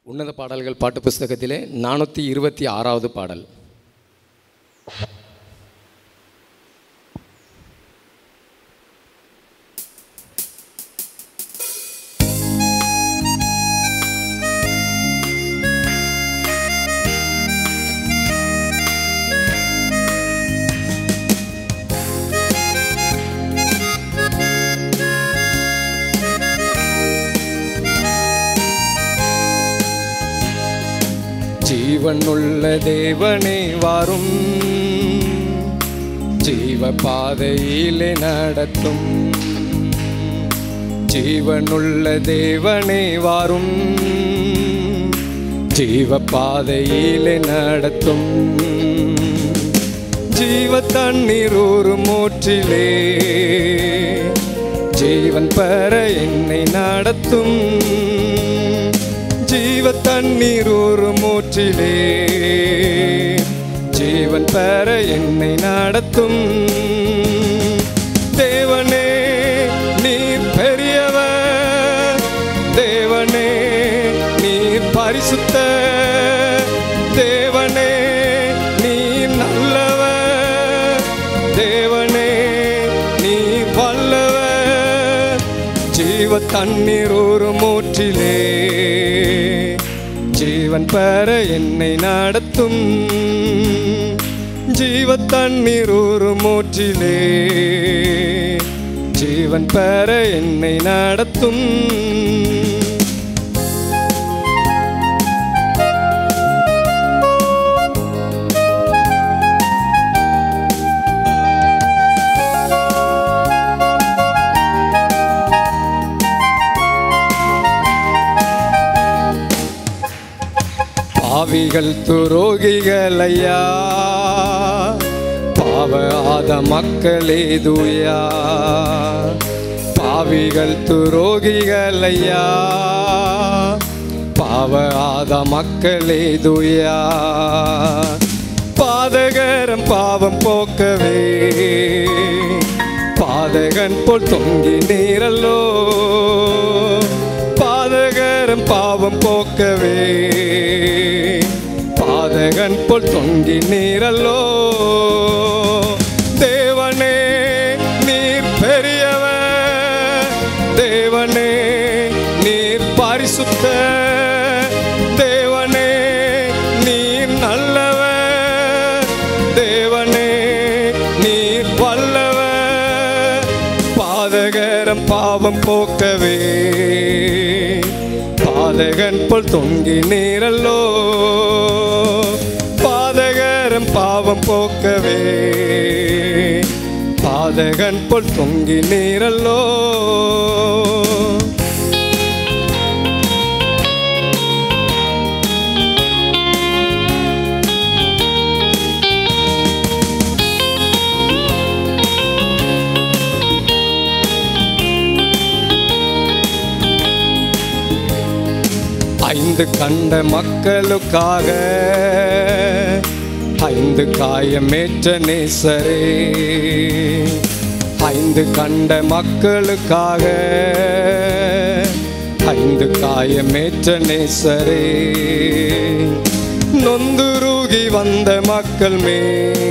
உன்னத பாடல்கள் பாட்டு புஸ்தகத்திலே நானூற்றி இருபத்தி ஆறாவது பாடல் ஜீவனுள்ள தேவனே வாரும் ஜீவ பாதையிலே நடத்தும் ஜீவனுள்ள தேவனே வாரும் ஜீவ பாதையிலே நடத்தும் ஜீவ தண்ணீர் ஒரு மூற்றிலே ஜீவன் பெற என்னை நடத்தும் ஜீவ தண்ணீர் ஒரு மூற்றிலே ஜீவன் பெற என்னை நடத்தும் தேவனே நீர் பெரியவர் தேவனே நீர் பரிசுத்த தேவனே நீர் நல்லவர் தேவனே நீர் வல்லவர் ஜீவ தண்ணீர் ஒரு மூற்றிலே ஜீவன் பெற என்னை நடத்தும் ஜீவ தண்ணீர் ஒரு மூற்றிலே ஜீவன் பெற என்னை நடத்தும் பாவிகள் துரோகிகள் ஐயா பாவ ஆத மக்களே தூயா பாவிகள் துரோகிகள் ஐயா பாவ ஆத மக்களே தூயா பாதகரம் பாவம் போக்கவே பாதகன் போல் தொங்கி நீரல்லோ பாதகரம் பாவம் போக்கவே பாதகன் போல் தொங்கி நீரல்லோ தேவனே நீர் பெரியவர் தேவனே நீர் பரிசுத்த தேவனே நீர் நல்லவர் தேவனே நீர் வல்லவர் பாதகரம் பாவம் போக்கவே பாதகன் போல் தொங்கி நீரல்லோ பாதகரம் பாவம் போக்கவே பாதகன் போல் தொங்கி நீரல்லோ ஐந்து கண்ட மக்களுக்காக ஐந்து காயமேற்ற நேசரே ஐந்து கண்ட மக்களுக்காக ஐந்து காயமேற்ற நேசரே நொந்துருகி வந்த மக்கள் மே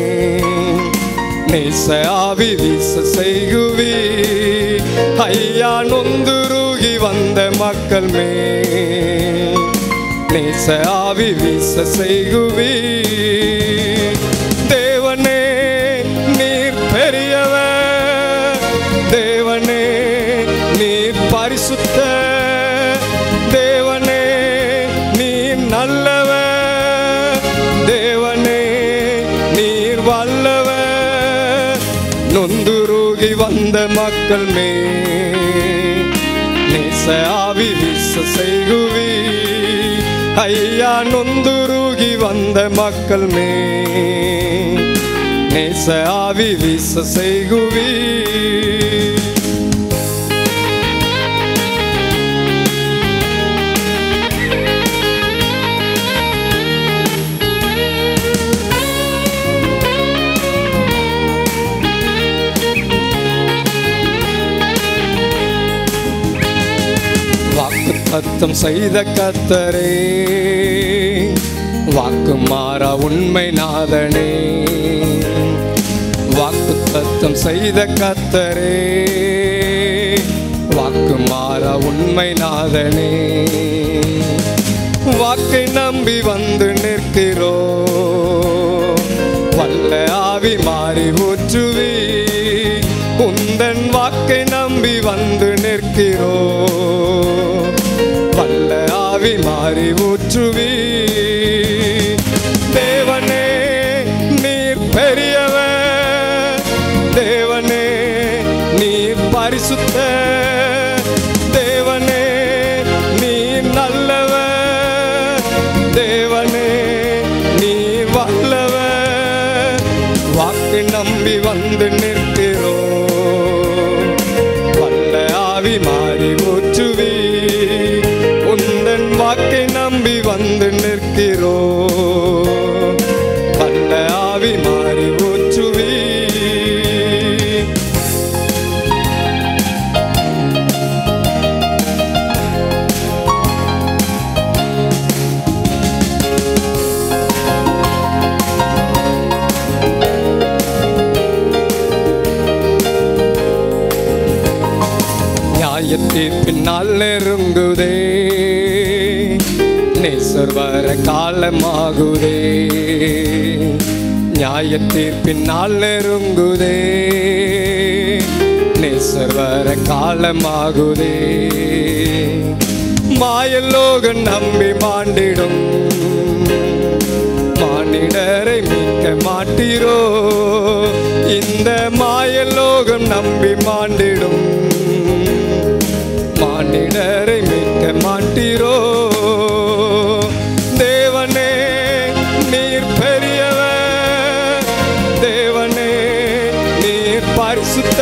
நேச ஆவி வீச செய்குவி ஐயா நொந்துருகி வந்த மக்கள் மே நேச ஆவி வீச செய்குவி தேவனே நீர் பெரியவர் தேவனே நீர் பரிசுத்த தேவனே நீர் நல்லவர் தேவனே நீர் வல்லவர் நொந்துருகி வந்த மக்கள் மே நேச ஆவி வீச செய்குவி ஐயா நொந்துருகி வந்த மக்கள் மே நேச ஆவி வீச செய்குவி வாக்கு தத்தம் செய்த கத்தரே வாக்கு மாறா உண்மை நாதனே வாக்கு தத்தம் செய்த கத்தரே வாக்கு மாறா உண்மை நாதனே வாக்கை நம்பி வந்து நிற்கிறோ வல்ல ஆவி மாறி ஊற்றுவி உந்தன் வாக்கை நம்பி வந்து நிற்கிறோ வல்ல ஆவி மாறி ஊற்றுவி தேவனே நீர் பெரியவர் தேவனே நீர் பரிசுத்த தேவனே நீர் நல்லவர் தேவனே நீர் வல்லவர் வாக்கு நம்பி வந்து நிற்கிறோ வல்ல ஆவி மாறி ஊற்றுவி உந்தன் வாக்கை நம்பி வந்து நிற்கிறோ வல்ல ஆவி மாறி ஊற்றுவி நியாயத்தீர்ப்பின் நாள் நெருங்குதே நேசர் வர காலமாகுதே நியாயத்தீர்ப்பின் நாள் நெருங்குதே நேசர் வர காலமாகுதே மாயலோகன் நம்பி மாண்டிடும் மானிடரை மீட்க மாட்டீரோ இந்த மாயலோகம் நம்பி மாண்டிடும் மானிடரை மீட்க மாட்டீரோ தேவனே நீர் பெரியவர் தேவனே நீர் பரிசுத்த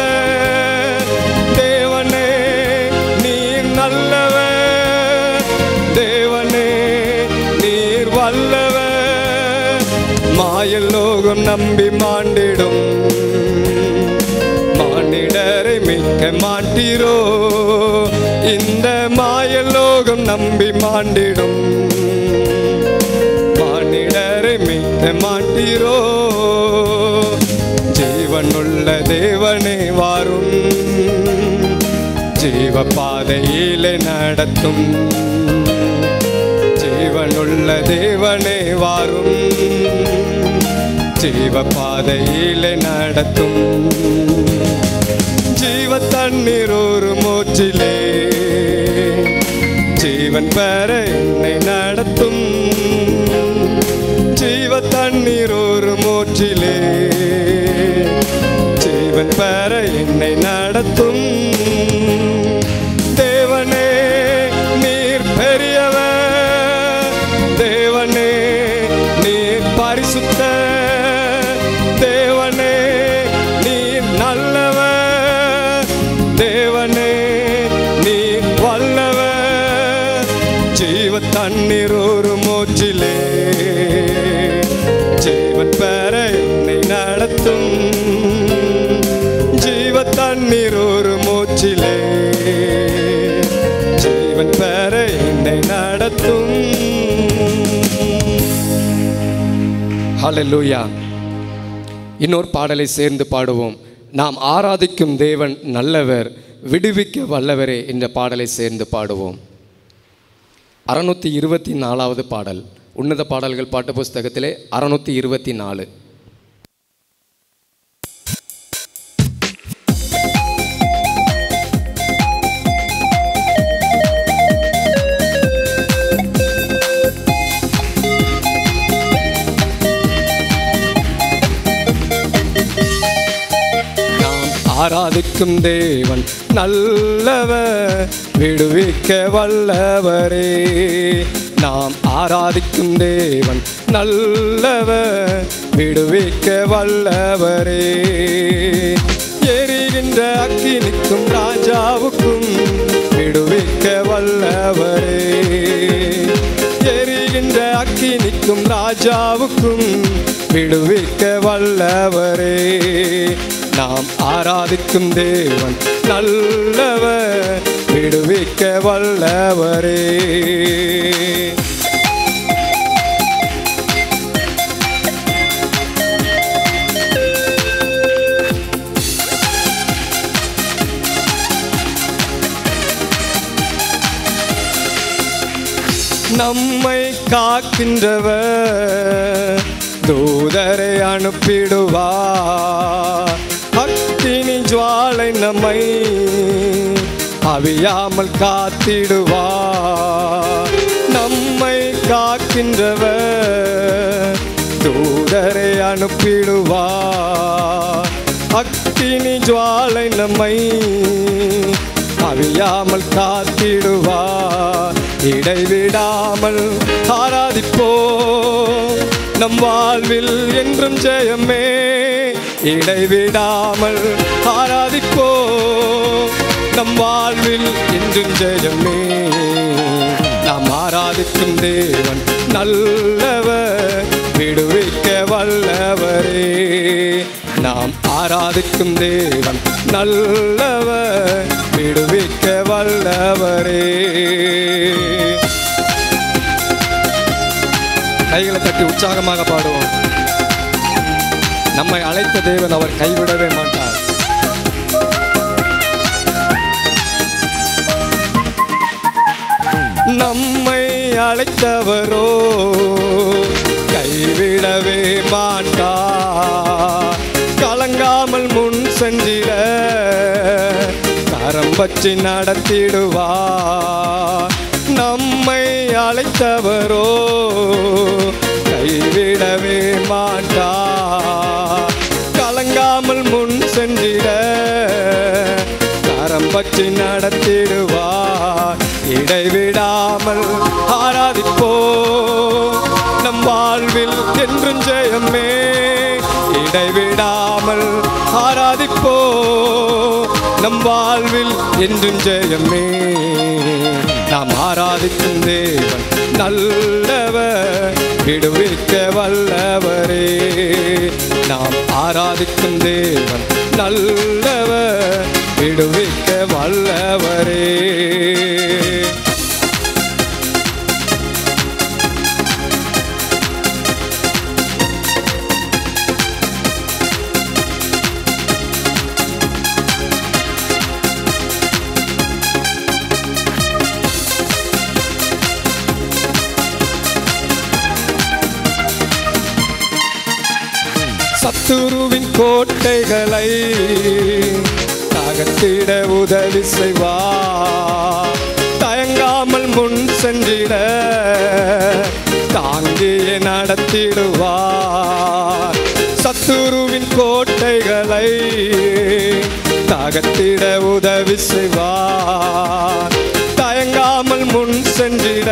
தேவனே நீர் நல்லவர் தேவனே நீர் வல்லவர் மாயலோகம் நம்பி மாண்டிடும் மானிடரை மீட்க மாட்டீரோ இந்த மாயலோகம் நம்பி மாண்டிடும் மானிடரை மீட்க மாட்டீரோ ஜீவனுள்ள தேவனே வாரும் ஜீவ பாதையிலே நடத்தும் ஜீவனுள்ள தேவனே வாரும் ஜீவ பாதையிலே நடத்தும் ஜீவ தண்ணீர் ஒரு மூச்சிலே ஜீவன் பெற என்னை நடத்தும் ஜீவ தண்ணீர் ஒரு மூச்சிலே ஜீவன் பெற என்னை நடத்தும் தேவனே நீர் பெரியவர் தேவனே நீர் பரிசுத்த தேவனே நீர் நல்லவர் தேவனே நீர் வல்லவர் ஜீவ தண்ணீர் ஒரு மூச்சிலே ஜீவன் பெற என்னை நடத்தும் ஜீவ தண்ணீர் ஒரு மூச்சிலே ஜீவன் பெற என்னை நடத்தும் ஹalleluya இன்னொரு பாடலை சேர்ந்து பாடுவோம் நாம் ஆராதிக்கும் தேவன் நல்லவர் விடுவிக்க வல்லவரே என்ற பாடலை சேர்ந்து பாடுவோம் அறுநூத்தி இருபத்தி நாலாவது பாடல் உன்னத பாடல்கள் பாட்டு புஸ்தகத்திலே அறுநூத்தி இருபத்தி நாலு நாம் ஆராதிக்கும் தேவன் நல்லவர் விடுவிக்க வல்லவரே நாம் ஆராதிக்கும் தேவன் நல்லவர் விடுவிக்க வல்லவரே எரிகின்ற அக்கினிக்கும் ராஜாவுக்கும் விடுவிக்க வல்லவரே எரிகின்ற அக்கினிக்கும் ராஜாவுக்கும் விடுவிக்க வல்லவரே நாம் ஆராதிக்கும் தேவன் நல்லவர் விடுவிக்க வல்லவரே நம்மை காக்கின்றவர் தூதரை அனுப்பிடுவார் அக்கினி ஜுவாலை நம்மை அவியாமல் காத்திடுவார் நம்மை காக்கின்றவர் தூதரை அனுப்பிடுவார் அக்கினி ஜுவாலை நம்மை அவியாமல் காத்திடுவார் இடைவிடாமல் ஆராதிப்போ நம் வாழ்வில் என்றும் ஜெயமே இடைவிடாமல் ஆராதிப்போ நம் வாழ்வில் என்றும் ஜெயமே நாம் ஆராதிக்கும் தேவன் நல்லவர் விடுவிக்க வல்லவரே நாம் ஆராதிக்கும் தேவன் நல்லவர் விடுவிக்க வல்லவரே கைகளை தட்டி உற்சாகமாக பாடுவோம் நம்மை அழைத்த தேவன் அவர் கைவிடவே மாட்டார் நம்மை அழைத்தவரோ கைவிடவே மாட்டார் கலங்காமல் முன் சென்றிட கரம் பற்றி நடத்திடுவார் நம்மை அழைத்தவரோ கைவிடவே மாட்டார் கலங்காமல் முன் சென்றிட கரம் பற்றி நடத்திடுவார் இடைவிடாமல் ஆராதிப்போ நம் வாழ்வில் என்றும் ஜெயமே இடைவிடாமல் ஆராதிப்போ நம் வாழ்வில் என்றும் ஜெயமே நாம் ஆராதிக்கும் தேவன் நல்லவர் விடுவிக்க வல்லவரே நாம் ஆராதிக்கும் தேவன் நல்லவர் விடுவிக்க வல்லவரே சத்துருவின் கோட்டைகளை தகர்த்திட உதவி செய்வார் தயங்காமல் முன் சென்றிட தாங்கிய நடத்திடுவார் சத்துருவின் கோட்டைகளை தகர்த்திட உதவி செய்வார் தயங்காமல் முன் சென்றிட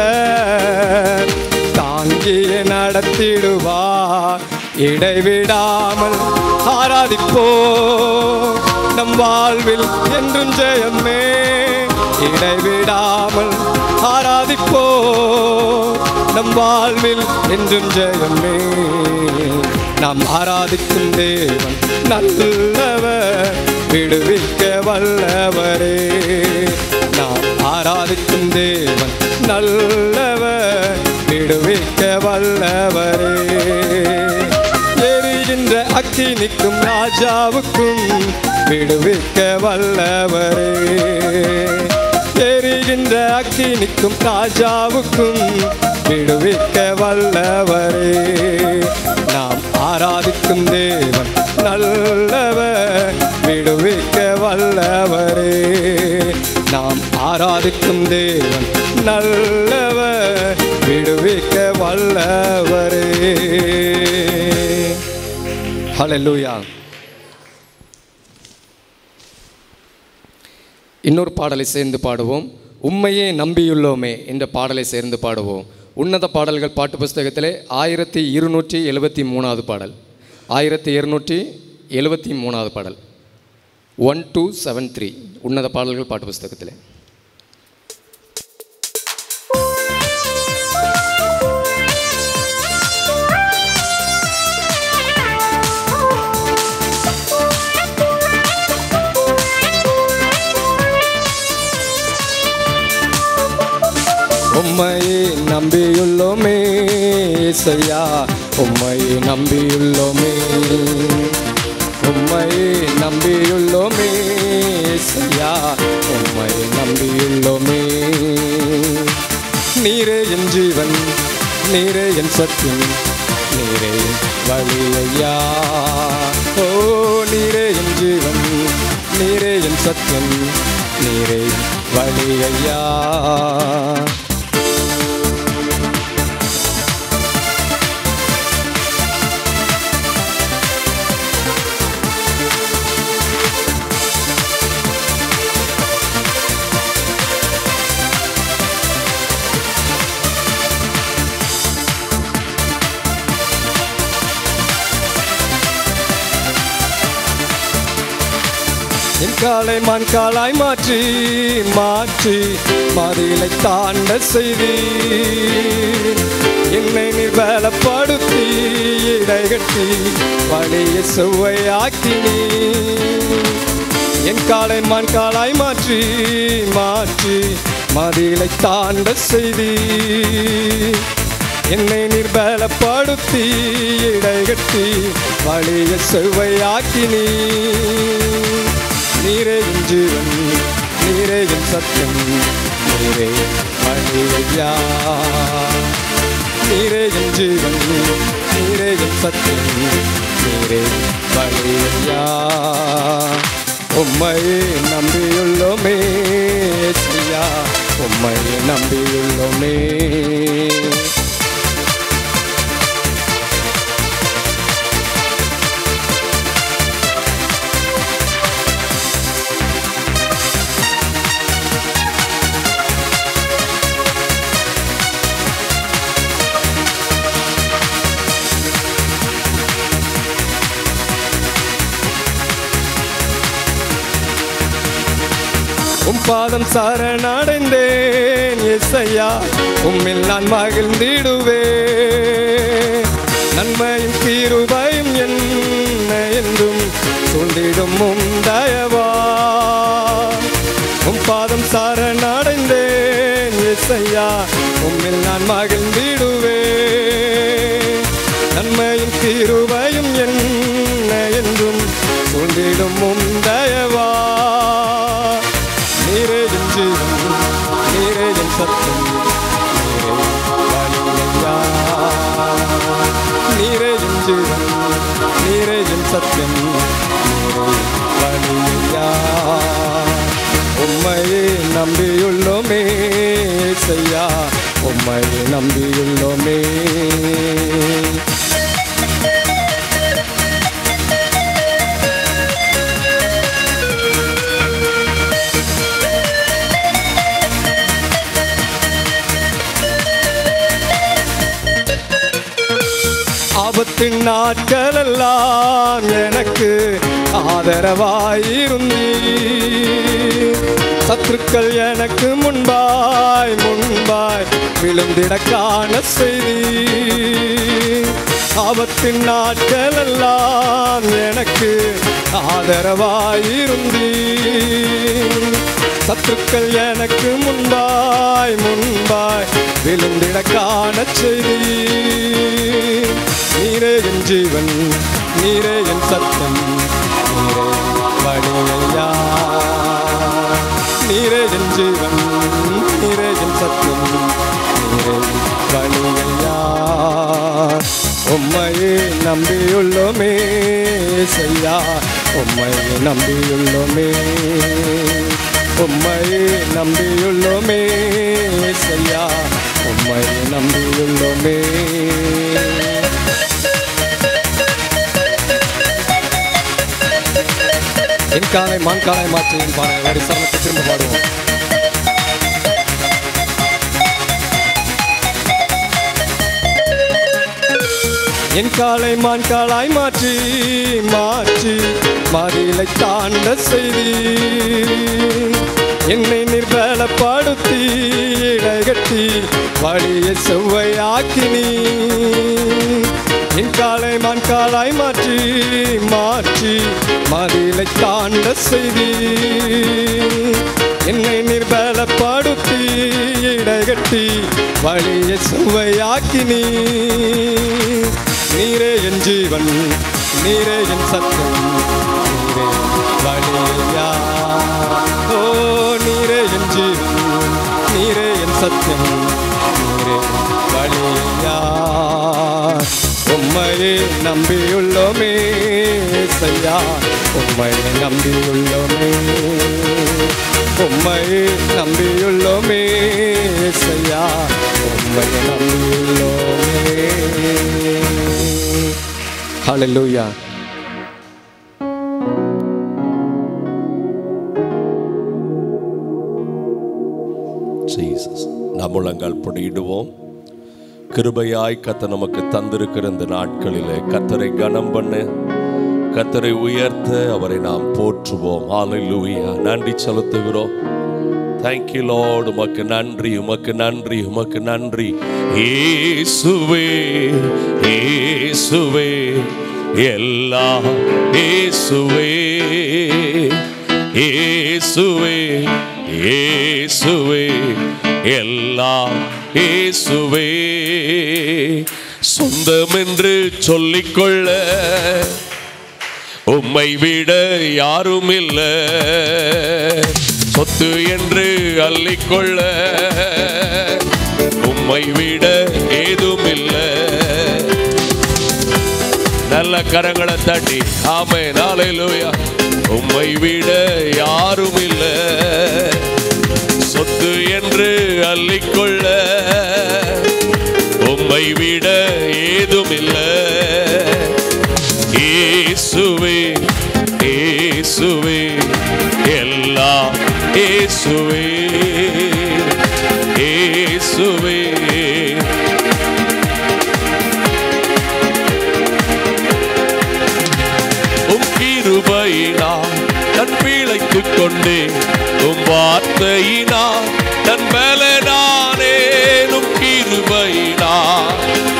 தாங்கிய நடத்திடுவார் இடைவிடாமல் ஆராதிப்போ நம் வாழ்வில் என்றும் ஜெயமே இடைவிடாமல் ஆராதிப்போ நம் வாழ்வில் என்றும் ஜெயமே நாம் ஆராதிக்கும் தேவன் நல்லவர் விடுவிக்க வல்லவரே நாம் ஆராதிக்கும் தேவன் நல்லவர் விடுவிக்க வல்லவரே எரிகின்ற அக்கினிக்கும் ராஜாவுக்கும் விடுவிக்க வல்லவரே எரிகின்ற அக்கினிக்கும் ராஜாவுக்கும் விடுவிக்க வல்லவரே நாம் ஆராதிக்கும் தேவன் நல்லவர் விடுவிக்க வல்லவரே நாம் ஆராதிக்கும் தேவன் நல்லவர் விடுவிக்க வல்லவரே ஹalleluya இன்னொரு பாடலை சேர்ந்து பாடுவோம் உண்மையே நம்பியுள்ளோமே என்ற பாடலை சேர்ந்து பாடுவோம் உன்னத பாடல்கள் பாட்டு புஸ்தகத்திலே ஆயிரத்தி இருநூற்றி எழுபத்தி மூணாவது பாடல் ஆயிரத்தி இருநூற்றி எழுபத்தி மூணாவது பாடல் ஒன் டூ செவன் த்ரீ உன்னத பாடல்கள் பாட்டு புஸ்தகத்திலே Thank you. உம்மையை நம்பியுள்ளோமே இசையா உம்மையை நம்பியுள்ளோமே உம்மையை நம்பியுள்ளோமே இசையா உம்மையை நம்பியுள்ளோமே நீரே என் ஜீவன் நீரே என் சத்தியம் நீரே என் வழி ஐயா ஓ நீரே என் ஜீவன் நீரே என் சத்தியம் நீரே என் வழி ஐயா என் காலை மான் காலாய் மாற்றி மாற்றி மதிலை தாண்ட செய்தி என்னை நீ வேலைப்படுத்தி இடைகட்டி வழியை செவ்வையாக்கினி என் காலை மான் காலாய் மாற்றி மாற்றி மதிலை தாண்ட செய்தி என்னை நிர்பலப்படுத்தி இடைகட்டி வழிய செவ்வையாக்கினி நீரே என் ஜீவன் நீரே என் சத்தம் நீரே வழியா நீரே என் ஜீவன் நீரே என் சத்தம் நீரே வழியா உம்மையே நம்பியுள்ளோமே செய்யா உம்மையே நம்பியுள்ளோமே உம் பாதம் சரணடைந்தேன் எஸ்ஐயா உம்மில் நான் மகிழ்ந்திடுவே நன்மையும் தீருபையும் என்ன என்றும் சொல்லிடும் உம் தயவா உம் பாதம் சரணடைந்தேன் எஸ்ஐயா உம்மில் நான் மகிழ்ந்திடுவே நன்மையும் தீருபையும் என்ன என்றும் சொல்லிடும் உம் தயவா நீரே என் ஜீவன் நீரே என் சத்தம் நீரே வழியா நீரே என் ஜீவன் நீரே என் சத்தியம் நீரே வழியா உம்மையே நம்பியுள்ளோமே செய்யா உம்மையே நம்பியுள்ளோமே ஆபத்தின் நாட்கள் எல்லாம் எனக்கு ஆதரவாயிருந்தீ சத்துருக்கள் எனக்கு முன்பாய் முன்பாய் விழுந்திட காண செய்தி ஆபத்தின் நாட்கள் எல்லாம் எனக்கு ஆதரவாயிருந்தீ சத்துருக்கள் எனக்கு முன்பாய் முன்பாய் விழுந்திட காண செய்தி நீரே என் ஜீவன் நீரே என் சத்தம் நீரே வழியா நீரே என் ஜீவன் நீரே என் சத்தம் நீரே வழியா உம்மையே நம்பியுள்ளோமே செய்யா உம்மையே நம்பியுள்ளோமே உம்மையே நம்பியுள்ளோமே செய்யா உம்மையே நம்பியுள்ளோமே என் காலை மான் காலை மாற்றி என் பாடல் வரி சரணத்தை திரும்ப பாடுவோம் என் காலை மான் காலாய் மாற்றி மாற்றி மறியலை தாண்ட செய்தி என்னை நிர்பலப்படுத்தி இடைகட்டி வழியை செவ்வையாக்கினி என் காலை மான் காலாய் மாற்றி மாற்றி மறியலை தாண்ட செய்தி என்னை நிர்பலப்படுத்தி இடைகட்டி வழியை சுவையாக்கி நீ நீரே என் ஜீவன் நீரே என் சத்தம் நீரே வழியா ஓ நீரே என் ஜீவன் நீரே என் சத்தியம் நீரே வழியா உம்மையே நம்பியுள்ளோமே செய்யா உம்மையை நம்பியுள்ளோமே உம்மையை நம்பியுள்ளோமே செய்யா உம்மையை நம்பியுள்ளோமே ஹalleluya ஜீசஸ் நாம் முழங்கால் படியிடுவோம் கிருபையாய் கத்த நமக்கு தந்திருக்கிற இந்த நாட்களிலே கத்தரை கனம் பண்ண கத்தரை உயர்த்த அவரை நாம் போற்றுவோம் ஹalleluya நன்றி செலுத்துகிறோம் தேங்க்யூ லார்ட் உமக்கு நன்றி உமக்கு நன்றி உமக்கு நன்றி இயேசுவே இயேசுவே எல்லாம் இயேசுவே இயேசுவே இயேசுவே எல்லாம் இயேசுவே சொந்தமென்று சொல்லிக்கொள்ள உம்மை விட யாரும் இல்ல சொத்து என்று அள்ளிக்கொள்ள உம்மை விட ஏதும் இல்லை நல்ல கரங்களை தட்டி ஆமே நாளையிலூயா உம்மை விட யாரும் இல்ல சொத்து என்று அள்ளிக்கொள்ள உம்மை விட ஏதும் இல்ல இயேசுவே இயேசுவே எல்லாம் இயேசுவே இயேசுவே உம் கிருபையினால் நான் பிழைத்துக் கொண்டேன் உம் வார்த்தையினால் நான் பலனானே உம் கிருபையினால்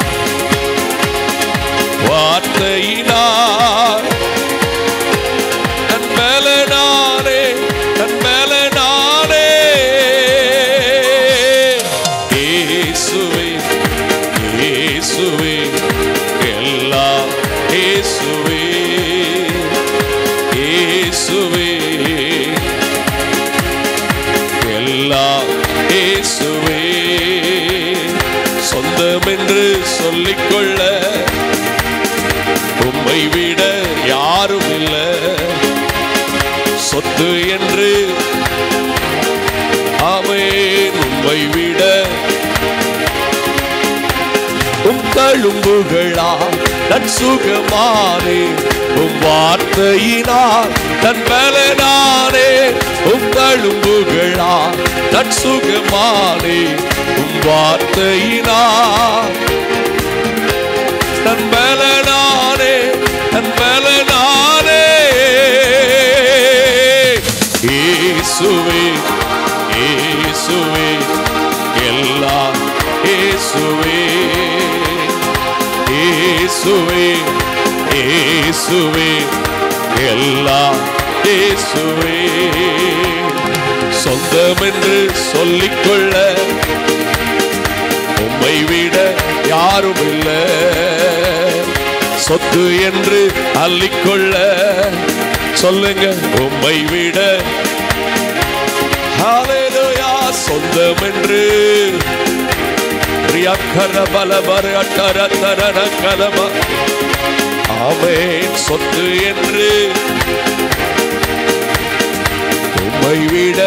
வார்த்தையினால் நான் பலனானே நான் பலனானே இயேசுவே இயேசுவே எல்லாம் இயேசுவே இயேசுவே எல்லாம் இயேசுவே சொந்தம் என்று சொல்லிக்கொள்ள உம்மை விட யாரும் இல்லை சொத்து என்று ஆமென் உம்மை விட உம் தழும்புகளா தன் சுகமானே உம் வார்த்தையினால் தன் பலனானே உம் தழும்புகளா தன் சுகமானே உம் வார்த்தையினால் தன் பலனானே தன் பலனானே இயேசுவே இயேசுவே எல்லாம் இயேசுவே இயேசுவே இயேசுவே எல்லாம் இயேசுவே சொந்தம் என்று சொல்லிக்கொள்ள உம்மை விட யாரும் இல்லை சொத்து என்று அள்ளிக்கொள்ள சொல்லுங்க உம்மை விட ஹalleluya சொந்தம் என்று ரியாக்கர பலபர அட்டர தரன கலம ஆமென் சொத்து என்று உம்மை விட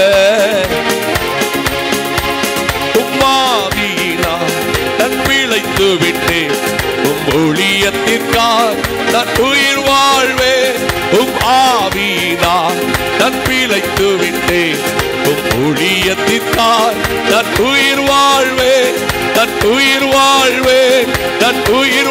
உம்மாவியினா நான் பிழைத்து விட்டேன் உம் ஒளியத்திற்காக நான் உயிர் வாழ்வேன் உம் ஆவியினால் நான் பிழைத்து விட்டேன் உம் ஒளியத்திற்காக நான் உயிர் வாழ்வேன் நான் உயிர் வாழ்வேன் நான் உயிர்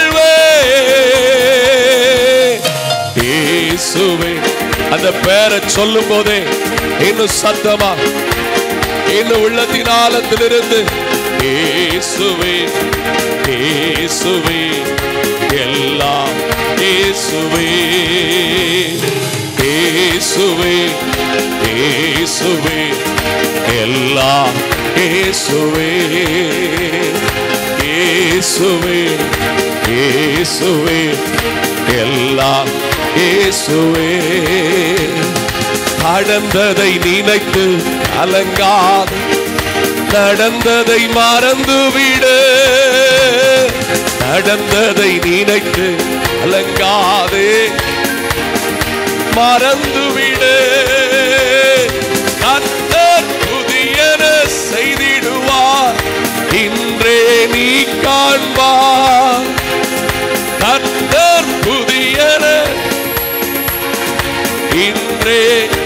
வாழ்வேன் இயேசுவே அந்த பேரை சொல்லும் போதே இன்னும் சத்தமா இன்னும் உள்ளத்தின் ஆழத்திலிருந்து இயேசுவே இயேசுவே எல்லாம் இயேசுவே இயேசுவே இயேசுவே எல்லாம் இயேசுவே இயேசுவே இயேசுவே எல்லாம் இயேசுவே கடந்ததை நினைத்து கலங்காது நடந்ததை மறந்துவிடு நடந்ததை நினைத்து கலங்காதே மறந்துவிடு கத்தர் புதியன செய்திடுவார் இன்றே நீ காண்பார் கத்தர் புதியன இன்றே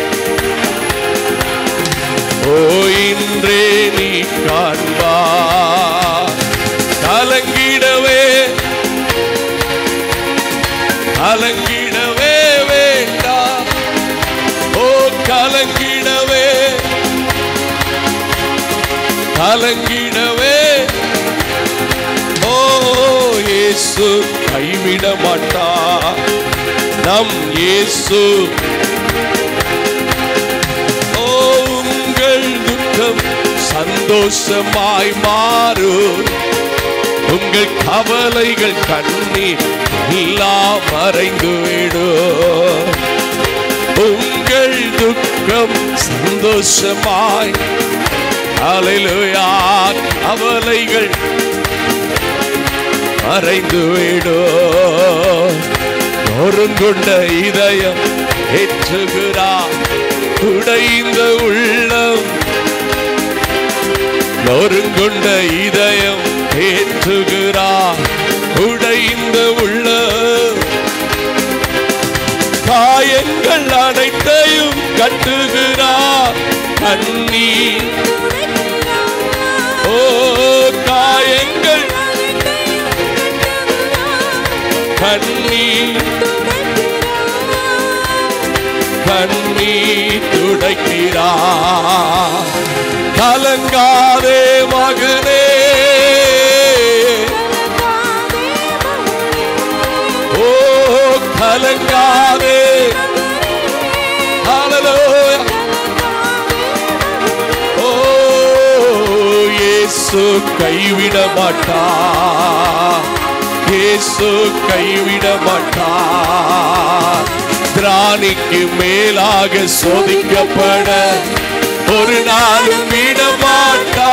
ஓ இன்றே நீ காண்பார் கலங்கிடவே கலங்கிடவே வேண்டாம் ஓ கலங்கிடவே கலங்கிடவே ஓ இயேசு கைவிட மாட்டா நம் இயேசு ஓ உங்கள் துக்கம் சந்தோஷமாய் மாறும் உங்கள் கவலைகள் கண்ணீர் எல்லாம் மறைந்து விடும் உங்கள் துக்கம் சந்தோஷமாய் அலையிலுயா கவலைகள் மறைந்து விடும் நொறுங்குண்ட இதயம் ஏற்றுகிறார் உடைந்த உள்ளம் நொறுங்குண்ட இதயம் ஏற்றுகிறார் உடைந்த உள்ள காயங்கள் அனைத்தையும் கட்டுகிறார் கண்ணீர் ஓ காயங்கள் கண்ணீர் கண்ணீர் துடைக்கிறார் கலங்காதே மகனே ஓ கலங்காதே ஹalleluya ஓ இயேசு கைவிட மாட்டா இயேசு கைவிட மாட்டா திராணிக்கு மேலாக சோதிக்கப்பட ஒரு நாளும் விட மாட்டா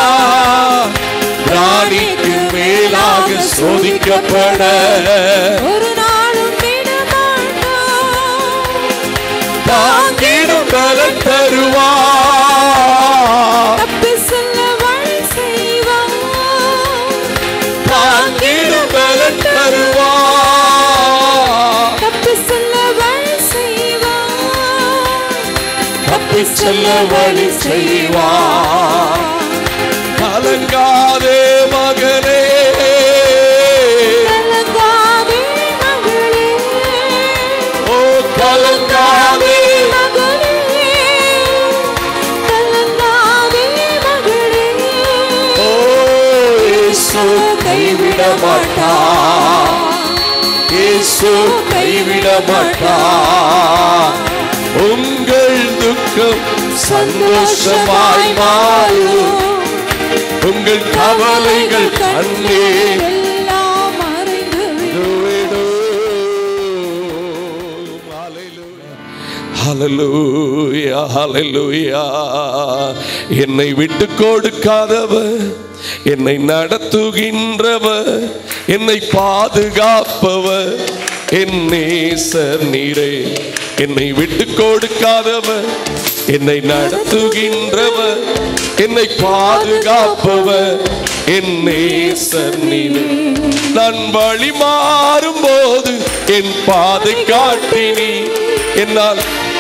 திராணிக்கு மேலாக சோதிக்கப்பட ஒரு நாளும் விடமாட்டோம். தாங்கிடும் பலன் தருவா தப்பி செல்ல வழி செய்வார். தாங்கிடும் பலன் தருவா தப்பி செல்ல வழி செய்வார். தப்பி செல்ல வழி செய்வா கலங்காதே மகனே கலங்காதே மகளே. ஓ கலங்காதே மகளே. கலங்காதே மகளே. ஓ இயேசு கைவிட மாட்டா இயேசு கைவிட மாட்டா உங்கள் துக்கம் சந்தோஷமாய் மாறும் உங்கள் கவலைகள் கண்ணீர் எல்லாம் மறைந்து விடும். ஹalleluya ஹalleluya என்னை விட்டு கொடுக்காதவர் என்னை நடத்துகின்றவர் என்னை பாதுகாப்பவர் என் நேசர் நீரே என்னை விட்டு கொடுக்காதவர் என்னை நடத்துகின்றவர் என்னை பாதுகாப்பவர் என் நேசர் நீரே நான் வழி மாறும் போது என் பாதை காட்டினி என்னால்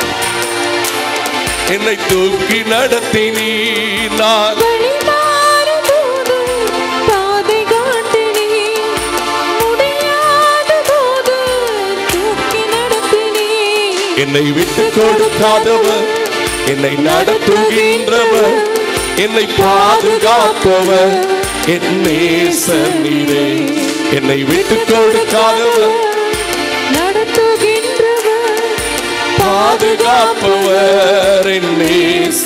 என்னை தூக்கி நடத்தினி நான் வழி மாறும்போது பாதை காட்டினீர். முடியாத போது தூக்கி நடத்தினீர். என்னை விட்டு கொடுக்காதவர் என்னை நடத்துகின்றவர் என்னை பாதுகாப்பவர் என் நேசர் நீரே என்னை விட்டு கொடுக்காதவர் நடத்துகின்றவர் பாதுகாப்பவர் என்னே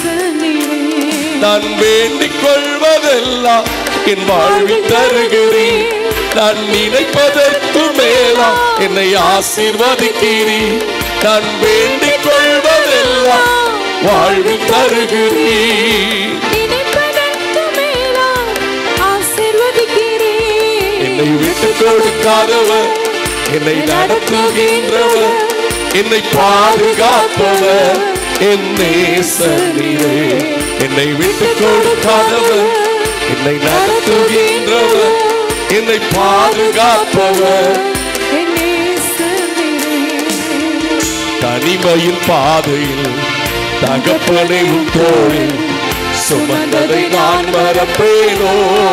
நான் வேண்டிக் கொள்வதெல்லாம் என் வாழ்வில் தருகிறேன் நான் நினைப்பதற்கு மேலா என்னை ஆசீர்வதிக்கிறேன் நான் வேண்டிக் கொள்வதெல்லாம் வாழ்வில் தருகிறேன் நினைப்பதற்கு மேலாய் ஆசீர்வதிக்கிறேன். என்னை விட்டு கொடுக்காதவர் என்னை நடத்துகின்றவர் என்னை பாதுகாப்பவர் என் நேசனீரே என்னை விட்டு கொடுக்காதவர் என்னை நடத்துகின்றவர் என்னை பாதுகாப்பவர் என் நேசனீரே. தனிமையின் பாதையில் தகப்பனை உன் தோளில் சுமந்ததை நான் மறப்பேனோ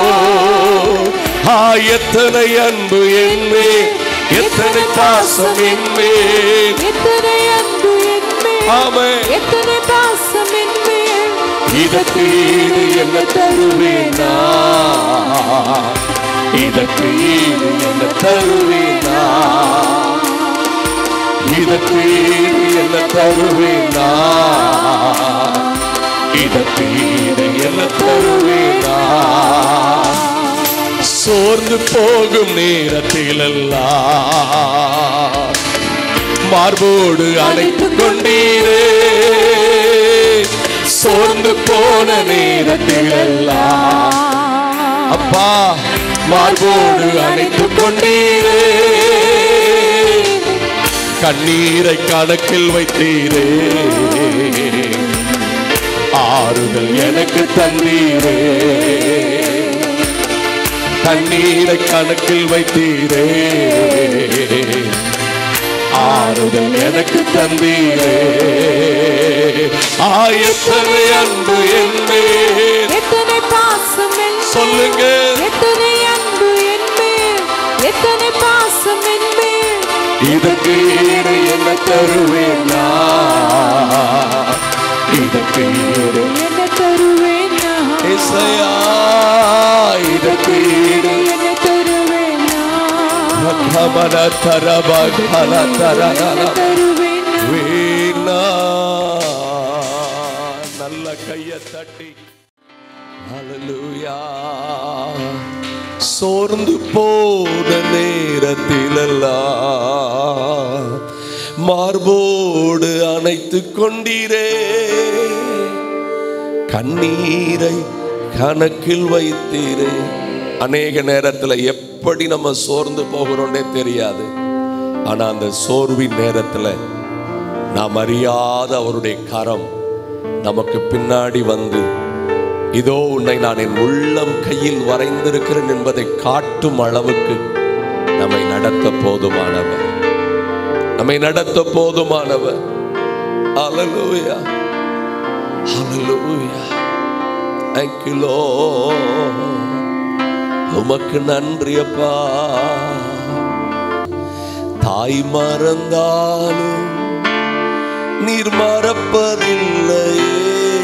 ஆ எத்தனை அன்பு என்மே எத்தனை பாசம் என்மே எத்தனை அன்பு என் மேல், ஆமே எத்தனை பாசம் என் மேல். இதற்கு ஈடு என்ன தருவேனா இதற்கு ஈடு என்ன தருவேனா இதற்கு ஈடு என்ன தருவேனா இதற்கு ஈடு என்ன தருவேனா சோர்ந்து போகும் நேரத்திலெல்லாம் மார்போடு அணைத்துக் கொண்டீரே சோர்ந்து போன நேரத்திலெல்லாம் அப்பா மார்போடு அணைத்துக் கொண்டீரே கண்ணீரை கணக்கில் வைத்தீரே ஆறுதல் எனக்கு தந்தீரே கண்ணீரை கணக்கில் வைத்தீரே ஆறுதல் எனக்கு தந்தீரே ஆயத்தனை அன்பு என் மேல் எத்தனை பாசம் என் மேல். சொல்லுங்க எத்தனை அன்பு என் மேல். எத்தனை பாசம் என் மேல். இதற்கு ஈடு என்ன தருவேனா இதற்கு ஈடு என்ன தருவேன் நான்? இசையா இதற்கு ஈடு என்ன தருவேன் நான்? கமல தரப கல தரல என்ன தருவேன் நான்? வீணா நல்ல கைய தட்டி ஹalleluya சோர்ந்து போன நேரத்திலெல்லாம் மார்போடு அணைத்து கொண்டீரே கண்ணீரை கணக்கில் வைத்தீரே அநேக நேரத்தில் எப்படி நம்ம சோர்ந்து போகிறோன்னே தெரியாது ஆனா அந்த சோர்வின் நேரத்தில் நாம் அறியாத அவருடைய கரம் நமக்கு பின்னாடி வந்து இதோ உன்னை நான் என் உள்ளம் கையில் வரைந்திருக்கிறேன் என்பதை காட்டும் அளவுக்கு நம்மை நடத்த போதுமானவர் நம்மை நடத்த போதுமானவர் Hallelujah. Hallelujah. Thank you, Lord. உமக்கு நன்றி அப்பா தாய் மறந்தாலும் நீர் மறப்பதில்லையே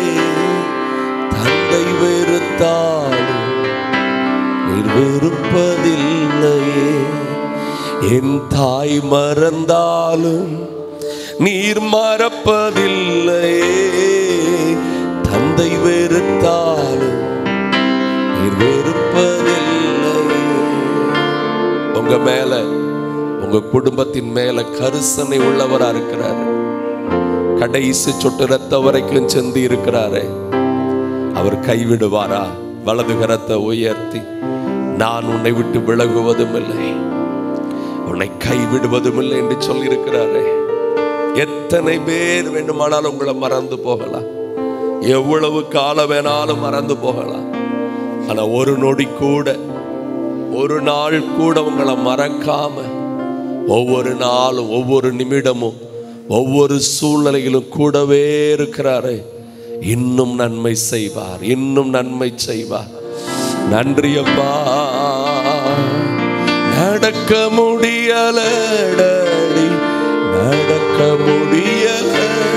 தந்தை வெறுத்தாலும் நீர் வெறுப்பதில்லையே என் தாய் மறந்தாலும் நீர் மறப்பதில்லையே தந்தை வெறுத்தாலும் நீர் வெறுப்பதில்லையே உங்க மேல உங்க குடும்பத்தின் மேல கரிசனை உள்ளவரா இருக்கிறாரு கடைசி சொட்டு ரத்த வரைக்கும் சென்று இருக்கிறாரே அவர் கைவிடுவாரா வலது கரத்தை உயர்த்தி நான் உன்னை விட்டு விலகுவதும் இல்லை உன்னை கைவிடுவதும் இல்லை என்று சொல்லியிருக்கிறாரே எத்தனை பேர் வேண்டுமானாலும் உங்களை மறந்து போகலாம் எவ்வளவு காலம் வேணாலும் மறந்து போகலாம் ஆனா ஒரு நொடி கூட ஒரு நாள் கூட உங்களை மறக்காம ஒவ்வொரு நாளும் ஒவ்வொரு நிமிடமும் ஒவ்வொரு சூழ்நிலையிலும் கூடவே இருக்கிறாரே இன்னும் நன்மை செய்வார் இன்னும் நன்மை செய்வார் நன்றி அப்பா நடக்க முடியல டாடி, நடக்க முடியல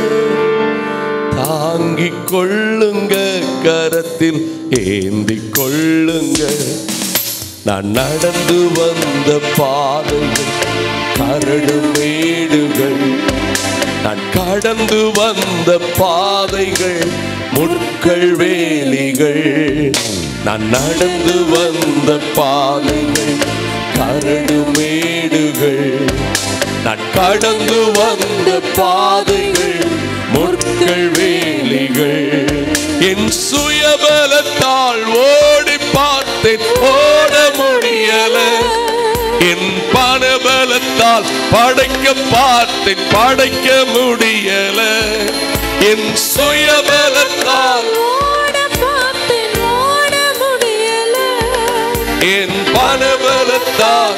தாங்கிக் கொள்ளுங்க கரத்தில் ஏந்தி கொள்ளுங்க நான் நடந்து வந்த பாதைகள் கரடு மேடுகள் நான் கடந்து வந்த பாதைகள் முட்கள் வேலிகள் நான் நடந்து வந்த பாதைகள் கரடு மேடுகள் நான் கடந்து வந்த பாதைகள் முட்கள் வேலிகள் என் சுயபலத்தால் ஓடி பார்த்தேன் ஓட முடியல என் பணபலத்தால் படைக்க பார்த்தேன் படைக்க முடியல என் சுயபலத்தால் ஓட பார்த்தேன் ஓட முடியல என் பணபலத்தால்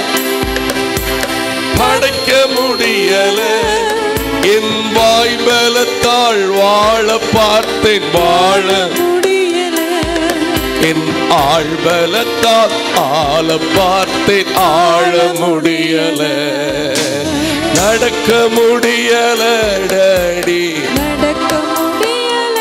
படைக்க முடியல என் வாய் பலத்தால் வாழ பார்த்தேன் வாழ முடியல என் ஆழ்பலத்தால் ஆள பார்த்தேன் ஆழ முடியல நடக்க முடியல டடி நடக்க முடியல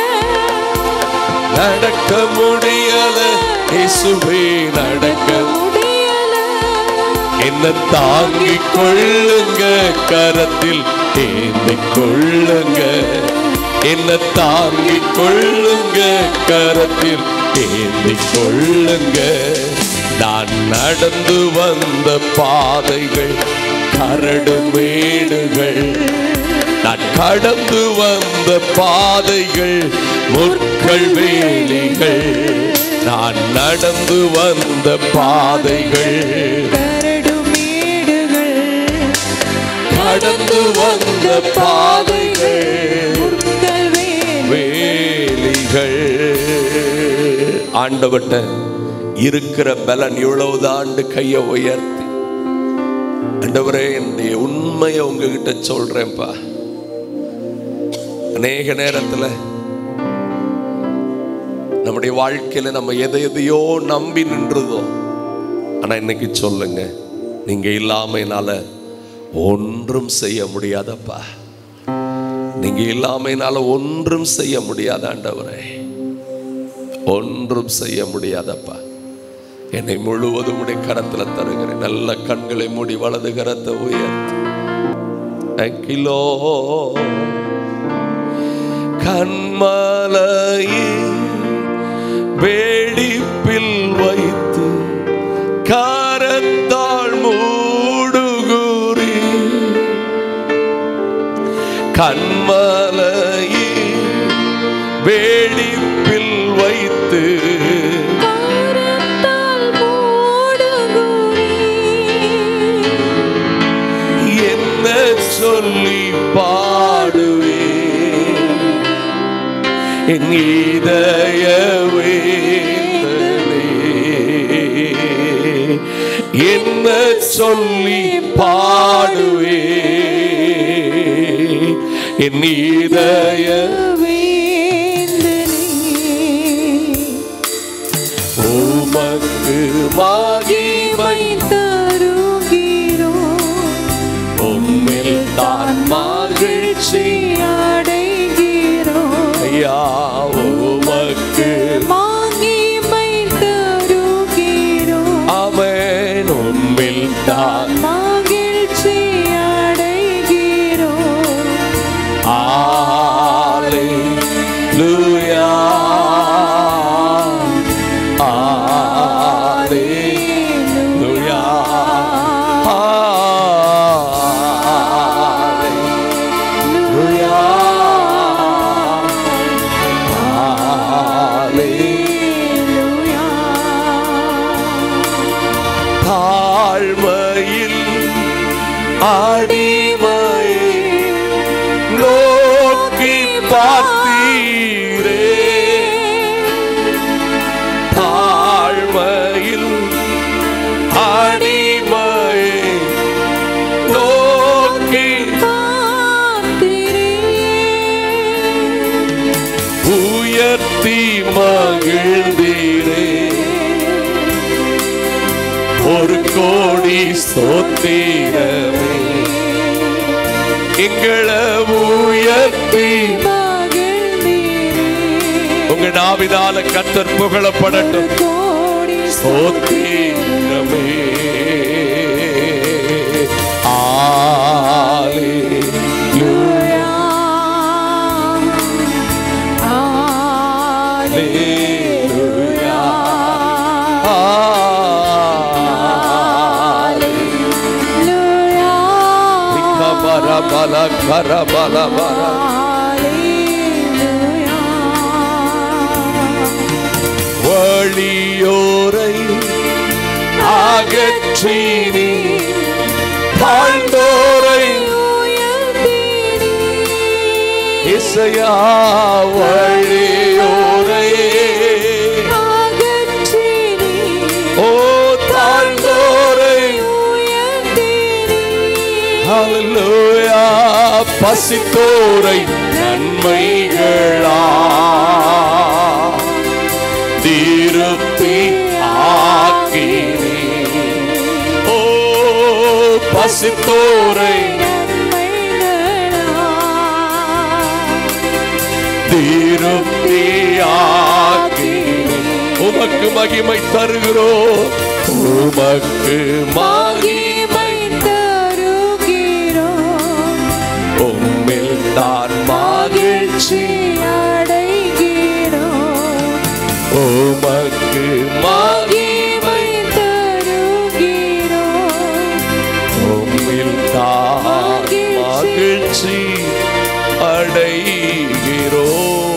நடக்க முடியல இயேசுவே நடக்க முடியல என்ன தாங்கிக் கொள்ளுங்க கரத்தில் ஏந்திக் கொள்ளுங்க என்ன தாங்கிக் கொள்ளுங்க கரத்தில் ஏந்திக் கொள்ளுங்க நான் நடந்து வந்த பாதைகள் கரடு மேடுகள் நான் கடந்து வந்த பாதைகள் முற்கள் வேலிகள் நான் நடந்து வந்த பாதைகள் கரடு மேடுகள் கடந்து வந்த பாதைகள் முட்கள் வேலி வேலிகள் ஆண்டவட்ட இருக்கிற பலன் இவ்வளவு ஆண்டு கையை உயர்த்தி ஆண்டவரே என்னுடைய உண்மையை உங்ககிட்ட சொல்றேன்ப்பா அநேக நேரத்துல நம்முடைய வாழ்க்கையில நம்ம எதை எதையோ நம்பி நின்றதோ ஆனா இன்னைக்கு சொல்லுங்க நீங்க இல்லாம என்னால ஒன்றும் செய்ய முடியாதப்பா நீங்க இல்லாம என்னால ஒன்றும் செய்ய முடியாத ஆண்டவரே ஒன்றும் செய்ய முடியாதப்பா என்னை முழுவதும் உடைய கரத்துல தருகிறேன் நல்ல கண்களை மூடி வலது கரத்தை உயர்த்து அங்கிலோ கண்மலையே வேடிப்பில் வைத்து காரத்தாள் மூடுகுறி கண்மலையே வேடிப்பில் வைத்து கரத்தால் மூடுகுறி என்ன சொல்லி பாடுவே என் இதய வேதனை என்ன சொல்லி பாடுவே என் இதய வேந்தனே உமக்கு மகிமை தருகிறோம் உம்மில் தான் மகிழ்ச்சி அடைகிறோம் ஐயா உமக்கு மகிமை தருகிறோம் அவன் உம்மில் தான் மகிழ்ச்சி அடைகிறோம் Hallelujah. Hallelujah. தாழ்மையில் அடிமை நோக்கி பார்த்தீரே தாழ்மையில் அடிமை நோக்கி உயர்த்தி மகிழ்ந்தீரே ஒரு கோடி ஸ்தோத்திரமே எங்களை உயர்த்தி உங்க நாவினால கத்தர் புகழப்படட்டும் ஸ்தோத்திரமே Hallelujah. ரபல கரபல பர வழியோரை அகற்றினி தாழ்ந்தோரை இசையா வழியோரை ஓ தாழ்ந்தோரை ஹalleluya பசித்தோரை நன்மைகளா திருப்தி ஆக்கினி ஓ பசித்தோரை திருப்தி ஆக்கினி உமக்கு மகிமை தருகிறோம் உமக்கு மகிமை உம்மில் தான் மகிழ்ச்சி உமக்கு மகிமை உம்மில் தான் மகிழ்ச்சி அடைகிறோ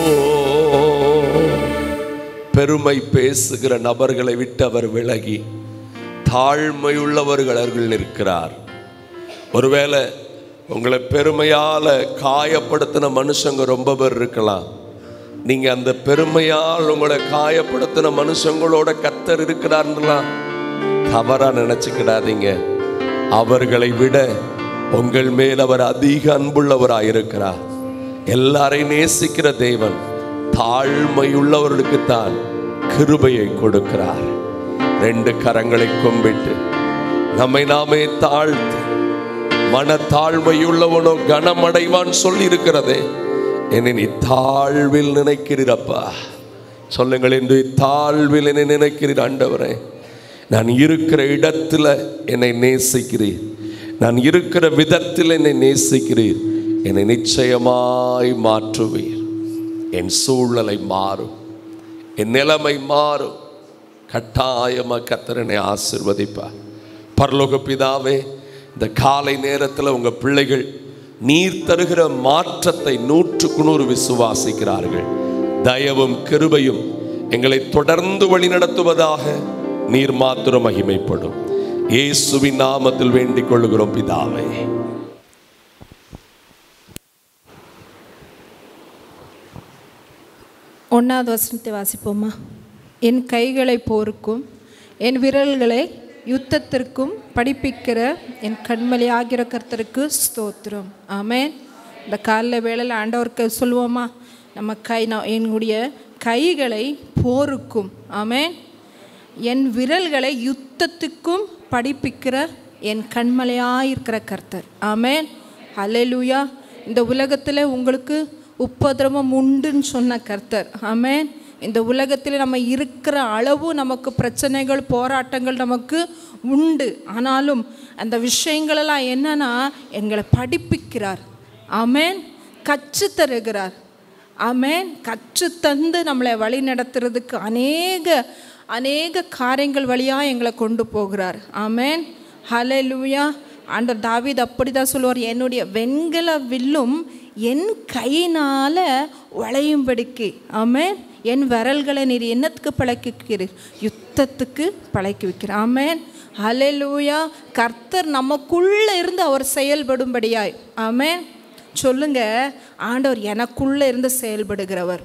பெருமை பேசுகிற நபர்களை விட்டு அவர் விலகி தாழ்மையுள்ளவர்கள் அருகில் நிற்கிறார் ஒருவேளை உங்களை பெருமையால காயப்படுத்தின மனுஷங்க ரொம்ப பேர் இருக்கலாம் நீங்க அந்த பெருமையால் உங்களை காயப்படுத்தின மனுஷங்களோட கத்தர் இருக்கிறார்லாம் தவறா நினைச்சுக்கிடாதீங்க அவர்களை விட உங்கள் மேல் அவர் அதிக அன்புள்ளவராய் இருக்கிறார் எல்லாரையும் நேசிக்கிற தேவன் தாழ்மையுள்ளவர்களுக்கு தான் கிருபையை கொடுக்கிறார் ரெண்டு கரங்களை கும்பிட்டு நம்மை நாமே தாழ்த்து மனத்தாழ்மையுள்ளவனோ கனமடைவான் சொல்லி இருக்கிறதே என்னை நீ தாழ்வில் நினைக்கிறீரப்பா சொல்லுங்கள் என்று தாழ்வில் என்னை நினைக்கிறீர் ஆண்டவரே நான் இருக்கிற இடத்துல என்னை நேசிக்கிறீர் நான் இருக்கிற விதத்தில் என்னை நேசிக்கிறீர் என்னை நிச்சயமாய் மாற்றுவீர் என் சூழ்நிலை மாறும் என் நிலைமை மாறும் கட்டாயமாக கத்தரனை ஆசிர்வதிப்பார் பரலோக பிதாவே இந்த காலை நேரத்தில் உங்கள் பிள்ளைகள் நீர் தருகிற மாற்றத்தை நூற்றுக்கு நூறு விசுவாசிக்கிறார்கள் தயவும் கிருபையும் எங்களை தொடர்ந்து வழிநடத்துவதாக நீர் மாத்திரம் மகிமைப்படும் இயேசுவின் நாமத்தில் வேண்டிக் கொள்கிறோம் பிதாவே ஒன்றாவது வசனத்தை வாசிப்போமா என் கைகளை போருக்கும் என் விரல்களை யுத்தத்திற்கும் படிப்பிக்கிற என் கண்மலை ஆகிற கர்த்தருக்கு ஸ்தோத்திரம் ஆமென் இந்த காலைல வேளையில் ஆண்டவருக்கு சொல்லுவோமா நம்ம கை நான் என்னுடைய கைகளை போருக்கும் ஆமென் என் விரல்களை யுத்தத்துக்கும் படிப்பிக்கிற என் கண்மலையாயிருக்கிற கர்த்தர் ஆமென் ஹalleluya இந்த உலகத்தில் உங்களுக்கு உப்பதிரவம் உண்டுன்னு சொன்ன கர்த்தர் ஆமென் இந்த உலகத்தில் நம்ம இருக்கிற அளவு நமக்கு பிரச்சனைகள் போராட்டங்கள் நமக்கு உண்டு ஆனாலும் அந்த விஷயங்களெல்லாம் என்னன்னா எங்களை படிப்பிக்கிறார் ஆமென் கற்று தருகிறார் ஆமென் கற்று தந்து நம்மளை வழி நடத்துறதுக்கு அநேக அநேக காரியங்கள் வழியாக எங்களை கொண்டு போகிறார் ஆமென் ஹalleluya ஆண்டவர் தாவீது அப்படி தான் சொல்லுவார் என்னுடைய வெண்கல வில்லும் என் கையினால் வளையும்படிக்கு ஆமென் என் விரல்களை நீர் என்னத்துக்கு பழக்கிக்கிறீர் யுத்தத்துக்கு பழக்கி வைக்கிறார் ஆமென் ஹalleluya கர்த்தர் நமக்குள்ளே இருந்து அவர் செயல்படும்படியாய் ஆமென் சொல்லுங்க ஆண்டவர் எனக்குள்ளே இருந்து செயல்படுகிறவர்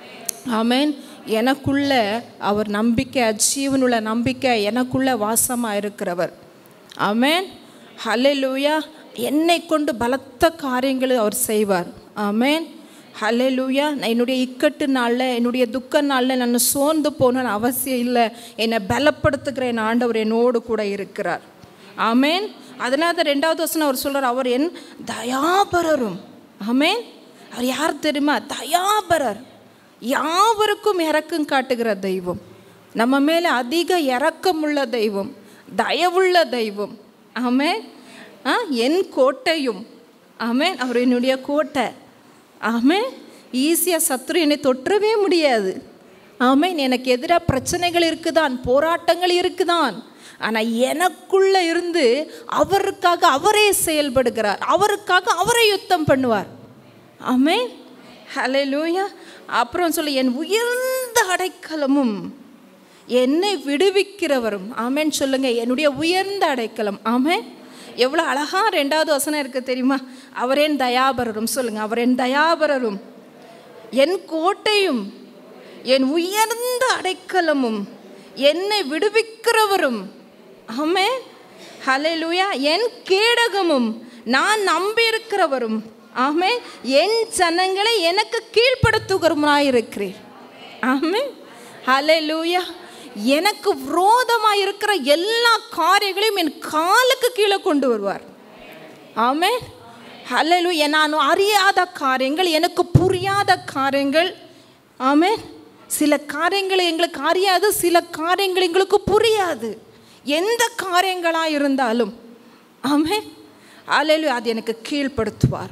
ஆமென் எனக்குள்ள அவர் நம்பிக்கை ஜீவனுள்ள நம்பிக்கை எனக்குள்ள வாசமாக இருக்கிறவர் ஆமென் ஹalleluya என்னை கொண்டு பலத்த காரியங்களை அவர் செய்வார் ஆமென் ஹalleluya நான் என்னுடைய இக்கட்டு நாளில் என்னுடைய துக்க நாளில் நான் சோர்ந்து போகணும்னு அவசியம் இல்லை என்னை பலப்படுத்துகிற என் ஆண்டவர் என்னோடு கூட இருக்கிறார் ஆமென் அதனால தான் ரெண்டாவது வசனம் அவர் சொல்றார் அவர் என் தயாபரரும் ஆமென் அவர் யார் தெரியுமா தயாபரர் யாவருக்கும் இரக்கம் காட்டுகிற தெய்வம் நம்ம மேலே அதிக இரக்கமுள்ள தெய்வம் தயவுள்ள தெய்வம் ஆமென் ஆ என் கோட்டையும் ஆமென் அவர் என்னுடைய கோட்டை ஆமென் ஈஸியாக சத்துரு என்னை தொற்றவே முடியாது ஆமென் எனக்கு எதிராக பிரச்சனைகள் இருக்குதான் போராட்டங்கள் இருக்குதான் ஆனால் எனக்குள்ள இருந்து அவருக்காக அவரே செயல்படுகிறார் அவருக்காக அவரே யுத்தம் பண்ணுவார் ஆமென் ஹalleluya அப்புறம் சொல்லி என் உயர்ந்த அடைக்கலமும் என்னை விடுவிக்கிறவரும் ஆமென் சொல்லுங்க என்னுடைய உயர்ந்த அடைக்கலம் ஆமென் எவ்வளோ அழகா ரெண்டாவது வசனம் இருக்கு தெரியுமா அவரேன் தயாபரரும் சொல்லுங்க அவரேன் தயாபரரும் என் கோட்டையும் என் உயர்ந்த அடைக்கலமும் என்னை விடுவிக்கிறவரும் ஆமே ஹalleluya என் கேடகமும் நான் நம்பியிருக்கிறவரும் ஆமே என் ஜனங்களை எனக்கு கீழ்ப்படுத்துகிறவராயிருக்கிறேன் ஆமே ஹalleluya எனக்கு விரோதமாக இருக்கிற எல்லா காரியங்களையும் என் காலுக்கு கீழே கொண்டு வருவார் ஆமே ஹalleluya நான் அறியாத காரியங்கள் எனக்கு புரியாத காரியங்கள் ஆமே சில காரியங்கள் எங்களுக்கு அறியாது சில காரியங்கள் எங்களுக்கு புரியாது எந்த காரியங்களாக இருந்தாலும் ஆமே ஹalleluya அது எனக்கு கீழ்ப்படுத்துவார்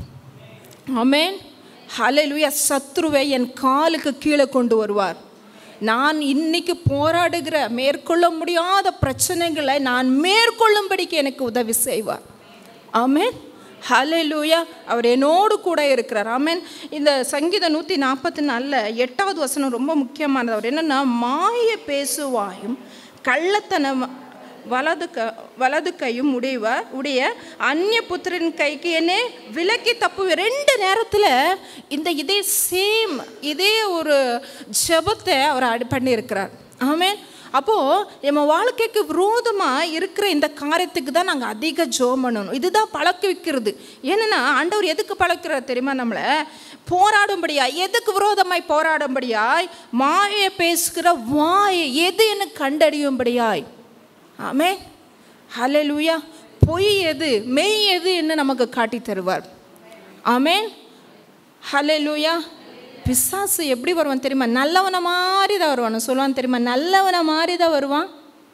ஆமென் ஹalleluya சத்ருவை என் காலுக்கு கீழே கொண்டு வருவார் நான் இன்னைக்கு போராடுகிற மேற்கொள்ள முடியாத பிரச்சனைகளை நான் மேற்கொள்ளும்படிக்கு எனக்கு உதவி செய்வார் ஆமென் ஹalleluya அவர் என்னோடு கூட இருக்கிறார் ஆமென் இந்த சங்கீதம் நூற்றி நாற்பத்தி நாலில் எட்டாவது வசனம் ரொம்ப முக்கியமானது அவர் என்னென்னா மாய பேசுவாயும் கள்ளத்தனம் வலது க வலது கையும் உடையவ உடைய அந்நிய புத்திரன் கைக்கு என்னே விலக்கி தப்பு ரெண்டு நேரத்தில் இந்த இதே சேம் இதே ஒரு ஜெபத்தை அவர் அடி பண்ணியிருக்கிறார் ஆமென் அப்போது நம்ம வாழ்க்கைக்கு விரோதமாக இருக்கிற இந்த காரியத்துக்கு தான் நாங்கள் அதிக ஜோம் பண்ணணும் இதுதான் பழக்க வைக்கிறது ஏன்னா ஆண்டவர் எதுக்கு பழக்கிறார் தெரியுமா நம்மளை போராடும்படியாய் எதுக்கு விரோதமாய் போராடும்படியாய் மாயை பேசுகிற வாய் எது எனக்கு கண்டறியும்படியாய் ஆமே ஹalleluya பொய் எது மெய் எது என்று நமக்கு காட்டி தருவார் ஆமேன் ஹalleluya பிசாசு எப்படி வருவான் தெரியுமா நல்லவனை மாதிரி தான் வருவான் சொல்லுவான் தெரியுமா நல்லவனை மாதிரி தான் வருவான்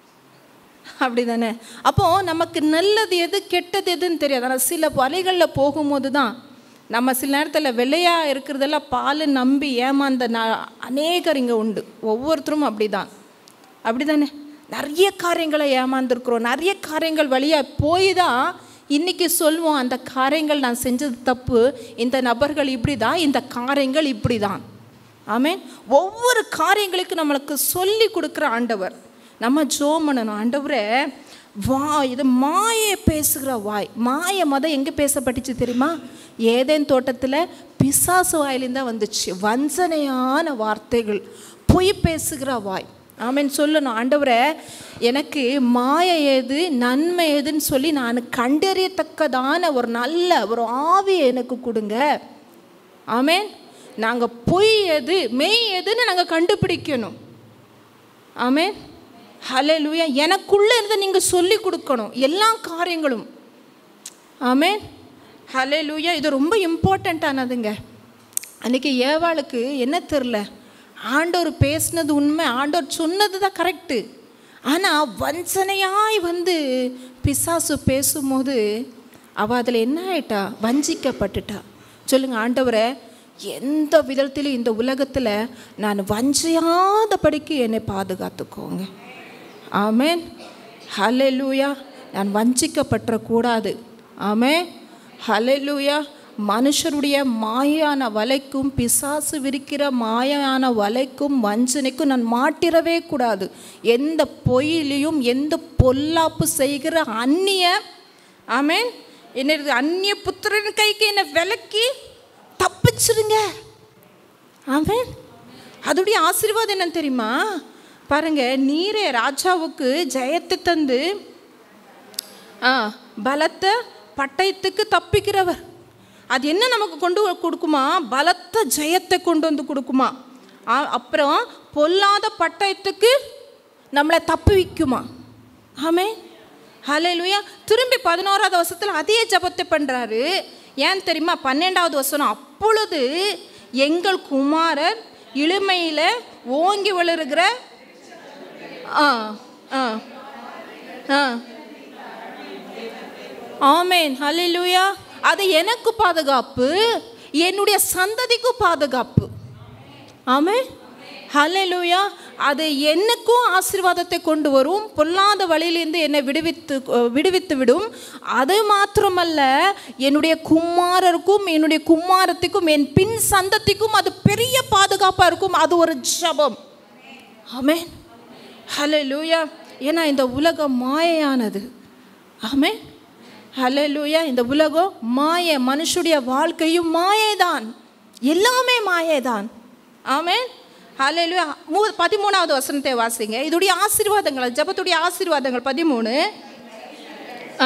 அப்படி தானே அப்போது நமக்கு நல்லது எது கெட்டது எதுன்னு தெரியாது ஆனால் சில வழிகளில் போகும்போது தான் நம்ம சில நேரத்தில் வெள்ளையாக இருக்கிறதெல்லாம் பால் நம்பி ஏமாந்த ந அநேகர் இங்கே உண்டு ஒவ்வொருத்தரும் அப்படி தான் அப்படி தானே நிறைய காரியங்களை ஏமாந்துருக்குறோம் நிறைய காரியங்கள் வழியாக போய் தான் இன்றைக்கி சொல்லுவோம் அந்த காரியங்கள் நான் செஞ்சது தப்பு இந்த நபர்கள் இப்படி தான் இந்த காரியங்கள் இப்படி தான் ஆமேன் ஒவ்வொரு காரியங்களுக்கு நம்மளுக்கு சொல்லி கொடுக்குற ஆண்டவர் நம்ம ஜோம் பண்ணணும் ஆண்டவரே வா இது மாயை பேசுகிற வாய் மாய மதம் எங்கே பேசப்பட்டுச்சு தெரியுமா ஏதேன் தோட்டத்தில் பிசாசு வாயிலிருந்து தான் வந்துச்சு வஞ்சனையான வார்த்தைகள் பொய் பேசுகிற வாய் ஆமென் சொல்லணும் ஆண்டவரே எனக்கு மாய ஏது நன்மை ஏதுன்னு சொல்லி நான் கண்டறியத்தக்கதான ஒரு நல்ல ஒரு ஆவியை எனக்கு கொடுங்க ஆமென் நாங்கள் பொய் எது மெய் எதுன்னு நாங்கள் கண்டுபிடிக்கணும் ஆமென் ஹalleluya எனக்குள்ளே இருந்து நீங்கள் சொல்லி கொடுக்கணும் எல்லா காரியங்களும் ஆமென் ஹalleluya இது ரொம்ப இம்பார்ட்டண்ட்டானதுங்க அன்றைக்கி ஏவாளுக்கு என்ன தெரில ஆண்டவர் பேசினது உண்மை ஆண்டவர் சொன்னது தான் கரெக்டு ஆனால் வஞ்சனையாய் வந்து பிசாசு பேசும்போது அவள் அதில் என்ன ஆயிட்டா வஞ்சிக்கப்பட்டுட்டா சொல்லுங்க ஆண்டவரை எந்த விதத்திலும் இந்த உலகத்தில் நான் வஞ்சியாதபடிக்கு என்னை பாதுகாத்துக்கோங்க ஆமேன் ஹalleluya நான் வஞ்சிக்கப்பட்டுறக்கூடாது ஆமென் ஹalleluya மனுஷருடைய மாயான வலைக்கும் பிசாசு விரிக்கிற மாயான வலைக்கும் வஞ்சனைக்கும் நான் மாட்டிடவே கூடாது எந்த பொய்யிலையும் எந்த பொல்லாப்பு செய்கிற அந்நிய ஆமேன் என்ன அந்நிய புத்திரன் கைக்கு என்னை விலக்கி தப்பிச்சிருங்க ஆமேன் அதோடைய ஆசீர்வாதம் என்ன தெரியுமா பாருங்க நீரே ராஜாவுக்கு ஜெயத்தை தந்து ஆ பலத்த பட்டயத்துக்கு தப்பிக்கிறவர் அது என்ன நமக்கு கொண்டு வ- கொடுக்குமா பலத்த ஜெயத்தை கொண்டு வந்து கொடுக்குமா ஆ- அப்புறம் பொல்லாத பட்டயத்துக்கு நம்மளை தப்புவிக்குமா ஆமே ஹalleluya திரும்பி பதினோராவது வருஷத்தில் அதே ஜபத்தை பண்ணுறாரு ஏன் தெரியுமா பன்னெண்டாவது வருஷம் அப்பொழுது எங்கள் குமாரர் இளமையில் ஓங்கி வளருகிற ஆ ஆ ஆ ஆமேன் ஹalleluya அது எனக்கு பாதுகாப்பு என்னுடைய சந்ததிக்கு பாதுகாப்பு ஆமே ஹalleluya அது என்னக்கும் ஆசீர்வாதத்தை கொண்டு வரும் பொல்லாத வழியிலிருந்து என்னை விடுவித்து விடுவித்து விடும் அது மாத்திரமல்ல என்னுடைய குமாரருக்கும் என்னுடைய குமாரத்துக்கும் என் பின் சந்ததிக்கும் அது பெரிய பாதுகாப்பாக இருக்கும் அது ஒரு ஜபம் ஆமென் ஹalleluya ஏன்னா இந்த உலகம் மாயையானது ஆமென் ஹalleluya இந்த உலகம் மாயை மனுஷுடைய வாழ்க்கையும் மாயைதான் எல்லாமே மாயைதான் ஆமென் ஹalleluya மூ பதிமூணாவது வசனத்தை வாசிங்க இதுடைய ஆசீர்வாதங்கள் ஜெபத்துடைய ஆசீர்வாதங்கள் பதிமூணு ஆ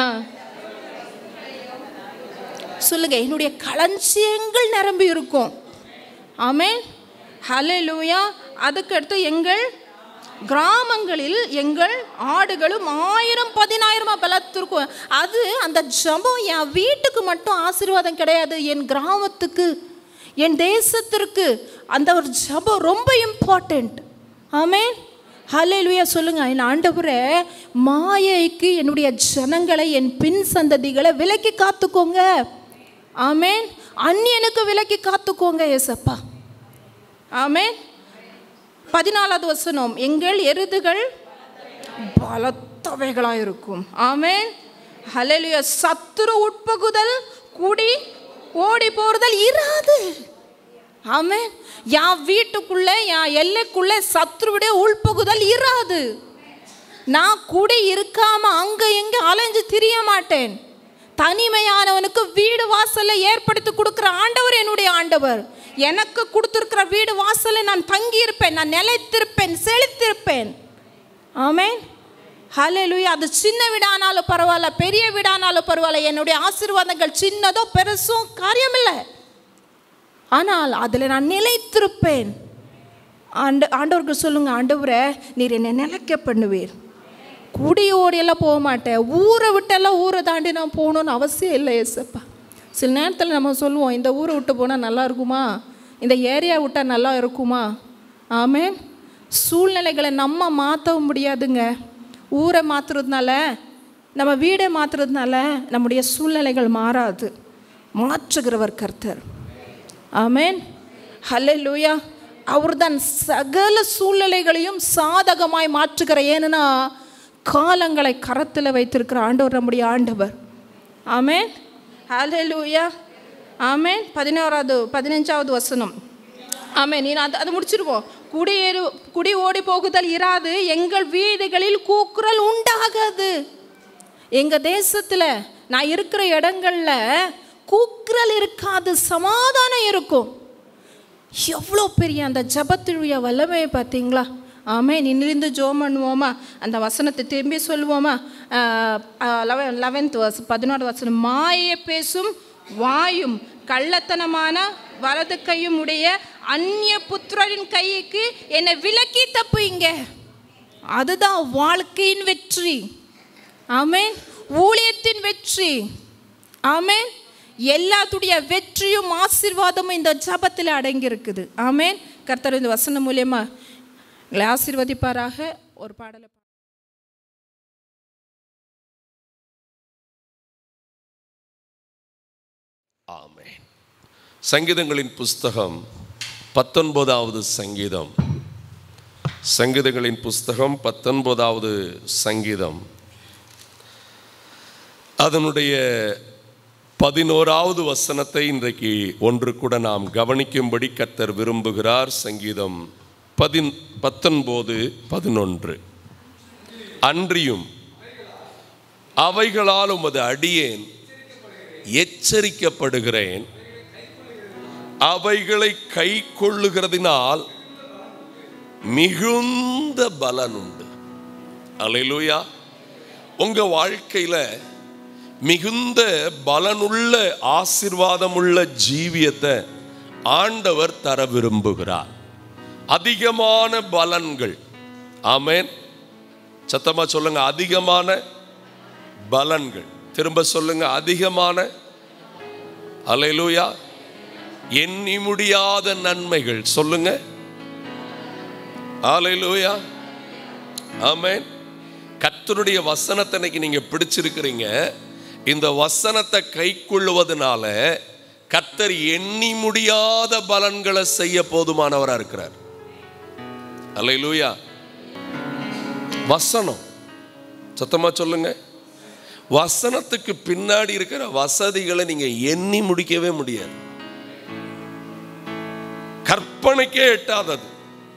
சொல்லுங்க என்னுடைய களஞ்சியங்கள் நிரம்பி இருக்கும் ஆமென் ஹalleluya அதுக்கடுத்து எங்கள் கிராமங்களில் எங்கள் ஆடுகளும் ஆயிரம் பதினாயிரமா பலத்திருக்கும் அது அந்த ஜபம் என் வீட்டுக்கு மட்டும் ஆசீர்வாதம் கிடையாது என் கிராமத்துக்கு என் தேசத்திற்கு அந்த ஒரு ஜபம் ரொம்ப இம்பார்ட்டண்ட் ஆமென் ஹalleluya சொல்லுங்க என் ஆண்டவரே மாயைக்கு என்னுடைய ஜனங்களை என் பின் சந்ததிகளை விலக்கி காத்துக்கோங்க ஆமென் அந்நியனுக்கு விலக்கி காத்துக்கோங்க ஏசப்பா ஆமென் பதினாலாவது வசனம் எங்கள் எருதுகள் பலத்தவைகளாக இருக்கும் ஆமென் ஹalleluya சத்துரு உட்பகுதல் கூடி ஓடி போறதல் இராது ஆமென் என் வீட்டுக்குள்ள என் எல்லைக்குள்ள சத்துருவுடைய உள்பகுதல் இராது நான் கூட இருக்காம அங்க எங்க அலைஞ்சு திரிய மாட்டேன் தனிமையானவனுக்கு வீடு வாசல்ல ஏற்படுத்தி கொடுக்குற ஆண்டவர் என்னுடைய ஆண்டவர் எனக்கு கொடுத்துருக்கிற வீடு வாசல்ல நான் தங்கி இருப்பேன் நான் நிலைத்திருப்பேன் செழித்திருப்பேன் ஆமென் ஹalleluya அது சின்ன வீடானாலும் பரவாயில்ல பெரிய வீடானாலும் பரவாயில்ல என்னுடைய ஆசீர்வாதங்கள் சின்னதோ பெருசோ காரியமில்லை ஆனால் அதில் நான் நிலைத்திருப்பேன் ஆண்ட ஆண்டவருக்கு சொல்லுங்க ஆண்டவரே நீர் என்னை நிலைக்க பண்ணுவீர் குடி ஓடியெல்லாம் போக மாட்டேன் ஊரை விட்டெல்லாம் ஊரை தாண்டி நான் போகணுன்னு அவசியம் இல்லை ஏசப்பா சில நேரத்தில் நம்ம சொல்லுவோம் இந்த ஊரை விட்டு போனால் நல்லா இருக்குமா இந்த ஏரியா விட்டால் நல்லா இருக்குமா ஆமென் சூழ்நிலைகளை நம்ம மாற்றவும் முடியாதுங்க ஊரை மாற்றுறதுனால நம்ம வீடை மாற்றுறதுனால நம்முடைய சூழ்நிலைகள் மாறாது மாற்றுகிறவர் கர்த்தர் ஆமென் ஹalleluya அவர்தான் சகல சூழ்நிலைகளையும் சாதகமாய் மாற்றுகிற ஏன்னா காலங்களை கரத்தில் வைத்திருக்கிற ஆண்டவர் நம்முடைய ஆண்டவர் ஆமென் ஹalleluya ஆமென் பதினோராவது பதினஞ்சாவது வசனம் ஆமென் நீ அது அது முடிச்சிருவோம் குடியேறு குடி ஓடி போகுதல் இராது எங்கள் வீடுகளில் கூக்குரல் உண்டாகாது எங்கள் தேசத்தில் நான் இருக்கிற இடங்கள்ல கூக்குரல் இருக்காது சமாதானம் இருக்கும் எவ்வளோ பெரிய அந்த ஜபத்தினுடைய வல்லமையை பார்த்தீங்களா ஆமே நின்றிருந்து ஜோம் பண்ணுவோமா அந்த வசனத்தை திரும்பி சொல்லுவோமா லெவன் லெவன்த் வஸ் பதினோரு வசனம் மாயை பேசும் வாயும் கள்ளத்தனமான வலது கையும் உடைய அந்நிய புத்திரரின் கைக்கு என்னை விலக்கி தப்புங்க அதுதான் வாழ்க்கையின் வெற்றி ஆமென் ஊழியத்தின் வெற்றி ஆமென் எல்லாத்துடைய வெற்றியும் ஆசீர்வாதமும் இந்த ஜபத்தில் அடங்கி இருக்குது ஆமென் கர்த்தர் இந்த வசனம் மூலியமா எங்களை ஆசீர்வதிப்பாராக ஒரு பாடலை பா- ஆமென் சங்கீதங்களின் புஸ்தகம் பத்தொன்பதாவது சங்கீதம் சங்கீதங்களின் புஸ்தகம் பத்தொன்பதாவது சங்கீதம் அதனுடைய பதினோராவது வசனத்தை இன்றைக்கு ஒன்று கூட நாம் கவனிக்கும்படி கர்த்தர் விரும்புகிறார் சங்கீதம் பதின் பத்தொன்பது பதினொன்று அன்றியும் அவைகளால் உமது அடியேன் எச்சரிக்கப்படுகிறேன் அவைகளை கை கொள்ளுகிறதினால் மிகுந்த பலன் உண்டு அலையிலூயா உங்க வாழ்க்கையில மிகுந்த பலனுள்ள ஆசிர்வாதமுள்ள ஜீவியத்தை ஆண்டவர் தர விரும்புகிறார் அதிகமான பலன்கள் ஆமென் சத்தமா சொல்லுங்க அதிகமான பலன்கள் திரும்ப சொல்லுங்க அதிகமான அலையிலூயா எண்ணி முடியாத நன்மைகள் சொல்லுங்க அலையிலூயா ஆமென் கர்த்தருடைய வசனத்தை இன்னைக்கு நீங்க பிடிச்சிருக்கிறீங்க இந்த வசனத்தை கைக்கொள்ளுவதனால கர்த்தர் எண்ணி முடியாத பலன்களை செய்ய போதுமானவரா இருக்கிறார் அல்லேலூயா வசனம் சத்தமா சொல்லுங்க வசனத்துக்கு பின்னாடி இருக்கிற வசதிகளை நீங்க எண்ணி முடிக்கவே முடியாது கற்பனைக்கே எட்டாதது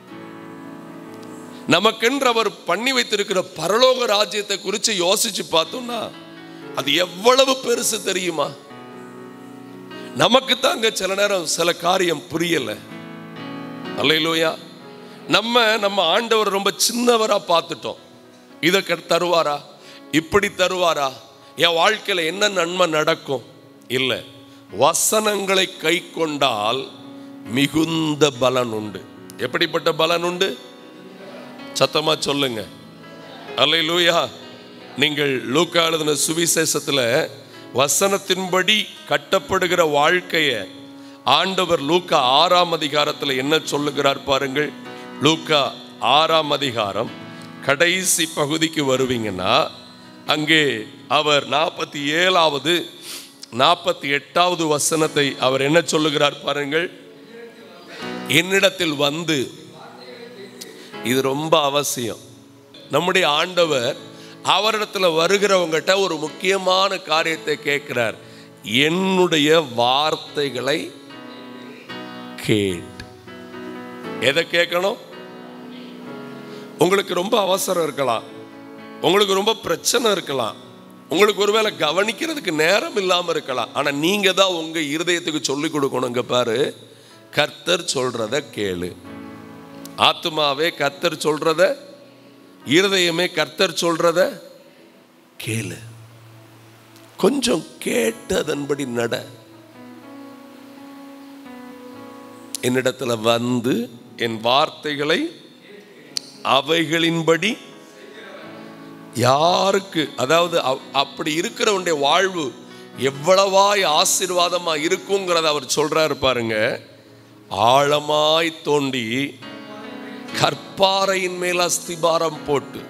நமக்கென்று அவர் பண்ணி வைத்திருக்கிற பரலோக ராஜ்யத்தை குறித்து யோசிச்சு பார்த்தோம்னா அது எவ்வளவு பெருசு தெரியுமா நமக்கு தாங்க சில நேரம் சில காரியம் புரியல அல்லையிலோயா நம்ம நம்ம ஆண்டவர் ரொம்ப சின்னவரா பார்த்துட்டோம் இதை க- தருவாரா இப்படி தருவாரா என் வாழ்க்கையில என்ன நன்மை நடக்கும் இல்லை வசனங்களை கை கொண்டால் மிகுந்த பலன் உண்டு எப்படிப்பட்ட பலன் உண்டு சத்தமா சொல்லுங்க அல்லேலூயா நீங்கள் லூக்கா எழுதின சுவிசேஷத்துல வசனத்தின்படி கட்டப்படுகிற வாழ்க்கையை ஆண்டவர் லூக்கா ஆறாம் அதிகாரத்துல என்ன சொல்லுகிறார் பாருங்கள் லூக்கா ஆறாம் அதிகாரம் கடைசி பகுதிக்கு வருவீங்கன்னா அங்கே அவர் நாற்பத்தி ஏழாவது நாற்பத்தி எட்டாவது வசனத்தை அவர் என்ன சொல்லுகிறார் பாருங்கள் என்னிடத்தில் வந்து இது ரொம்ப அவசியம் நம்முடைய ஆண்டவர் அவரிடத்துல வருகிறவங்ககிட்ட ஒரு முக்கியமான காரியத்தை கேட்கிறார் என்னுடைய வார்த்தைகளை கேட் எதை கேட்கணும் உங்களுக்கு ரொம்ப அவசரம் இருக்கலாம் உங்களுக்கு ரொம்ப பிரச்சனை இருக்கலாம் உங்களுக்கு ஒருவேளை கவனிக்கிறதுக்கு நேரம் இல்லாம இருக்கலாம் ஆனா நீங்க தான் உங்க இருதயத்துக்கு சொல்லி கொடுக்கணுங்க பாரு கர்த்தர் சொல்றத கேளு ஆத்துமாவே கர்த்தர் சொல்றத இருதயமே கர்த்தர் சொல்றத கேளு கொஞ்சம் கேட்டதன்படி நட என்னிடத்துல வந்து என் வார்த்தைகளை அவைகளின்படி யாருக்கு அதாவது அவ்- அப்படி இருக்கிறவனுடைய வாழ்வு எவ்வளவாய் ஆசீர்வாதமா இருக்குங்கிறத அவர் சொல்றாரு பாருங்க ஆழமாய் தோண்டி கற்பாறையின் மேல் அஸ்திபாரம் போட்டு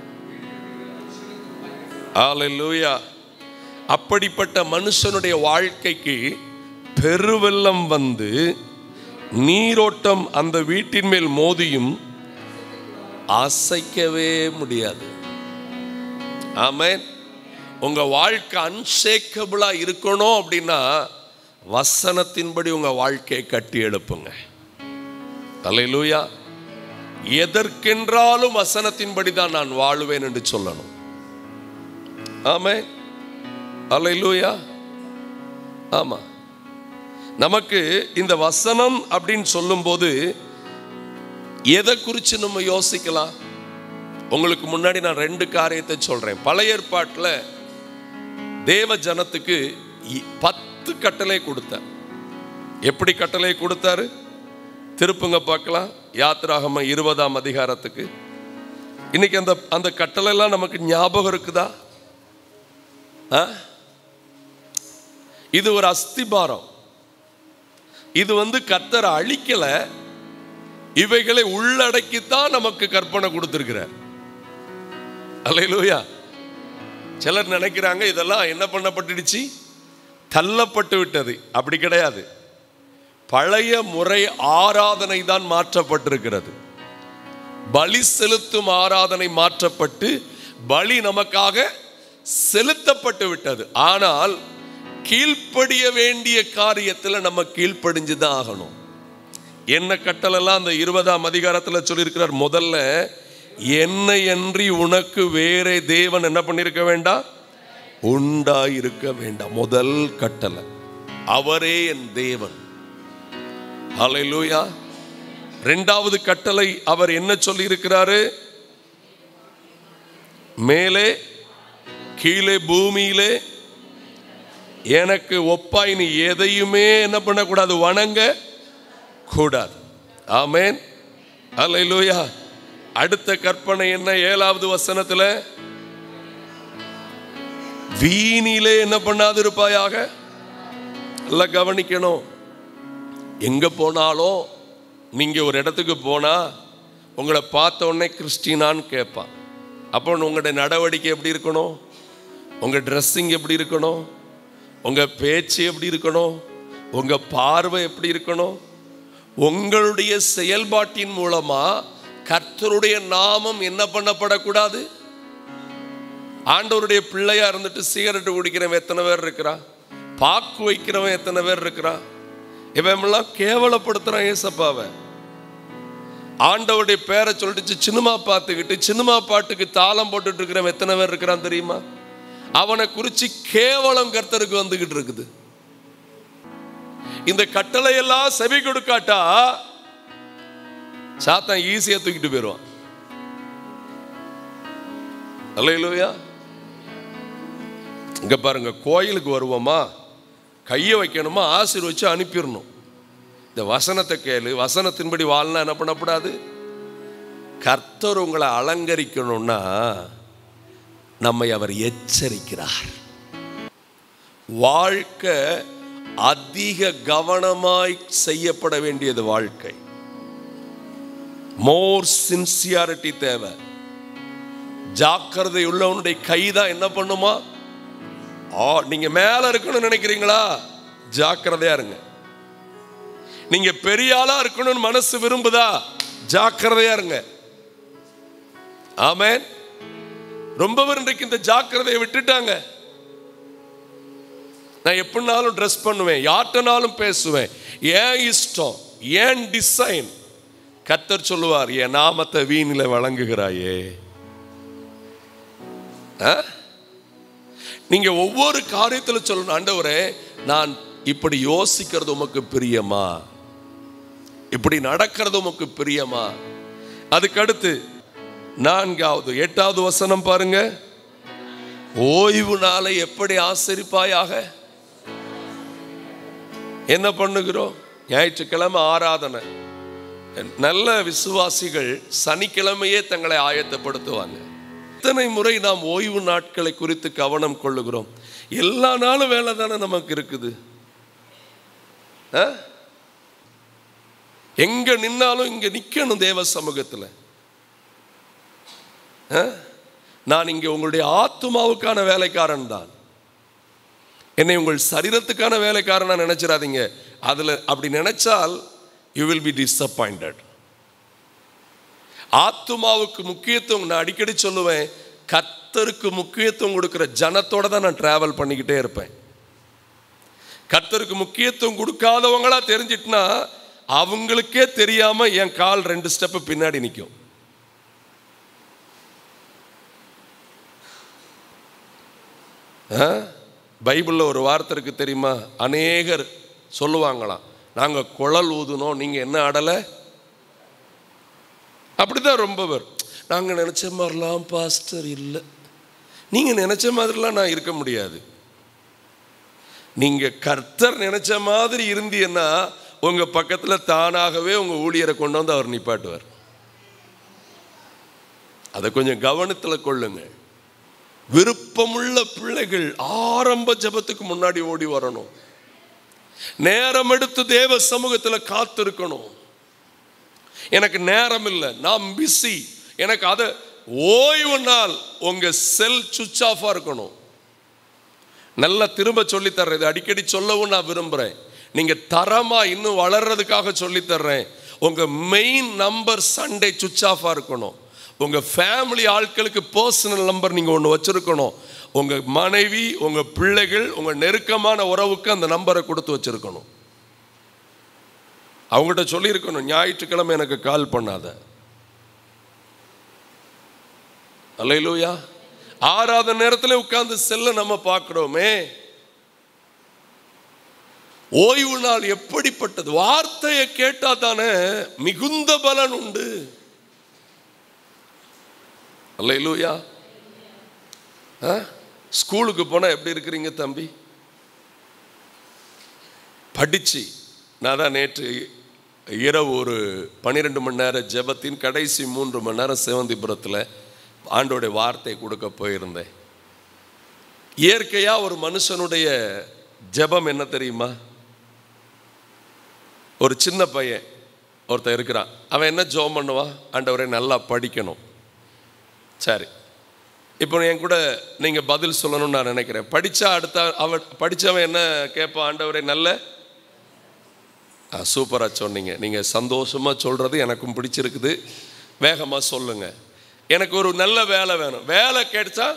ஹalleluya அப்படிப்பட்ட மனுஷனுடைய வாழ்க்கைக்கு பெருவெள்ளம் வந்து நீரோட்டம் அந்த வீட்டின் மேல் மோதியும் அசைக்கவே முடியாது ஆமென் உங்க வாழ்க்கை அன்ஷேக்கபிளா இருக்கணும் அப்படின்னா வசனத்தின்படி உங்க வாழ்க்கையை கட்டி எழுப்புங்க அல்லேலூயா எதற்கென்றாலும் வசனத்தின்படி தான் நான் வாழுவேன் என்று சொல்லணும் ஆமே அல்லேலூயா ஆமா நமக்கு இந்த வசனம் அப்படின்னு சொல்லும்போது எதை குறித்து நம்ம யோசிக்கலாம் உங்களுக்கு முன்னாடி நான் ரெண்டு காரியத்தை சொல்றேன் பழைய ஏற்பாட்டில் தேவ ஜனத்துக்கு இ- பத்து கட்டளை கொடுத்தார் எப்படி கட்டளை கொடுத்தாரு திருப்புங்க பார்க்கலாம் யாத்திராகம இருபதாம் அதிகாரத்துக்கு இன்னைக்கு அந்த அந்த கட்டளை எல்லாம் நமக்கு ஞாபகம் இருக்குதா ஆ? இது ஒரு அஸ்திபாரம் இது வந்து கத்தரை அழிக்கல இவைகளை உள்ளடக்கித்தான் நமக்கு கற்பனை கொடுத்திருக்கிறார் அல்லேலூயா சிலர் நினைக்கிறாங்க இதெல்லாம் என்ன பண்ணப்பட்டுடுச்சு தள்ளப்பட்டு விட்டது அப்படி கிடையாது பழைய முறை ஆராதனை தான் மாற்றப்பட்டிருக்கிறது பலி செலுத்தும் ஆராதனை மாற்றப்பட்டு பலி நமக்காக செலுத்தப்பட்டு விட்டது ஆனால் கீழ்ப்படிய வேண்டிய காரியத்தில் நம்ம கீழ்ப்படிஞ்சு தான் ஆகணும் என்ன கட்டளெல்லாம் அந்த இருபதாம் அதிகாரத்தில் சொல்லியிருக்கிறார் முதல்ல என்னை அன்றி உனக்கு வேறே தேவன் என்ன பண்ணியிருக்க வேண்டாம் உண்டாயிருக்க வேண்டாம் முதல் கட்டளை அவரே என் தேவன் ஹalleluya ரெண்டாவது கட்டளை அவர் என்ன சொல்லி இருக்கிறாரு மேலே கீழே பூமியிலே எனக்கு ஒப்பாய் நீ எதையுமே என்ன பண்ணக்கூடாது வணங்க கூடாது ஆமேன் அல்லேலூயா அடுத்த கற்பனை என்ன ஏழாவது வசனத்துல வீணிலே என்ன பண்ணாது இருப்பாயாக எல்லாம் கவனிக்கணும் எங்க போனாலும் நீங்க ஒரு இடத்துக்கு போனா உங்களை பார்த்த உடனே கிறிஸ்டினான்னு கேட்பான் அப்போ உங்களுடைய நடவடிக்கை எப்படி இருக்கணும் உங்க ட்ரெஸ்ஸிங் எப்படி இருக்கணும் உங்க பேச்சு எப்படி இருக்கணும் உங்க பார்வை எப்படி இருக்கணும் உங்களுடைய செயல்பாட்டின் மூலமா கர்த்தருடைய நாமம் என்ன பண்ணப்படக்கூடாது ஆண்டவருடைய பிள்ளையா இருந்துட்டு சிகரெட் குடிக்கிறவன் எத்தனை பேர் இருக்கிறான் பாக்கு வைக்கிறவன் எத்தனை பேர் இருக்கிறான் இவன் கேவலப்படுத்துறான் ஏசப்பாவை ஆண்டவருடைய பேரை சொல்லிட்டு சினிமா பார்த்துக்கிட்டு சினிமா பாட்டுக்கு தாளம் போட்டுட்டு இருக்கிறவன் எத்தனை பேர் இருக்கிறான் தெரியுமா அவனை குறிச்சு கேவலம் கர்த்தருக்கு வந்துகிட்டு இருக்குது இந்த கட்டளை எல்லாம் செவி கொடுக்காட்டா சாத்தான் ஈஸியா தூக்கிட்டு போயிடுவான் அல்லையா இங்க பாருங்க கோயிலுக்கு வருவோமா கையை வைக்கணுமா ஆசீர்வச்சு அனுப்பிடணும் இந்த வசனத்தை கேளு வசனத்தின்படி வாழ்னா என்ன பண்ணக்கூடாது கர்த்தர் உங்களை அலங்கரிக்கணும்னா நம்மை அவர் எச்சரிக்கிறார் வாழ்க்கை அதிக கவனமாய் செய்யப்பட வேண்டியது வாழ்க்கை மோர் சின்சியாரிட்டி தேவை ஜாக்கிரதை உள்ளவனுடைய கைதான் என்ன பண்ணுமா ஆ நீங்க மேல இருக்கணும்னு நினைக்கிறீங்களா ஜாக்கிரதையா இருங்க நீங்க பெரிய ஆளா இருக்கணும்னு மனசு விரும்புதா ஜாக்கிரதையா இருங்க ஆமென் ரொம்ப பேர் இன்றைக்கு இந்த ஜாக்கிரதையை விட்டுட்டாங்க நான் எப்படினாலும் ட்ரெஸ் பண்ணுவேன் யார்கிட்டனாலும் பேசுவேன் ஏன் இஷ்டம் ஏன் டிசைன் கத்தர் சொல்லுவார் என் நாமத்தை வீணில வழங்குகிறாயே ஆ? நீங்க ஒவ்வொரு காரியத்தில் சொல்லணும் ஆண்டவரே நான் இப்படி யோசிக்கிறது உமக்கு பிரியமா இப்படி நடக்கிறது உமக்கு பிரியமா அதுக்கு அடுத்து நான்காவது எட்டாவது வசனம் பாருங்க ஓய்வு நாளை எப்படி ஆசரிப்பாயாக என்ன பண்ணுகிறோம் ஞாயிற்றுக்கிழமை ஆராதனை நல்ல விசுவாசிகள் சனிக்கிழமையே தங்களை ஆயத்தப்படுத்துவாங்க எத்தனை முறை நாம் ஓய்வு நாட்களை குறித்து கவனம் கொள்ளுகிறோம் எல்லா நாளும் வேலை தானே நமக்கு இருக்குது ஆ? எங்க நின்னாலும் இங்க நிக்கணும் தேவ சமூகத்தில் ஆ? நான் இங்கே உங்களுடைய ஆத்துமாவுக்கான வேலைக்காரன் தான் என்னை உங்கள் சரீரத்துக்கான வேலைக்காரனா நினைச்சிடாதீங்க அதுல அப்படி நினைச்சால் யூ வில் பி டிசப்பாயிண்டட் ஆத்துமாவுக்கு முக்கியத்துவம் நான் அடிக்கடி சொல்லுவேன் கர்த்தருக்கு முக்கியத்துவம் கொடுக்கிற ஜனத்தோட தான் நான் டிராவல் பண்ணிக்கிட்டே இருப்பேன் கர்த்தருக்கு முக்கியத்துவம் கொடுக்காதவங்களா தெரிஞ்சிட்டுனா அவங்களுக்கே தெரியாம என் கால் ரெண்டு ஸ்டெப் பின்னாடி நிற்கும் பைபிளில் ஒரு வார்த்தை இருக்கு தெரியுமா அநேகர் சொல்லுவாங்களாம் நாங்கள் குழல் ஊதுனோம் நீங்கள் என்ன ஆடலை அப்படிதான் ரொம்ப பேர் நாங்கள் நினச்ச மாதிரிலாம் பாஸ்டர் இல்லை நீங்கள் நினச்ச மாதிரிலாம் நான் இருக்க முடியாது நீங்கள் கர்த்தர் நினச்ச மாதிரி இருந்தீங்கன்னா உங்கள் பக்கத்தில் தானாகவே உங்கள் ஊழியரை கொண்டு வந்து அவர் நிப்பாட்டுவார் அதை கொஞ்சம் கவனத்தில் கொள்ளுங்கள் விருப்பமுள்ள பிள்ளைகள் ஆரம்ப ஜெபத்துக்கு முன்னாடி ஓடி வரணும் நேரம் எடுத்து தேவ சமூகத்தில் காத்திருக்கணும் எனக்கு நேரம் இல்லை நான் பிஸி எனக்கு அதை ஓய்வு நாள் உங்க செல் சுவிச் ஆஃபாக இருக்கணும் நல்லா திரும்ப சொல்லி தர்றேன் இது அடிக்கடி சொல்லவும் நான் விரும்புகிறேன் நீங்க தரமா இன்னும் வளர்றதுக்காக சொல்லி தர்றேன் உங்க மெயின் நம்பர் சண்டே சுவிச் ஆஃபாக இருக்கணும் உங்க ஃபேமிலி ஆட்களுக்கு பர்சனல் நம்பர் நீங்க ஒன்று வச்சிருக்கணும் உங்க மனைவி உங்க பிள்ளைகள் உங்க நெருக்கமான உறவுக்கு அந்த நம்பரை கொடுத்து வச்சிருக்கணும் அவங்ககிட்ட சொல்லியிருக்கணும் ஞாயிற்றுக்கிழமை எனக்கு கால் பண்ணாத அல்லையிலூயா ஆறாத நேரத்தில் உட்கார்ந்து செல்ல நம்ம பார்க்கிறோமே ஓய்வு நாள் எப்படிப்பட்டது வார்த்தையை கேட்டா தானே மிகுந்த பலன் உண்டு அல்லையிலூயா ஆ? ஸ்கூலுக்கு போனால் எப்படி இருக்கிறீங்க தம்பி படிச்சு நான் தான் நேற்று இரவு ஒரு பன்னிரெண்டு மணி நேர ஜெபத்தின் கடைசி மூன்று மணி நேரம் சிவந்திபுரத்தில் ஆண்டோடைய வார்த்தை கொடுக்க போயிருந்தேன் இயற்கையாக ஒரு மனுஷனுடைய ஜெபம் என்ன தெரியுமா ஒரு சின்ன பையன் ஒருத்தன் இருக்கிறான் அவன் என்ன ஜெபம் பண்ணுவான் ஆண்டவரை நல்லா படிக்கணும் சரி இப்போ என் கூட நீங்கள் பதில் சொல்லணும்னு நான் நினைக்கிறேன் படித்தா அடுத்த அவன் படித்தவன் என்ன கேட்பான் ஆண்டவரை நல்ல சூப்பராக சொன்னீங்க நீங்கள் சந்தோஷமாக சொல்கிறது எனக்கும் பிடிச்சிருக்குது வேகமாக சொல்லுங்க எனக்கு ஒரு நல்ல வேலை வேணும் வேலை கிடைச்சா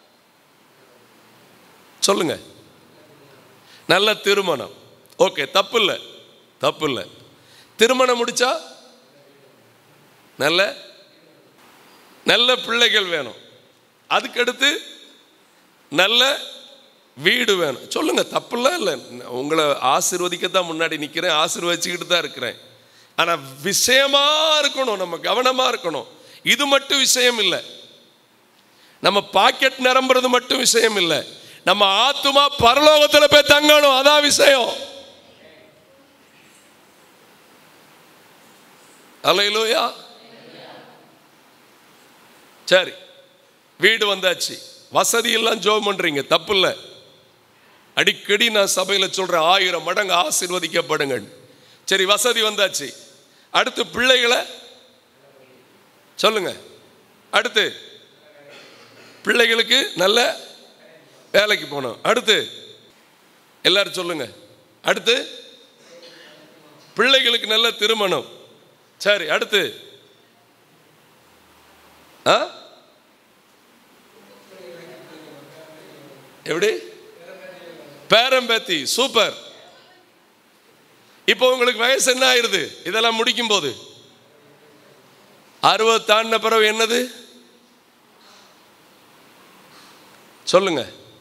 சொல்லுங்க நல்ல திருமணம் ஓகே தப்பு இல்லை தப்பு இல்லை திருமணம் முடிச்சா நல்ல நல்ல பிள்ளைகள் வேணும் அதுக்கடுத்து நல்ல வீடு வேணும் சொல்லுங்க தப்புலாம் இல்லை உங்களை ஆசீர்வதிக்கத்தான் முன்னாடி நிற்கிறேன் ஆசீர்வதிச்சுக்கிட்டு தான் இருக்கிறேன் ஆனால் விஷயமா இருக்கணும் நம்ம கவனமா இருக்கணும் இது மட்டும் விஷயம் இல்லை நம்ம பாக்கெட் நிரம்புறது மட்டும் விஷயம் இல்லை நம்ம ஆத்துமா பரலோகத்தில் போய் தங்கணும் அதான் விஷயம் அலையிலோயா சரி வீடு வந்தாச்சு வசதி எல்லாம் ஜோம் பண்றீங்க தப்பு இல்லை அடிக்கடி நான் சபையில் சொல்றேன் ஆயிரம் மடங்கு ஆசீர்வதிக்கப்படுங்க சரி வசதி வந்தாச்சு அடுத்து பிள்ளைகளை சொல்லுங்க அடுத்து பிள்ளைகளுக்கு நல்ல வேலைக்கு போகணும் அடுத்து எல்லாரும் சொல்லுங்க அடுத்து பிள்ளைகளுக்கு நல்ல திருமணம் சரி அடுத்து ஆ எப்படி பேரம்பேத்தி சூப்பர் இப்போ உங்களுக்கு வயசு என்ன ஆயிருது இதெல்லாம் முடிக்கும் போது அறுபது தாண்டின பிறகு என்னது சொல்லுங்க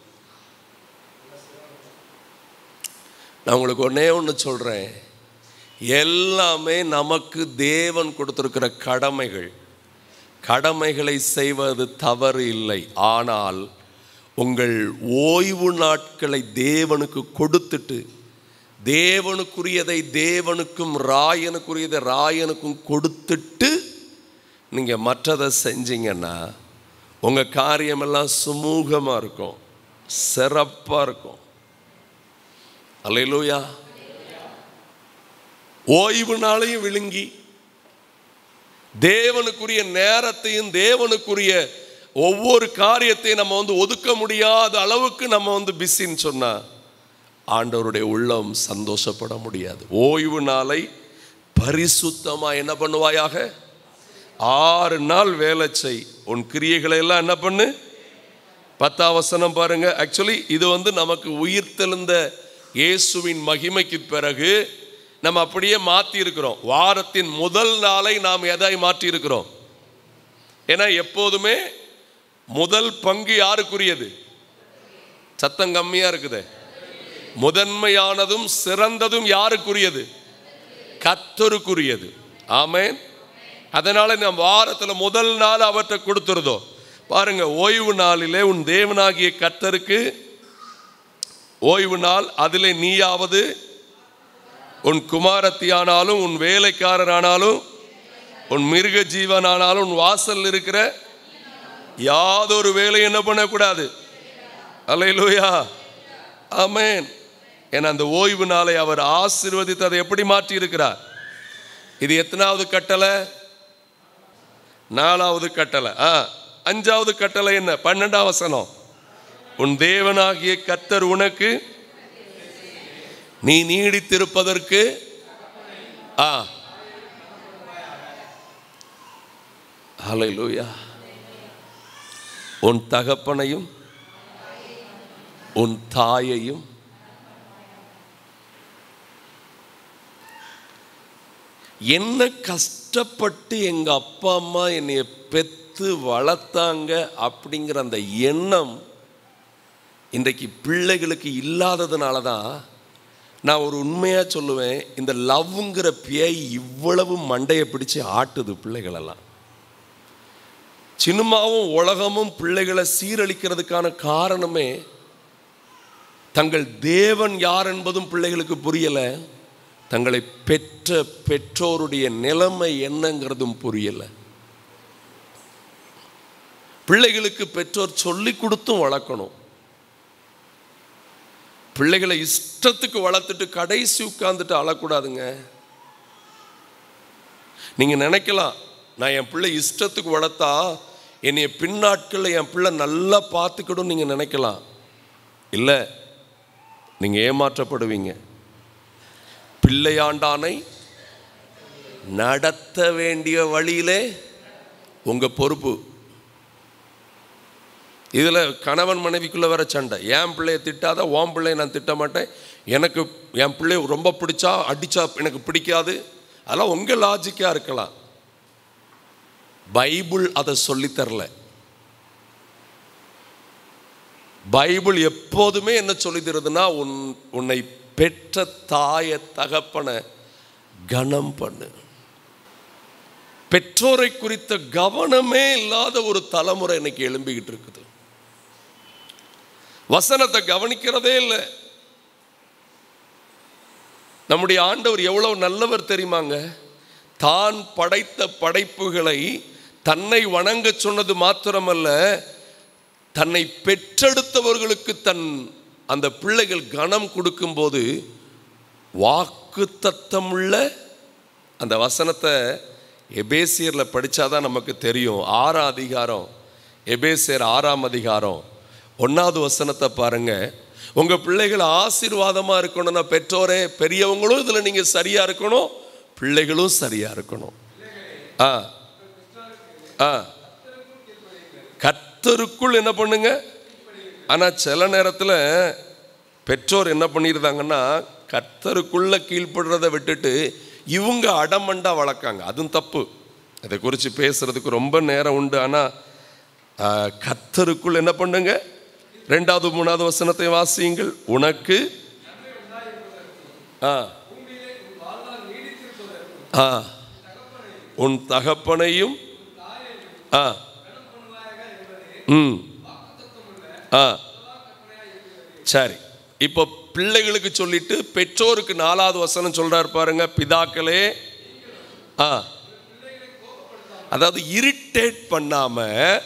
நான் உங்களுக்கு ஒன்னே ஒன்று சொல்றேன் எல்லாமே நமக்கு தேவன் கொடுத்திருக்கிற கடமைகள் கடமைகளை செய்வது தவறு இல்லை ஆனால் உங்கள் ஓய்வு நாட்களை தேவனுக்கு கொடுத்துட்டு தேவனுக்குரியதை தேவனுக்கும் ராயனுக்குரியதை ராயனுக்கும் கொடுத்துட்டு நீங்கள் மற்றதை செஞ்சீங்கன்னா உங்கள் காரியமெல்லாம் சுமூகமாக இருக்கும் சிறப்பாக இருக்கும் அல்லையிலூயா ஓய்வு நாளையும் விழுங்கி தேவனுக்குரிய நேரத்தையும் தேவனுக்குரிய ஒவ்வொரு காரியத்தையும் நம்ம வந்து ஒதுக்க முடியாத அளவுக்கு நம்ம வந்து பிஸின்னு சொன்னா ஆண்டவருடைய உள்ளம் சந்தோஷப்பட முடியாது ஓய்வு நாளை பரிசுத்தமா என்ன பண்ணுவாயாக ஆறு நாள் வேலை செய் உன் கிரியைகளை எல்லாம் என்ன பண்ணு பத்தாம் வசனம் பாருங்க ஆக்சுவலி இது வந்து நமக்கு உயிர்த்தெழுந்த இயேசுவின் மகிமைக்கு பிறகு நம்ம அப்படியே மாற்றி இருக்கிறோம் வாரத்தின் முதல் நாளை நாம் எதை மாற்றி இருக்கிறோம் ஏன்னா எப்போதுமே முதல் பங்கு யாருக்குரியது சத்தம் கம்மியா இருக்குது முதன்மையானதும் சிறந்ததும் யாருக்குரியது கத்தருக்குரியது ஆமென் அதனால நாம் வாரத்தில் முதல் நாள் அவற்றை கொடுத்துருதோம் பாருங்க ஓய்வு நாளிலே உன் தேவனாகிய கத்தருக்கு ஓய்வு நாள் அதிலே நீயாவது உன் குமாரத்தியானாலும் உன் வேலைக்காரனானாலும் உன் மிருக ஜீவனானாலும் உன் வாசல் இருக்கிற யாதொரு வேலை என்ன பண்ணக்கூடாது அல்லையிலூயா ஆமென் ஏன்னா அந்த ஓய்வு நாளை அவர் ஆசீர்வதித்து அதை எப்படி மாற்றி இருக்கிறார் இது எத்தனாவது கட்டளை நாலாவது கட்டளை ஆ அஞ்சாவது கட்டளை என்ன பன்னெண்டாம் வசனம் உன் தேவனாகிய கத்தர் உனக்கு நீ நீடித்திருப்பதற்கு ஆ ஹalleluya உன் தகப்பனையும் உன் தாயையும் என்ன கஷ்டப்பட்டு எங்க அப்பா அம்மா என்னைய பெத்து வளர்த்தாங்க அப்படிங்கிற அந்த எண்ணம் இன்றைக்கு பிள்ளைகளுக்கு இல்லாததுனால தான் நான் ஒரு உண்மையாக சொல்லுவேன் இந்த லவ்ங்கிற பேய் இவ்வளவு மண்டையை பிடிச்சு ஆட்டுது பிள்ளைகளெல்லாம் சினிமாவும் உலகமும் பிள்ளைகளை சீரழிக்கிறதுக்கான காரணமே தங்கள் தேவன் யார் என்பதும் பிள்ளைகளுக்கு புரியலை தங்களை பெற்ற பெற்றோருடைய நிலைமை என்னங்கிறதும் புரியலை பிள்ளைகளுக்கு பெற்றோர் சொல்லி கொடுத்தும் வளர்க்கணும் பிள்ளைகளை இஷ்டத்துக்கு வளர்த்துட்டு கடைசி உட்கார்ந்துட்டு அழக்கூடாதுங்க நீங்க நினைக்கலாம் நான் என் பிள்ளை இஷ்டத்துக்கு வளர்த்தா என்னைய பின்னாட்களில் என் பிள்ளை நல்லா பார்த்துக்கிடும் நீங்க நினைக்கலாம் இல்லை நீங்க ஏமாற்றப்படுவீங்க பிள்ளையாண்டானை நடத்த வேண்டிய வழியிலே உங்கள் பொறுப்பு இதில் கணவன் மனைவிக்குள்ளே வர சண்டை என் பிள்ளைய திட்டாத ஓம் பிள்ளைய நான் திட்ட மாட்டேன் எனக்கு என் பிள்ளைய ரொம்ப பிடிச்சா அடித்தா எனக்கு பிடிக்காது அதெல்லாம் உங்கள் லாஜிக்காக இருக்கலாம் பைபிள் அதை சொல்லித் தரல பைபிள் எப்போதுமே என்ன சொல்லி தருதுன்னா உன் உன்னை பெற்ற தாய தகப்பனை கனம் பண்ணு பெற்றோரை குறித்த கவனமே இல்லாத ஒரு தலைமுறை இன்னைக்கு எழும்பிக்கிட்டு இருக்குது வசனத்தை கவனிக்கிறதே இல்லை நம்முடைய ஆண்டவர் எவ்வளவு நல்லவர் தெரியுமாங்க தான் படைத்த படைப்புகளை தன்னை வணங்க சொன்னது மாத்திரமல்ல தன்னை பெற்றெடுத்தவர்களுக்கு தன் அந்த பிள்ளைகள் கனம் கொடுக்கும்போது வாக்கு தத்தமுள்ள அந்த வசனத்தை எபேசியரில் படித்தாதான் நமக்கு தெரியும் ஆறாம் அதிகாரம் எபேசியர் ஆறாம் அதிகாரம் ஒன்றாவது வசனத்தை பாருங்க உங்கள் பிள்ளைகள் ஆசீர்வாதமாக இருக்கணும்னா பெற்றோரே பெரியவங்களும் இதில் நீங்கள் சரியாக இருக்கணும் பிள்ளைகளும் சரியாக இருக்கணும் ஆ ஆ கர்த்தருக்குள் என்ன பண்ணுங்க ஆனால் சில நேரத்தில் பெற்றோர் என்ன பண்ணியிருந்தாங்கன்னா கர்த்தருக்குள்ள கீழ்ப்படுறதை விட்டுட்டு இவங்க அடமண்டா வளர்க்காங்க அதுவும் தப்பு அதை குறித்து பேசுறதுக்கு ரொம்ப நேரம் உண்டு ஆனால் கர்த்தருக்குள் என்ன பண்ணுங்க ரெண்டாவது மூணாவது வசனத்தை வாசியுங்கள் உனக்கு ஆ ஆ உன் தகப்பனையும் ஆ ம் ஆ சரி இப்போ பிள்ளைகளுக்கு சொல்லிட்டு பெற்றோருக்கு நாலாவது வசனம் சொல்றாரு பாருங்க பிதாக்களே ஆ அதாவது இரிட்டேட் பண்ணாம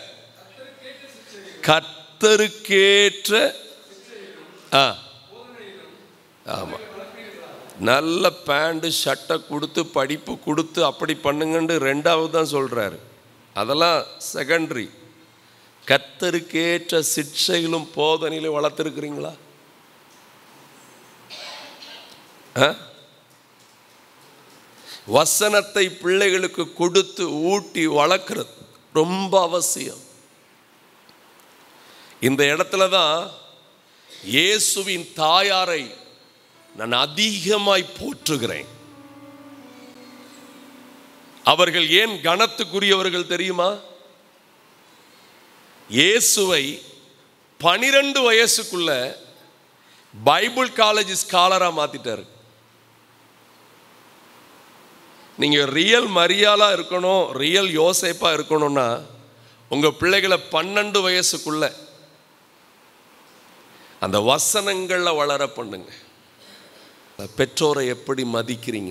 கத்தருக்கேற்ற ஆ ஆமாம் நல்ல பேண்ட்டு ஷர்ட்டை கொடுத்து படிப்பு கொடுத்து அப்படி பண்ணுங்கன்னு ரெண்டாவது தான் சொல்கிறாரு அதெல்லாம் செகண்டரி கத்தருக்கேற்ற சிக்ஷையிலும் போதனையிலும் வளர்த்துருக்கிறீங்களா ஆ? வசனத்தை பிள்ளைகளுக்கு கொடுத்து ஊட்டி வளர்க்குறது ரொம்ப அவசியம் இந்த இடத்துல தான் இயேசுவின் தாயாரை நான் அதிகமாய் போற்றுகிறேன் அவர்கள் ஏன் கனத்துக்குரியவர்கள் தெரியுமா இயேசுவை பனிரெண்டு வயசுக்குள்ள பைபிள் காலேஜ் ஸ்காலரா மாத்திட்டாரு நீங்க ரியல் மரியாளா இருக்கணும் ரியல் யோசேப்பா இருக்கணும்னா உங்க பிள்ளைகளை பன்னெண்டு வயசுக்குள்ள அந்த வசனங்கள்ல வளர பண்ணுங்க பெற்றோரை எப்படி மதிக்கிறீங்க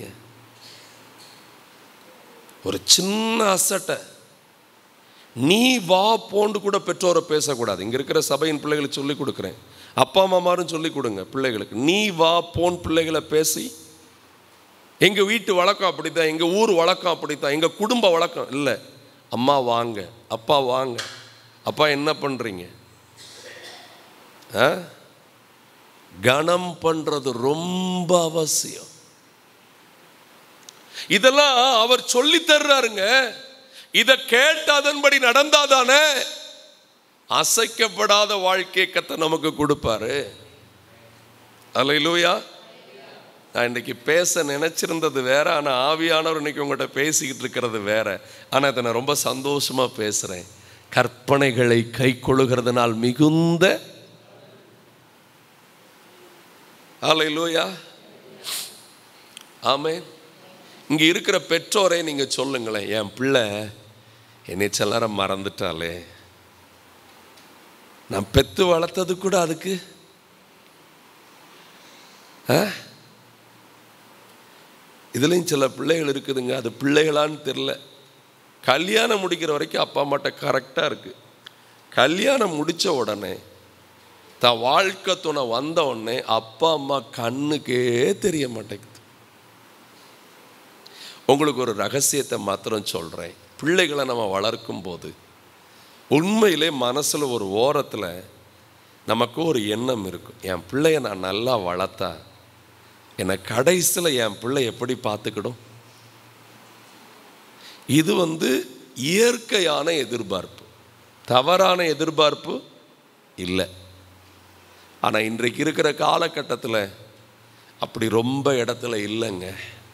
ஒரு சின்ன அசட்டை நீ வா போண்டு கூட பெற்றோரை பேசக்கூடாது இங்கே இருக்கிற சபையின் பிள்ளைகளுக்கு சொல்லி கொடுக்குறேன் அப்பா அம்மாமாரும் சொல்லி கொடுங்க பிள்ளைகளுக்கு நீ வா போன் பிள்ளைகளை பேசி எங்கள் வீட்டு வழக்கம் அப்படித்தான் எங்கள் ஊர் வழக்கம் அப்படித்தான் எங்கள் குடும்ப வழக்கம் இல்லை அம்மா வாங்க அப்பா வாங்க அப்பா என்ன பண்ணுறீங்க ஆ கனம் பண்ணுறது ரொம்ப அவசியம் இதெல்லாம் அவர் சொல்லி தர்றாருங்க இதை கேட்டு அதன்படி நடந்தாதானே அசைக்கப்படாத வாழ்க்கையை கத்த நமக்கு கொடுப்பாரு அல்லையிலூயா நான் இன்னைக்கு பேச நினைச்சிருந்தது வேற ஆனால் ஆவியானவர் இன்னைக்கு உங்கள்கிட்ட பேசிக்கிட்டு இருக்கிறது வேற ஆனால் இதை நான் ரொம்ப சந்தோஷமா பேசுறேன் கற்பனைகளை கை கொள்ளுகிறதுனால் மிகுந்த அல்லையிலூயா ஆமென் இங்க இருக்கிற பெற்றோரை நீங்க சொல்லுங்களேன் என் பிள்ளை என்னை சில நேரம் மறந்துட்டாலே நான் பெத்து வளர்த்தது கூட அதுக்கு ஆ? இதுலயும் சில பிள்ளைகள் இருக்குதுங்க அது பிள்ளைகளான்னு தெரில கல்யாணம் முடிக்கிற வரைக்கும் அப்பா அம்மாட்ட கரெக்டாக இருக்கு கல்யாணம் முடிச்ச உடனே தான் வாழ்க்கை துணை வந்த உடனே அப்பா அம்மா கண்ணுக்கே தெரிய மாட்டேங்குது உங்களுக்கு ஒரு ரகசியத்தை மாத்திரம் சொல்கிறேன் பிள்ளைகளை நம்ம வளர்க்கும் போது உண்மையிலே மனசில் ஒரு ஓரத்தில் நமக்கு ஒரு எண்ணம் இருக்கும் என் பிள்ளைய நான் நல்லா வளர்த்தா என்னை கடைசியில் என் பிள்ளை எப்படி பார்த்துக்கிடும் இது வந்து இயற்கையான எதிர்பார்ப்பு தவறான எதிர்பார்ப்பு இல்லை ஆனால் இன்றைக்கு இருக்கிற காலகட்டத்தில் அப்படி ரொம்ப இடத்துல இல்லைங்க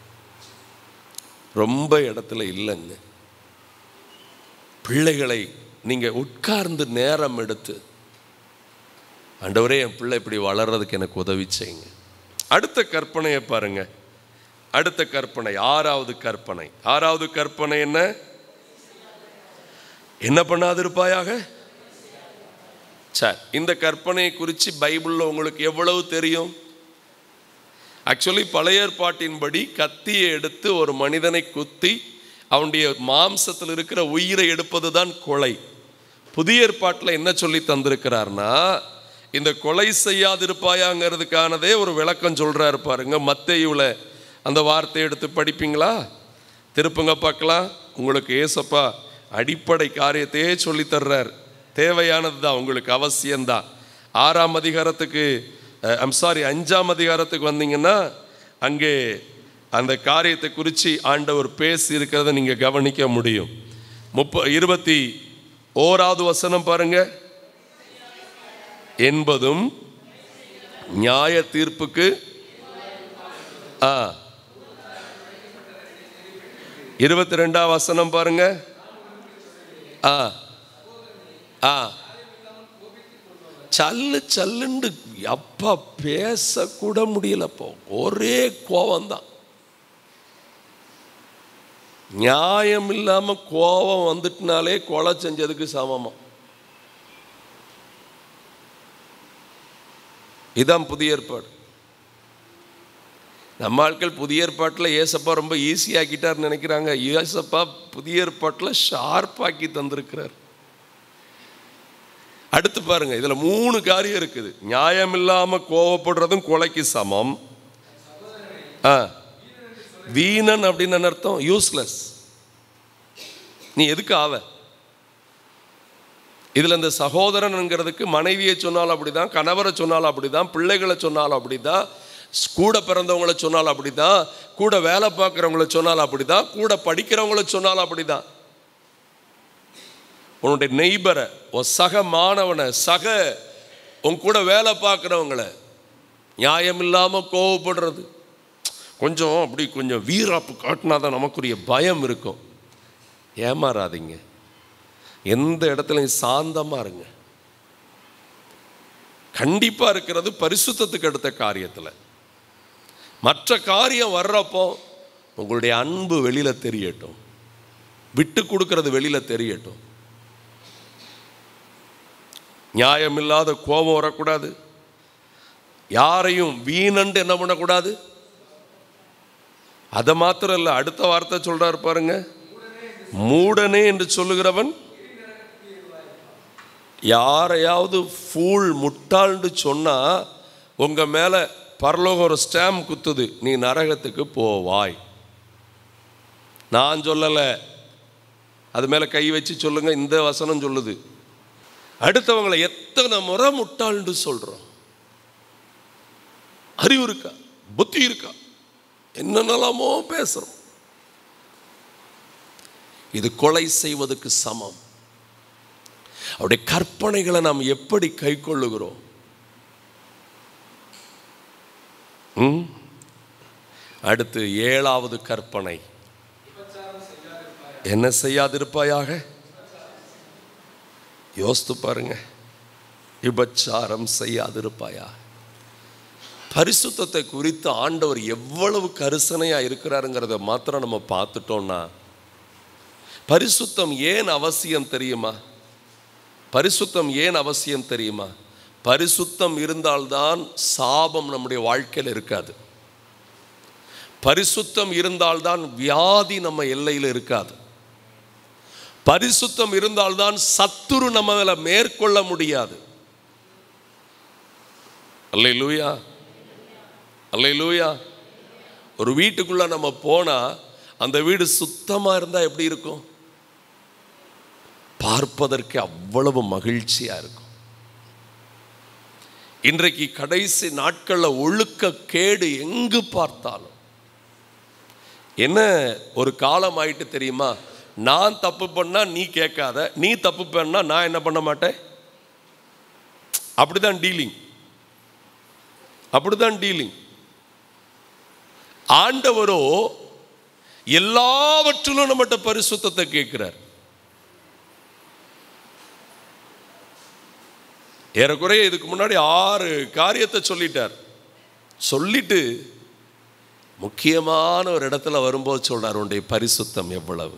ரொம்ப இடத்துல இல்லைங்க பிள்ளைகளை நீங்கள் உட்கார்ந்து நேரம் எடுத்து ஆண்டவரே என் பிள்ளை இப்படி வளர்றதுக்கு எனக்கு உதவி செய்யுங்க அடுத்த கற்பனையை பாருங்க அடுத்த கற்பனை ஆறாவது கற்பனை ஆறாவது கற்பனை என்ன என்ன பண்ணாதிருப்பாயாக சரி இந்த கற்பனையை குறித்து பைபிளில் உங்களுக்கு எவ்வளவு தெரியும் ஆக்சுவலி பழைய ஏற்பாட்டின்படி கத்தியை எடுத்து ஒரு மனிதனை குத்தி அவனுடைய மாம்சத்தில் இருக்கிற உயிரை எடுப்பது தான் கொலை புதிய ஏற்பாட்டில் என்ன சொல்லி தந்திருக்கிறார்னா இந்த கொலை செய்யாதிருப்பாயாங்கிறதுக்கானதே ஒரு விளக்கம் சொல்கிறாரு பாருங்க மத்தேயுல அந்த வார்த்தையை எடுத்து படிப்பீங்களா திருப்புங்க பார்க்கலாம் உங்களுக்கு ஏசப்பா அடிப்படை காரியத்தையே சொல்லி தர்றார் தேவையானது தான் உங்களுக்கு அவசியம்தான் ஆறாம் அதிகாரத்துக்கு ஐம் சாரி அஞ்சாம் அதிகாரத்துக்கு வந்தீங்கன்னா அங்கே அந்த காரியத்தை குறித்து ஆண்டவர் பேசி இருக்கிறத நீங்கள் கவனிக்க முடியும் முப்ப இருபத்தி ஓராவது வசனம் பாருங்க என்பதும் நியாய தீர்ப்புக்கு ஆ இருபத்தி ரெண்டாம் வசனம் பாருங்க ஆ ஆ சல்லு சல்லுண்டு அப்பா பேசக்கூட முடியலப்போ ஒரே கோவம்தான் நியாயம் இல்லாம கோபம் வந்துட்டுனாலே கொலை செஞ்சதுக்கு சமமா இதான் புதிய ஏற்பாடு நம்ம ஆட்கள் புதிய ஏற்பாட்டில் ஏசப்பா ரொம்ப ஈஸியாக்கிட்டார்னு நினைக்கிறாங்க ஏசப்பா புதிய ஏற்பாட்டில் ஷார்ப்பாக்கி தந்திருக்கிறார் அடுத்து பாருங்க இதுல மூணு காரியம் இருக்குது நியாயம் இல்லாம கோவப்படுறதும் கொலைக்கு சமம் ஆ வீணன் அப்படின்னு என்ன அர்த்தம் யூஸ்லெஸ் நீ எதுக்கு ஆவ இதுல இந்த சகோதரன்ங்கிறதுக்கு மனைவியை சொன்னாலும் அப்படிதான் கணவரை சொன்னாலும் அப்படிதான் பிள்ளைகளை சொன்னாலும் அப்படிதான் கூட பிறந்தவங்களை சொன்னாலும் அப்படிதான் கூட வேலை பார்க்குறவங்கள சொன்னாலும் அப்படிதான் கூட படிக்கிறவங்கள சொன்னாலும் அப்படிதான் உன்னுடைய நெய்பரை உன் சக மாணவனை சக உன் கூட வேலை பார்க்குறவங்கள நியாயம் இல்லாமல் கோவப்படுறது கொஞ்சம் அப்படி கொஞ்சம் வீராப்பு காட்டினா தான் நமக்குரிய பயம் இருக்கும் ஏமாறாதீங்க எந்த இடத்துலையும் சாந்தமாக இருங்க கண்டிப்பாக இருக்கிறது பரிசுத்தத்துக்கு அடுத்த காரியத்தில் மற்ற காரியம் வர்றப்போ உங்களுடைய அன்பு வெளியில் தெரியட்டும் விட்டு கொடுக்கறது வெளியில் தெரியட்டும் நியாயமில்லாத கோபம் வரக்கூடாது யாரையும் வீணண்டு என்ன பண்ணக்கூடாது அதை மாத்திரம் இல்லை அடுத்த வார்த்தை சொல்றாரு பாருங்க மூடனே என்று சொல்லுகிறவன் யாரையாவது ஃபூல் முட்டாள்னு சொன்னா உங்க மேல பரலோகம் ஒரு ஸ்டாம்ப் குத்துது நீ நரகத்துக்கு போவாய் நான் சொல்லலை அது மேல கை வச்சு சொல்லுங்க இந்த வசனம் சொல்லுது அடுத்தவங்களை எத்தனை முறை முட்டாள்னு சொல்றோம் அறிவு இருக்கா புத்தி இருக்கா என்னென்னலாமோ பேசுறோம் இது கொலை செய்வதற்கு சமம் அவருடைய கற்பனைகளை நாம் எப்படி கை கொள்ளுகிறோம் ம்? அடுத்து ஏழாவது கற்பனை என்ன செய்யாதிருப்பாயாக யோசித்து பாருங்க விபச்சாரம் செய்யாதிருப்பாயா பரிசுத்தத்தை குறித்து ஆண்டவர் எவ்வளவு கரிசனையா இருக்கிறாருங்கிறத மாத்திரம் நம்ம பார்த்துட்டோம்னா பரிசுத்தம் ஏன் அவசியம் தெரியுமா பரிசுத்தம் ஏன் அவசியம் தெரியுமா பரிசுத்தம் இருந்தால்தான் சாபம் நம்முடைய வாழ்க்கையில் இருக்காது பரிசுத்தம் இருந்தால்தான் வியாதி நம்ம எல்லையில் இருக்காது பரிசுத்தம் இருந்தால்தான் சத்துரு நம்ம மேல மேற்கொள்ள முடியாது அல்லை லூயா அல்லை லூயா ஒரு வீட்டுக்குள்ள நம்ம போனா அந்த வீடு சுத்தமா இருந்தா எப்படி இருக்கும் பார்ப்பதற்கு அவ்வளவு மகிழ்ச்சியா இருக்கும் இன்றைக்கு கடைசி நாட்கள்ல ஒழுக்க கேடு எங்கு பார்த்தாலும் என்ன ஒரு காலம் ஆயிட்டு தெரியுமா நான் தப்பு பண்ணா நீ கேட்காத நீ தப்பு பண்ணா நான் என்ன பண்ண மாட்டேன் அப்படிதான் டீலிங் அப்படிதான் டீலிங் ஆண்டவரோ எல்லாவற்றிலும் நம்மகிட்ட பரிசுத்தத்தை கேட்கிறார் ஏறக்குறைய இதுக்கு முன்னாடி ஆறு காரியத்தை சொல்லிட்டார் சொல்லிட்டு முக்கியமான ஒரு இடத்துல வரும்போது சொல்றார் உன்னுடைய பரிசுத்தம் எவ்வளவு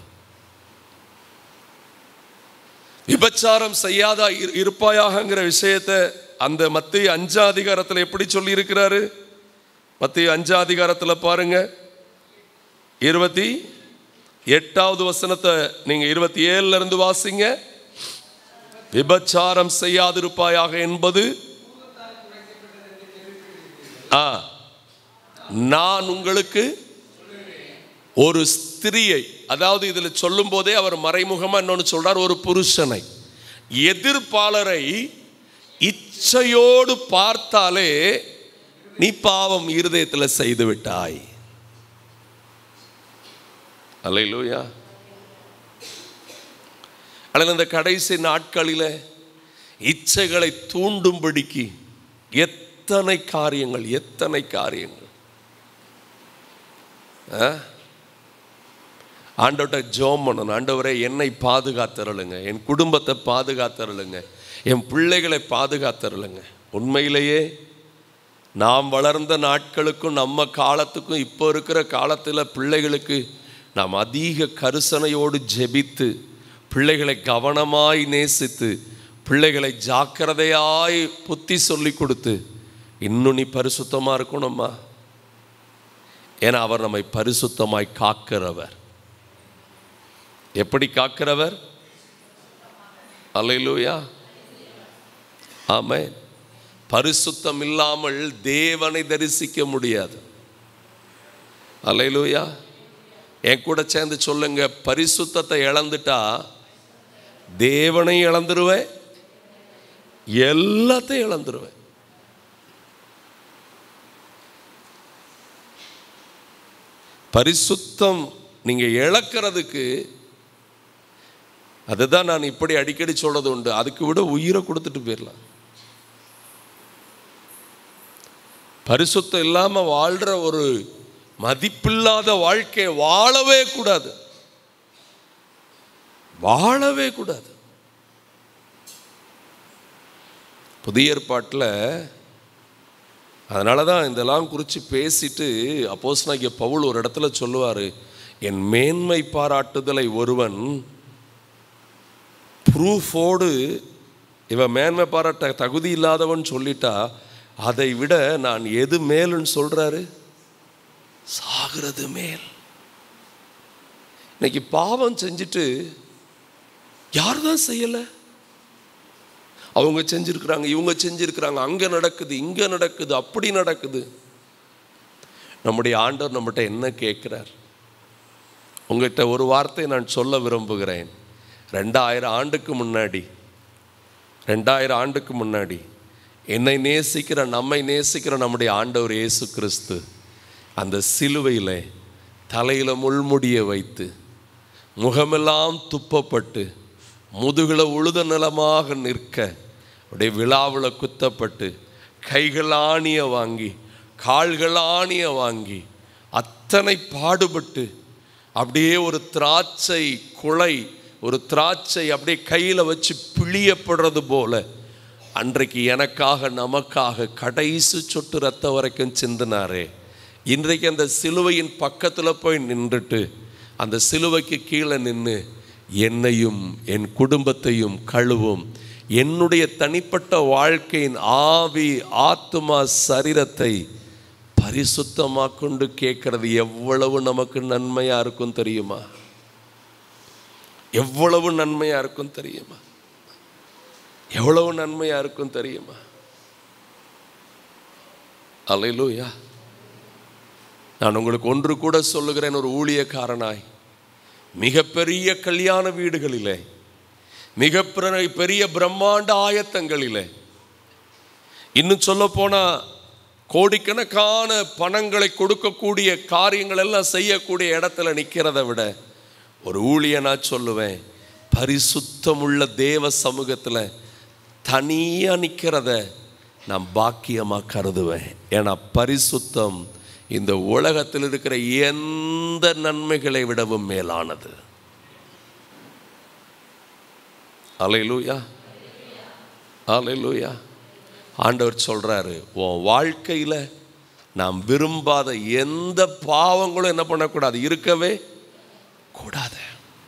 விபச்சாரம் செய்யாத இரு- இருப்பாயாகங்கிற விஷயத்தை அந்த மத்திய அஞ்சா அதிகாரத்தில் எப்படி சொல்லி இருக்கிறாரு மத்திய அஞ்சா அதிகாரத்தில் பாருங்க இருபத்தி எட்டாவது வசனத்தை நீங்க இருபத்தி ஏழுல இருந்து வாசிங்க விபச்சாரம் செய்யாதிருப்பாயாக என்பது ஆ நான் உங்களுக்கு ஒரு ஸ்திரியை அதாவது இதில் சொல்லும் போதே அவர் மறைமுகமா இன்னொன்று சொல்றார் ஒரு புருஷனை எதிர்ப்பாளரை இச்சையோடு பார்த்தாலே நீ பாவம் இருதயத்தில் செய்து விட்டாய் அல்லையிலூயா அல்லது இந்த கடைசி நாட்களில் இச்சைகளை தூண்டும்படிக்கு எத்தனை காரியங்கள் எத்தனை காரியங்கள் ஆ? ஆண்டவர்கிட்ட ஜோம் பண்ணணும் ஆண்டவரே என்னை பாதுகாத்தருளுங்க என் குடும்பத்தை பாதுகாத்தருளுங்க என் பிள்ளைகளை பாதுகாத்தருளுங்க உண்மையிலேயே நாம் வளர்ந்த நாட்களுக்கும் நம்ம காலத்துக்கும் இப்போ இருக்கிற காலத்தில் பிள்ளைகளுக்கு நாம் அதிக கரிசனையோடு ஜெபித்து பிள்ளைகளை கவனமாய் நேசித்து பிள்ளைகளை ஜாக்கிரதையாய் புத்தி சொல்லி கொடுத்து இன்னும் நீ பரிசுத்தமாக இருக்கணும்மா ஏன்னா அவர் நம்மை பரிசுத்தமாய் காக்கிறவர் எப்படி காக்கிறவர் அல்லையிலூயா ஆமென் பரிசுத்தம் இல்லாமல் தேவனை தரிசிக்க முடியாது அல்லையிலூயா என் கூட சேர்ந்து சொல்லுங்க பரிசுத்தத்தை இழந்துட்டா தேவனை இழந்துருவேன் எல்லாத்தையும் இழந்துருவேன் பரிசுத்தம் நீங்க இழக்கிறதுக்கு அதுதான் நான் இப்படி அடிக்கடி சொல்றது உண்டு அதுக்கு விட உயிரை கொடுத்துட்டு போயிடலாம் பரிசுத்தம் இல்லாம வாழ்ற ஒரு மதிப்பில்லாத வாழ்க்கையை வாழவே கூடாது வாழவே கூடாது புதிய ஏற்பாட்டில் அதனால தான் இதெல்லாம் குறித்து பேசிட்டு அப்போஸ்தலனாகிய பவுல் ஒரு இடத்துல சொல்லுவார் என் மேன்மை பாராட்டுதலை ஒருவன் ப்ரூஃபோடு இவன் மேன்மை பாராட்ட தகுதி இல்லாதவன் சொல்லிட்டா அதை விட நான் எது மேலுன்னு சொல்றாரு சாகிறது மேல் இன்னைக்கு பாவம் செஞ்சுட்டு யார் தான் செய்யலை அவங்க செஞ்சிருக்கிறாங்க இவங்க செஞ்சிருக்கிறாங்க அங்கே நடக்குது இங்கே நடக்குது அப்படி நடக்குது நம்முடைய ஆண்டவர் நம்மகிட்ட என்ன கேட்குறார் உங்கள்கிட்ட ஒரு வார்த்தை நான் சொல்ல விரும்புகிறேன் ரெண்டாயிரம் ஆண்டுக்கு முன்னாடி ரெண்டாயிரம் ஆண்டுக்கு முன்னாடி என்னை நேசிக்கிற நம்மை நேசிக்கிற நம்முடைய ஆண்டவர் இயேசு கிறிஸ்து அந்த சிலுவையில் தலையில் முள்முடியை வைத்து முகமெல்லாம் துப்பப்பட்டு முதுகில் உழுத நிலமாக நிற்க அப்படியே விழாவில் குத்தப்பட்டு கைகள் ஆணிய வாங்கி கால்கள் ஆணிய வாங்கி அத்தனை பாடுபட்டு அப்படியே ஒரு திராட்சை குலை ஒரு திராட்சை அப்படியே கையில் வச்சு பிழியப்படுறது போல அன்றைக்கு எனக்காக நமக்காக கடைசி சொட்டு ரத்தம் வரைக்கும் சிந்தினாரே இன்றைக்கு அந்த சிலுவையின் பக்கத்தில் போய் நின்றுட்டு அந்த சிலுவைக்கு கீழே நின்று என்னையும் என் குடும்பத்தையும் கழுவும் என்னுடைய தனிப்பட்ட வாழ்க்கையின் ஆவி ஆத்மா சரீரத்தை பரிசுத்தமாக கொண்டு கேட்கறது எவ்வளவு நமக்கு நன்மையாக இருக்கும் தெரியுமா எவ்வளவு நன்மையாக இருக்கும் தெரியுமா எவ்வளவு நன்மையாக இருக்கும் தெரியுமா அலையிலூயா நான் உங்களுக்கு ஒன்று கூட சொல்லுகிறேன் ஒரு ஊழியக்காரனாய் மிகப்பெரிய கல்யாண வீடுகளிலே மிக பிர- பெரிய பிரம்மாண்ட ஆயத்தங்களிலே இன்னும் சொல்ல போனா கோடிக்கணக்கான பணங்களை கொடுக்கக்கூடிய காரியங்கள் எல்லாம் செய்யக்கூடிய இடத்துல நிற்கிறத விட ஒரு ஊழியனா சொல்லுவேன் பரிசுத்தமுள்ள தேவ சமூகத்தில் தனியாக நிற்கிறத நான் பாக்கியமாக கருதுவேன் ஏன்னா பரிசுத்தம் இந்த உலகத்தில் இருக்கிற எந்த நன்மைகளை விடவும் மேலானது அலையிலூயா அலையிலூயா ஆண்டவர் சொல்றாரு உன் வாழ்க்கையில் நாம் விரும்பாத எந்த பாவங்களும் என்ன பண்ணக்கூடாது இருக்கவே கூடாது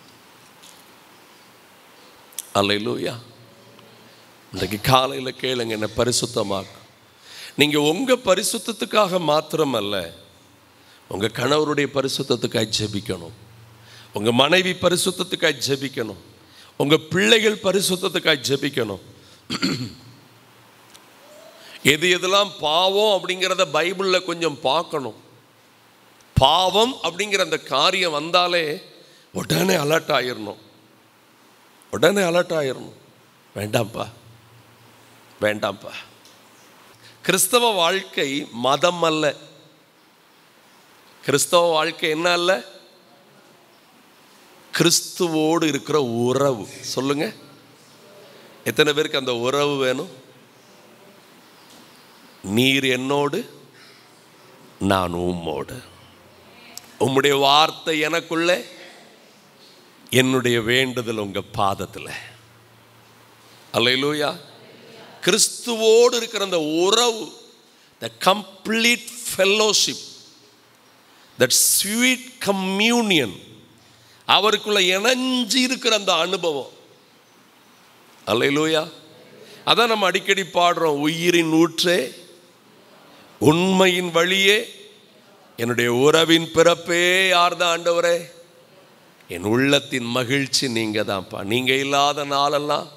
அல்லையிலூயா இன்றைக்கு காலையில் கேளுங்க என்ன பரிசுத்தமாக்கும் நீங்கள் உங்கள் பரிசுத்தத்துக்காக மாத்திரமல்ல உங்கள் கணவருடைய பரிசுத்தத்துக்காக ஜெபிக்கணும் உங்கள் மனைவி பரிசுத்தத்துக்காக ஜெபிக்கணும் உங்கள் பிள்ளைகள் பரிசுத்தத்துக்காக ஜெபிக்கணும் எது எதெல்லாம் பாவம் அப்படிங்கிறத பைபிளில் கொஞ்சம் பார்க்கணும் பாவம் அப்படிங்கிற அந்த காரியம் வந்தாலே உடனே அலர்ட் ஆயிடணும் உடனே அலர்ட் ஆயிடணும் வேண்டாம்ப்பா வேண்டாம்ப்பா கிறிஸ்தவ வாழ்க்கை மதம் அல்ல கிறிஸ்தவ வாழ்க்கை என்ன அல்ல கிறிஸ்துவோடு இருக்கிற உறவு சொல்லுங்க எத்தனை பேருக்கு அந்த உறவு வேணும் நீர் என்னோடு நான் உம்மோடு உம்முடைய வார்த்தை எனக்குள்ளே என்னுடைய வேண்டுதல் உங்க பாதத்தில் அல்லையிலூயா கிறிஸ்துவோடு இருக்கிற அந்த உறவு the complete fellowship that sweet communion அவருக்குள்ள இணைஞ்சு இருக்கிற அந்த அனுபவம் அல்லையிலூயா அதான் நம்ம அடிக்கடி பாடுறோம் உயிரின் ஊற்றே உண்மையின் வழியே என்னுடைய உறவின் பிறப்பே யார்தான் ஆண்டவரே என் உள்ளத்தின் மகிழ்ச்சி நீங்க தான்ப்பா நீங்க இல்லாத நாளெல்லாம்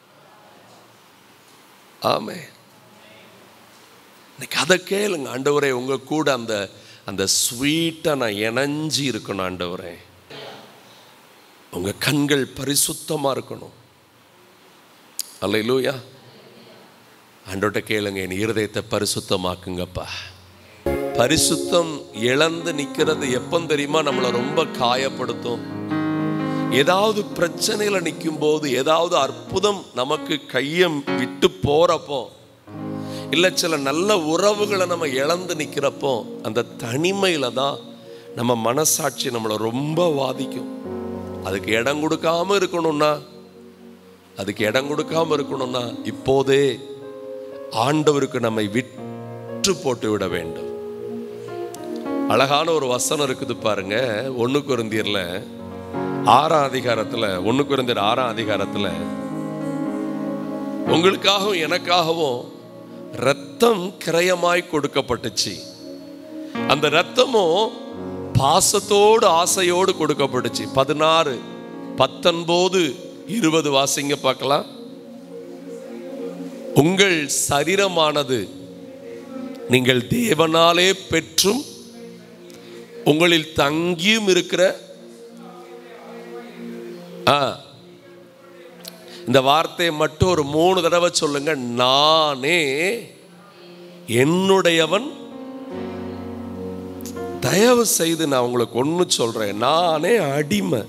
ஆமே இன்னைக்கு அதை கேளுங்க ஆண்டவரே உங்க கூட அந்த அந்த ஸ்வீட்டை நான் இணைஞ்சி இருக்கணும் ஆண்டவரே உங்க கண்கள் பரிசுத்தமா இருக்கணும் அல்லையிலூயா ஆண்டோட்ட கேளுங்க என் இருதயத்தை பரிசுத்தமாக்குங்கப்பா பரிசுத்தம் இழந்து நிற்கிறது எப்போ தெரியுமா நம்மளை ரொம்ப காயப்படுத்தும் ஏதாவது பிரச்சனையில நிற்கும் போது ஏதாவது அற்புதம் நமக்கு கையம் விட்டு போறப்போ இல்லை சில நல்ல உறவுகளை நம்ம இழந்து நிற்கிறப்போ அந்த தனிமையில தான் நம்ம மனசாட்சி நம்மளை ரொம்ப வாதிக்கும் அதுக்கு இடம் கொடுக்காம இருக்கணும்னா அதுக்கு இடம் கொடுக்காம இருக்கணும்னா இப்போதே ஆண்டவருக்கு நம்மை விற்று போட்டு விட வேண்டும் அழகான ஒரு வசனம் இருக்குது பாருங்க ஒன்று குருந்தியர்ல ஆறாம் அதிகாரத்தில் ஒன்று குருந்தியர் ஆறாம் அதிகாரத்தில் உங்களுக்காகவும் எனக்காகவும் ரத்தம் கிரயமாய் கொடுக்கப்பட்டுச்சு அந்த ரத்தமும் பாசத்தோடு ஆசையோடு கொடுக்கப்பட்டுச்சு பதினாறு பத்தொன்பது இருபது வாசிங்க பார்க்கலாம் உங்கள் சரீரமானது நீங்கள் தேவனாலே பெற்றும் உங்களில் தங்கியும் இருக்கிற ஆ இந்த வார்த்தையை மட்டும் ஒரு மூணு தடவை சொல்லுங்க நானே என்னுடையவன் தயவு செய்து நான் உங்களுக்கு ஒன்று சொல்றேன் நானே அடிமை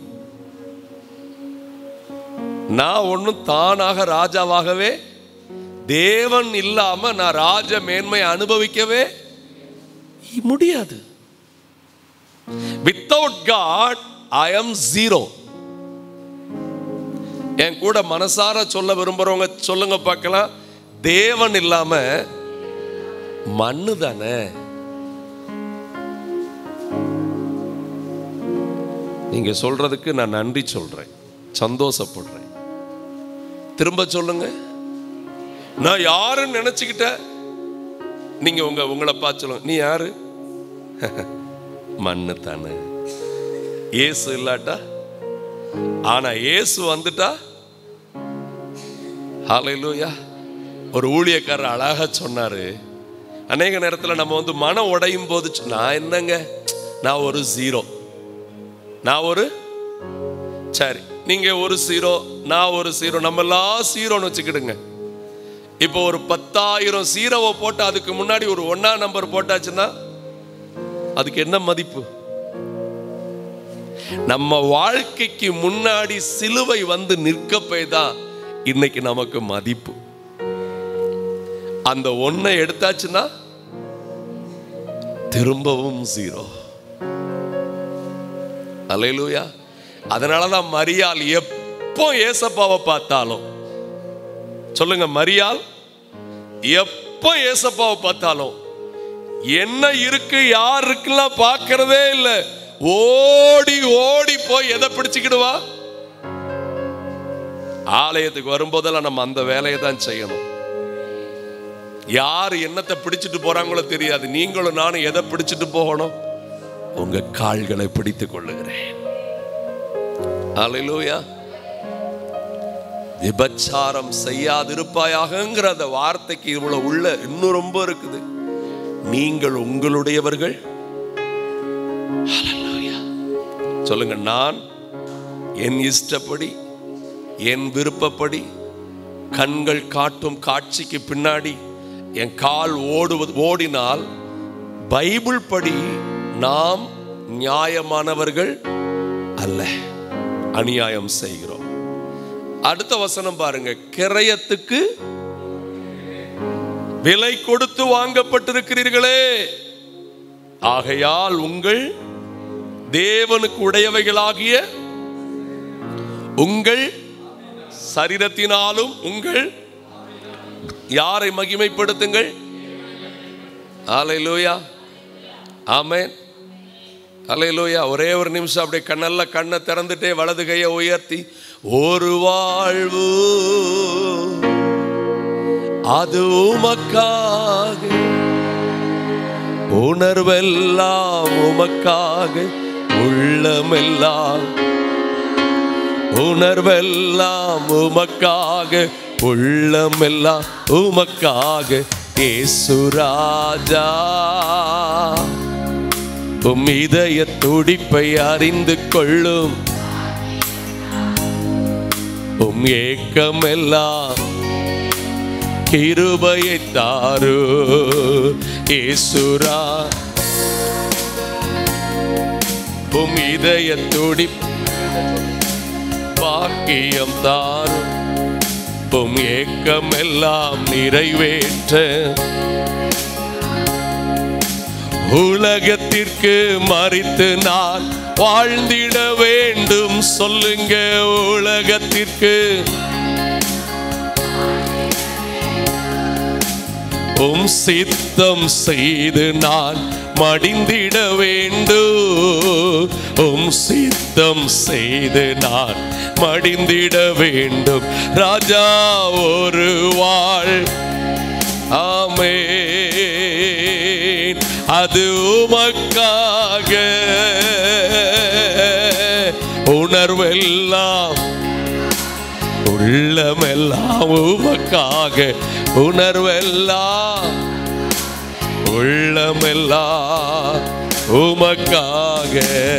நான் ஒன்றும் தானாக ராஜாவாகவே தேவன் இல்லாம நான் ராஜ மேன்மை அனுபவிக்கவே முடியாது without god I am zero என் கூட மனசார சொல்ல விரும்புறவங்க சொல்லுங்க பார்க்கலாம் தேவன் இல்லாம மண்ணு தானே நீங்க சொல்றதுக்கு நான் நன்றி சொல்றேன் சந்தோஷப்படுறேன் திரும்ப சொல்லுங்க நான் யாருன்னு நினைச்சுக்கிட்ட நீங்க உங்க உங்களை பார்த்து சொல்லுங்க நீ யாரு மண்ணு தானே இயேசு இல்லாட்டா ஆனா இயேசு வந்துட்டா ஹalleluya ஒரு ஊழியக்காரர் அழகா சொன்னாரு அநேக நேரத்தில் நம்ம வந்து மனம் உடையும் போது சொ- நான் என்னங்க நான் ஒரு ஜீரோ நான் ஒரு சரி நீங்க ஒரு ஜீரோ நான் ஒரு ஜீரோ நம்ம எல்லாம் ஜீரோன்னு வச்சுக்கிடுங்க இப்போ ஒரு பத்தாயிரம் ஜீரோவை போட்டு அதுக்கு முன்னாடி ஒரு ஒண்ணா நம்பர் போட்டாச்சுன்னா அதுக்கு என்ன மதிப்பு நம்ம வாழ்க்கைக்கு முன்னாடி சிலுவை வந்து நிற்க தான் இன்னைக்கு நமக்கு மதிப்பு அந்த ஒன்றை எடுத்தாச்சுன்னா திரும்பவும் ஜீரோ அலையிலூயா அதனால தான் மரியாள் எப்போ ஏசப்பாவை பார்த்தாலும் சொல்லுங்க மரியாள் எப்போ ஏசப்பாவை பார்த்தாலும் என்ன இருக்கு யார் இருக்குலாம் பார்க்கறதே இல்லை ஓடி ஓடி போய் எதை பிடிச்சுக்கிடுவா ஆலயத்துக்கு வரும்போதெல்லாம் நம்ம அந்த வேலையை தான் செய்யணும் யார் என்னத்தை பிடிச்சிட்டு போறாங்களோ தெரியாது நீங்களும் நானும் எதை பிடிச்சிட்டு போகணும் உங்க கால்களை பிடித்துக் கொள்ளுகிறேன் அல்லேலூயா விபச்சாரம் செய்யாதிருப்பாயாகங்கிற அந்த வார்த்தைக்கு இவ்வளவு உள்ள இன்னும் ரொம்ப இருக்குது நீங்கள் உங்களுடையவர்கள் ஹalleluya. சொல்லுங்க நான் என் இஷ்டப்படி என் விருப்பப்படி கண்கள் காட்டும் காட்சிக்கு பின்னாடி என் கால் ஓடுவது ஓடினால் பைபிள் படி நாம் நியாயமானவர்கள் அல்ல அநியாயம் செய்கிறோம் அடுத்த வசனம் பாருங்க கிரயத்துக்கு விலை கொடுத்து வாங்கப்பட்டிருக்கிறீர்களே ஆகையால் உங்கள் தேவனுக்கு உடையவைகளாகிய உங்கள் சரீரத்தினாலும் உங்கள் யாரை மகிமைப்படுத்துங்கள் ஆலையிலூயா ஆமென் அலையிலோயா ஒரே ஒரு நிமிஷம் அப்படியே கண்ணல்ல கண்ணை திறந்துட்டே வலது கையை உயர்த்தி ஒரு வாழ்வு அது உமக்காக உணர்வெல்லாம் உமக்காக உள்ளமெல்லாம் உணர்வெல்லாம் உமக்காக உள்ளமெல்லாம் உமக்காக ஏசுராஜா உம் இதய துடிப்பை அறிந்து கொள்ளும் உம் ஏக்கமெல்லாம் கிருபையை தாரு ஏசுரா உம் இதய துடி பாக்கியம் தாரும் உம் ஏக்கமெல்லாம் நிறைவேற்ற உலகத்திற்கு மறித்து நான் வாழ்ந்திட வேண்டும் சொல்லுங்க உலகத்திற்கு உம் சித்தம் செய்து நான் மடிந்திட வேண்டும் உம் சித்தம் செய்து நான் மடிந்திட வேண்டும் ராஜா ஒரு வாழ் ஆமென் அது உமக்காக உணர்வெல்லாம் உள்ளமெல்லாம் உமக்காக உணர்வெல்லாம் உள்ளமெல்லாம் உமக்காக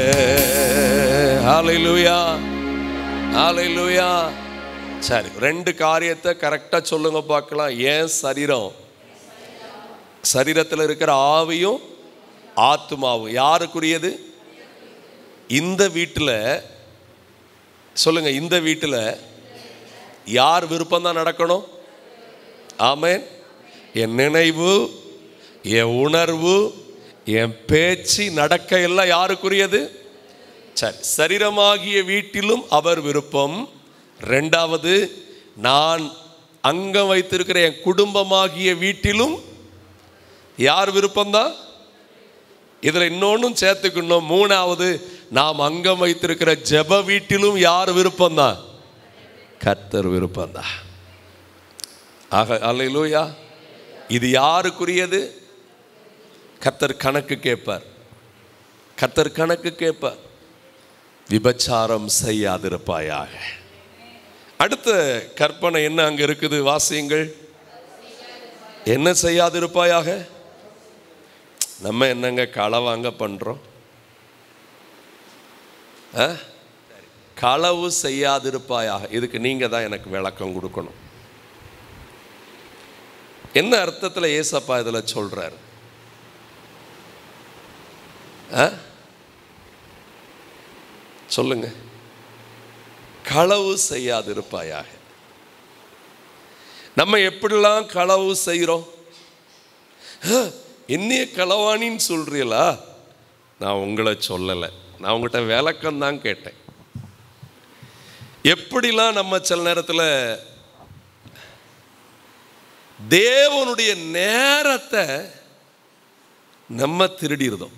ஹalleluya ஹalleluya சரி ரெண்டு காரியத்தை கரெக்டா சொல்லுங்க பார்க்கலாம் ஏன் சரீரம் சரீரத்தில் இருக்கிற ஆவியும் ஆத்மாவும் யாருக்குரியது இந்த வீட்டில் சொல்லுங்க இந்த வீட்டில் யார் விருப்பம் தான் நடக்கணும் ஆமென் என் நினைவு என் உணர்வு என் பேச்சு நடக்க எல்லாம் யாருக்குரியது சரி சரீரமாகிய வீட்டிலும் அவர் விருப்பம் ரெண்டாவது நான் அங்கம் வைத்திருக்கிற என் குடும்பமாகிய வீட்டிலும் யார் விருப்பம்தான் இதில் இன்னொன்றும் சேர்த்துக்கணும் மூணாவது நாம் அங்கம் வைத்திருக்கிற ஜெப வீட்டிலும் யார் விருப்பம்தான் கர்த்தர் விருப்பம்தான் ஆக அல்லையிலூயா இது யாருக்குரியது கர்த்தர் கணக்கு கேட்பார் கர்த்தர் கணக்கு கேட்பார் விபச்சாரம் செய்யாதிருப்பாயாக அடுத்த கற்பனை என்ன அங்க இருக்குது வாசியுங்கள் என்ன செய்யாதிருப்பாயாக நம்ம என்னங்க களவாங்க பண்றோம் ஆ? களவு செய்யாதிருப்பாயாக இதுக்கு நீங்க தான் எனக்கு விளக்கம் கொடுக்கணும் என்ன அர்த்தத்தில் ஏசப்பா இதில் சொல்றாரு ஆ? சொல்லுங்க களவு செய்யாதிருப்பாயாக நம்ம எப்படிலாம் களவு செய்கிறோம் என்னைய களவாணின்னு சொல்றீங்களா நான் உங்களை சொல்லலை நான் உங்கள்கிட்ட விளக்கம் தான் கேட்டேன் எப்படிலாம் நம்ம சில நேரத்தில் தேவனுடைய நேரத்தை நம்ம திருடிருந்தோம்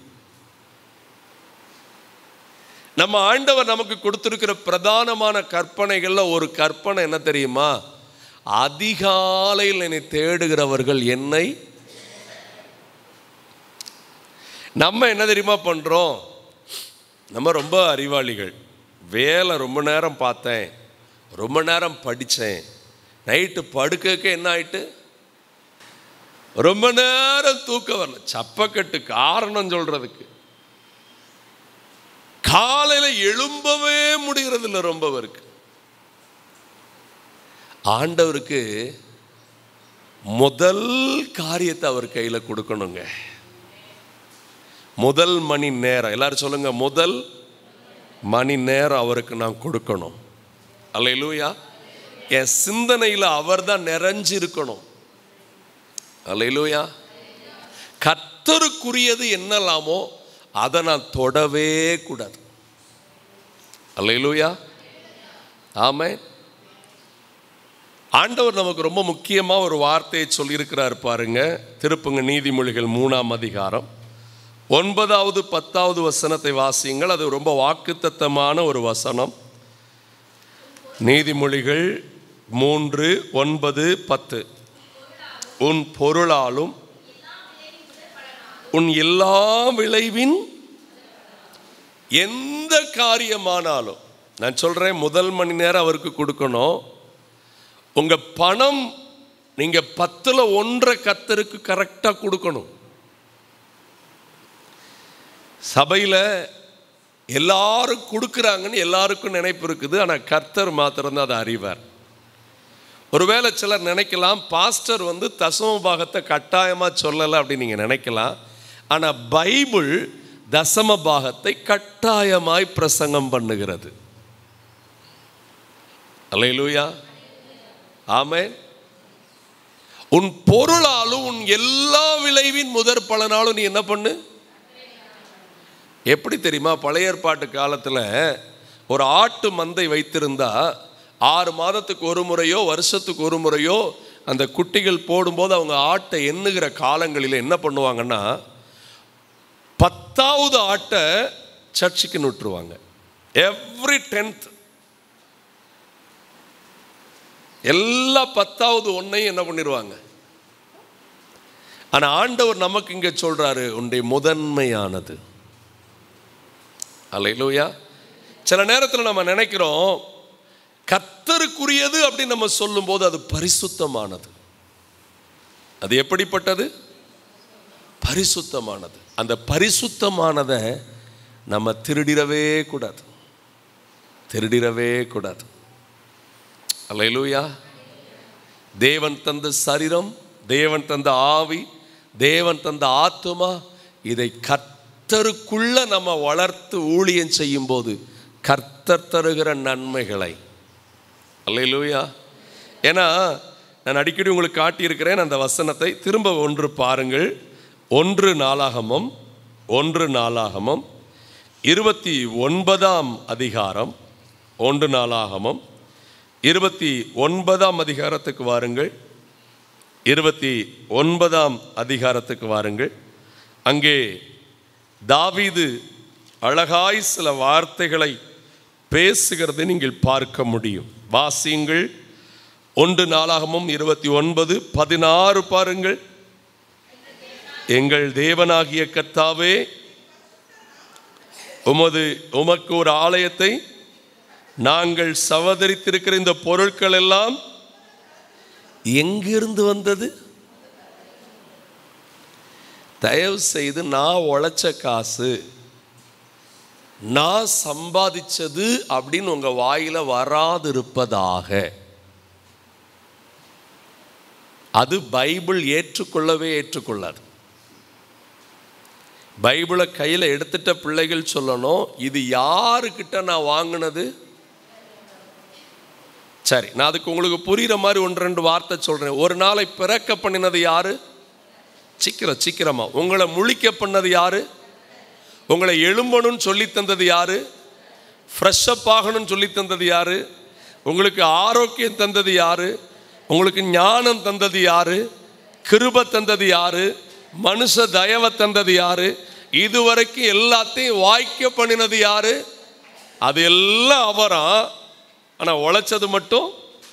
நம்ம ஆண்டவர் நமக்கு கொடுத்திருக்கிற பிரதானமான கற்பனைகள்ல ஒரு கற்பனை என்ன தெரியுமா அதிகாலையில் என்னை தேடுகிறவர்கள் என்னை நம்ம என்ன தெரியுமா பண்றோம் நம்ம ரொம்ப அறிவாளிகள் வேலை ரொம்ப நேரம் பார்த்தேன் ரொம்ப நேரம் படித்தேன் நைட்டு படுக்கக்க என்ன ஆயிட்டு ரொம்ப நேரம் தூக்கம் வரல சப்பக்கட்டு காரணம் சொல்றதுக்கு காலையில எழும்பவே முடிகிறது இல்லை ரொம்ப பேருக்கு ஆண்டவருக்கு முதல் காரியத்தை அவர் கையில கொடுக்கணுங்க முதல் மணி நேரம் எல்லாரும் சொல்லுங்க முதல் மணி நேரம் அவருக்கு நான் கொடுக்கணும் அல்லையிலூயா என் சிந்தனையில் அவர் தான் நிறைஞ்சிருக்கணும் அல்லையிலூயா கத்தருக்குரியது என்னலாமோ அதை நான் தொடவே கூடாது அல்லையிலூயா ஆமே ஆண்டவர் நமக்கு ரொம்ப முக்கியமாக ஒரு வார்த்தையை சொல்லியிருக்கிறார் பாருங்க திருப்புங்க நீதிமொழிகள் மூணாம் அதிகாரம் ஒன்பதாவது பத்தாவது வசனத்தை வாசியுங்கள் அது ரொம்ப வாக்குத்தத்தமான ஒரு வசனம் நீதிமொழிகள் மூன்று ஒன்பது பத்து உன் பொருளாலும் உன் எல்லா விளைவின் எந்த காரியமானாலும் நான் சொல்றேன் முதல் மணி நேரம் அவருக்கு கொடுக்கணும் உங்க பணம் நீங்க பத்துல ஒன்றரை கத்தருக்கு கரெக்டா கொடுக்கணும் சபையில் எல்லாரும் கொடுக்குறாங்கன்னு எல்லாருக்கும் நினைப்பு இருக்குது ஆனால் கர்த்தர் மாத்திரம்தான் அதை அறிவார் ஒருவேளை சிலர் நினைக்கலாம் பாஸ்டர் வந்து தசம பாகத்தை கட்டாயமாக சொல்லலை அப்படின்னு நீங்கள் நினைக்கலாம் ஆனால் பைபிள் தசம பாகத்தை கட்டாயமாய் பிரசங்கம் பண்ணுகிறது அல்லையிலூயா ஆமென் உன் பொருளாலும் உன் எல்லா விளைவின் முதற் பலனாலும் நீ என்ன பண்ணு எப்படி தெரியுமா பழைய ஏற்பாட்டு காலத்தில் ஒரு ஆட்டு மந்தை வைத்திருந்தா ஆறு மாதத்துக்கு ஒரு முறையோ வருஷத்துக்கு ஒரு முறையோ அந்த குட்டிகள் போடும்போது அவங்க ஆட்டை எண்ணுகிற காலங்களில் என்ன பண்ணுவாங்கன்னா பத்தாவது ஆட்டை சர்ச்சுக்கு நுட்டுருவாங்க எவ்ரி டென்த் எல்லா பத்தாவது ஒன்றையும் என்ன பண்ணிடுவாங்க ஆனால் ஆண்டவர் நமக்கு இங்கே சொல்றாரு உன்னுடைய முதன்மையானது அல்லையிலூயா சில நேரத்தில் நம்ம நினைக்கிறோம் கத்தருக்குரியது அப்படின்னு நம்ம சொல்லும்போது அது பரிசுத்தமானது அது எப்படிப்பட்டது பரிசுத்தமானது அந்த பரிசுத்தமானதை நம்ம திருடிடவே கூடாது திருடிடவே கூடாது அல்லையிலூயா தேவன் தந்த சரீரம் தேவன் தந்த ஆவி தேவன் தந்த ஆத்துமா இதை கர்த்தருக்குள்ள நம்ம வளர்த்து ஊழியம் செய்யும்போது கர்த்தர் தருகிற நன்மைகளை அல்லையிலூயா ஏன்னா நான் அடிக்கடி உங்களுக்கு காட்டியிருக்கிறேன் அந்த வசனத்தை திரும்ப ஒன்று பாருங்கள் ஒன்று நாளாகமம் ஒன்று நாளாகமம் இருபத்தி ஒன்பதாம் அதிகாரம் ஒன்று நாளாகமம் இருபத்தி ஒன்பதாம் அதிகாரத்துக்கு வாருங்கள் இருபத்தி ஒன்பதாம் அதிகாரத்துக்கு வாருங்கள் அங்கே தாவீது அழகாய் சில வார்த்தைகளை பேசுகிறதை நீங்கள் பார்க்க முடியும் வாசியுங்கள் ஒன்று நாளாகமும் இருபத்தி ஒன்பது பதினாறு பாருங்கள் எங்கள் தேவனாகிய கர்த்தாவே உமது உமக்கு ஒரு ஆலயத்தை நாங்கள் சவதரித்திருக்கிற இந்த பொருட்கள் எல்லாம் எங்கிருந்து வந்தது தயவு செய்து நான் உழைச்ச காசு நான் சம்பாதிச்சது அப்படின்னு உங்க வாயில வராதிருப்பதாக அது பைபிள் ஏற்றுக்கொள்ளவே ஏற்றுக்கொள்ளாது பைபிளை கையில் எடுத்துட்ட பிள்ளைகள் சொல்லணும் இது யாருக்கிட்ட நான் வாங்கினது சரி நான் அதுக்கு உங்களுக்கு புரிகிற மாதிரி ஒன்று ரெண்டு வார்த்தை சொல்கிறேன் ஒரு நாளை பிறக்க பண்ணினது யாரு சீக்கிரம் சீக்கிரமா உங்களை முழிக்க பண்ணது யாரு உங்களை எழும்பணும்னு சொல்லி தந்தது யாரு ஃப்ரெஷ்அப் ஆகணும்னு சொல்லி தந்தது யாரு உங்களுக்கு ஆரோக்கியம் தந்தது யாரு உங்களுக்கு ஞானம் தந்தது யாரு கிருப தந்தது யாரு மனுஷ தயவை தந்தது யாரு இதுவரைக்கும் எல்லாத்தையும் வாய்க்க பண்ணினது யாரு அது எல்லாம் அவரா ஆனால் உழைச்சது மட்டும்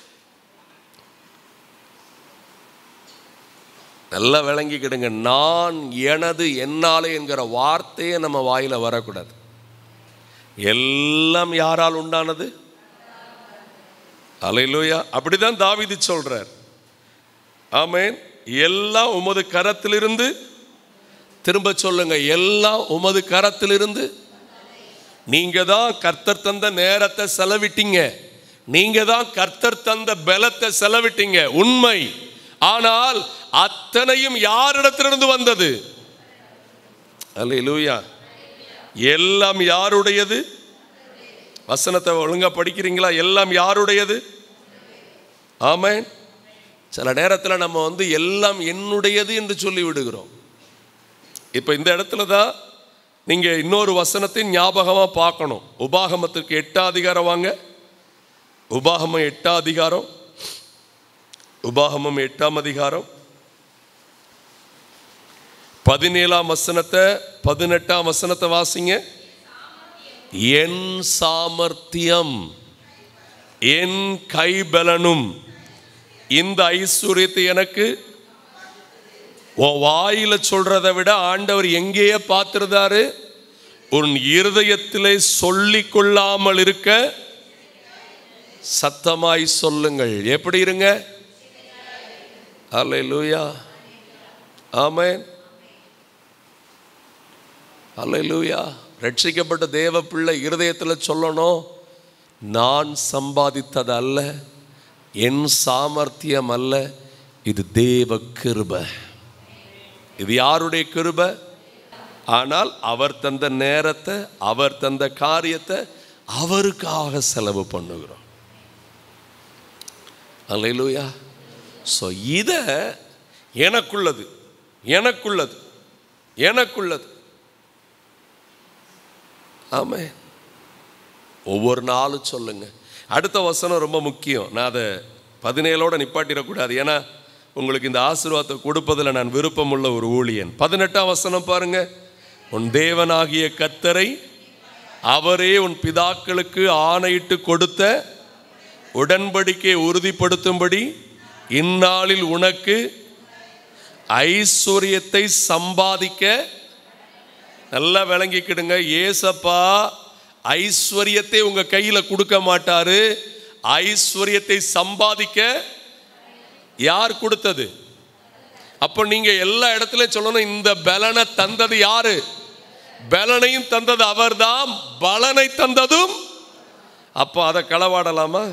நல்லா விளங்கிக்கிடுங்க நான் எனது என்னாலே என்கிற வார்த்தையே நம்ம வாயில வரக்கூடாது எல்லாம் யாரால் உண்டானது அலையிலூயா அப்படிதான் தாவிதி சொல்றார் ஆமேன் எல்லாம் உமது கரத்திலிருந்து திரும்ப சொல்லுங்க எல்லாம் உமது கரத்திலிருந்து நீங்க தான் கர்த்தர் தந்த நேரத்தை செலவிட்டீங்க நீங்க தான் கர்த்தர் தந்த பலத்தை செலவிட்டீங்க உண்மை ஆனால் அத்தனையும் யாரிடத்திலிருந்து வந்தது அல்லேலூயா எல்லாம் யாருடையது வசனத்தை ஒழுங்கா படிக்கிறீங்களா எல்லாம் யாருடையது ஆமென் சில நேரத்தில் நம்ம வந்து எல்லாம் என்னுடையது என்று சொல்லி விடுகிறோம் இப்போ இந்த இடத்துல தான் நீங்கள் இன்னொரு வசனத்தை ஞாபகமாக பார்க்கணும் உபாகமத்துக்கு எட்டாம் அதிகாரம் வாங்க உபாகமம் எட்டாம் அதிகாரம் உபாகமம் எட்டாம் அதிகாரம் பதினேழாம் வசனத்தை பதினெட்டாம் வசனத்தை வாசிங்க என் சாமர்த்தியம் என் கைபலனும் இந்த ஐஸ்வர்யத்தை எனக்கு உன் வாயில சொல்றதை விட ஆண்டவர் எங்கேயே பார்த்திருந்தாரு உன் இருதயத்திலே சொல்லிக் கொள்ளாமல் இருக்க சத்தமாய் சொல்லுங்கள் எப்படி இருங்க அல்லேலூயா ஆமென் அல்லேலூயா ரட்சிக்கப்பட்ட தேவ பிள்ளை இருதயத்தில் சொல்லணும் நான் சம்பாதித்தது அல்ல என் சாமர்த்தியம் அல்ல இது தேவ கிருபை இது யாருடைய கிருபை ஆனால் அவர் தந்த நேரத்தை அவர் தந்த காரியத்தை அவருக்காக செலவு பண்ணுகிறோம் அல்லையிலூயா ஸோ இதை எனக்குள்ளது எனக்குள்ளது எனக்குள்ளது ஆமே ஒவ்வொரு நாளும் சொல்லுங்க அடுத்த வசனம் ரொம்ப முக்கியம் நான் அதை பதினேழோட நிப்பாட்டிடக்கூடாது ஏன்னா உங்களுக்கு இந்த ஆசீர்வாதத்தை கொடுப்பதில் நான் விருப்பமுள்ள ஒரு ஊழியன் பதினெட்டாம் வசனம் பாருங்க உன் தேவனாகிய கத்தரை அவரே உன் பிதாக்களுக்கு ஆணையிட்டு கொடுத்த உடன்படிக்கை உறுதிப்படுத்தும்படி இந்நாளில் உனக்கு ஐஸ்வர்யத்தை சம்பாதிக்க நல்லா விளங்கிக்கிடுங்க ஏசப்பா ஐஸ்வர்யத்தை உங்க கையில கொடுக்க மாட்டாரு ஐஸ்வர்யத்தை சம்பாதிக்க யார் கொடுத்தது அப்போ நீங்க எல்லா இடத்துலயும் சொல்லணும் இந்த பலனை தந்தது யாரு பலனையும் தந்தது அவர்தான் பலனை தந்ததும் அப்போ அதை களவாடலாமா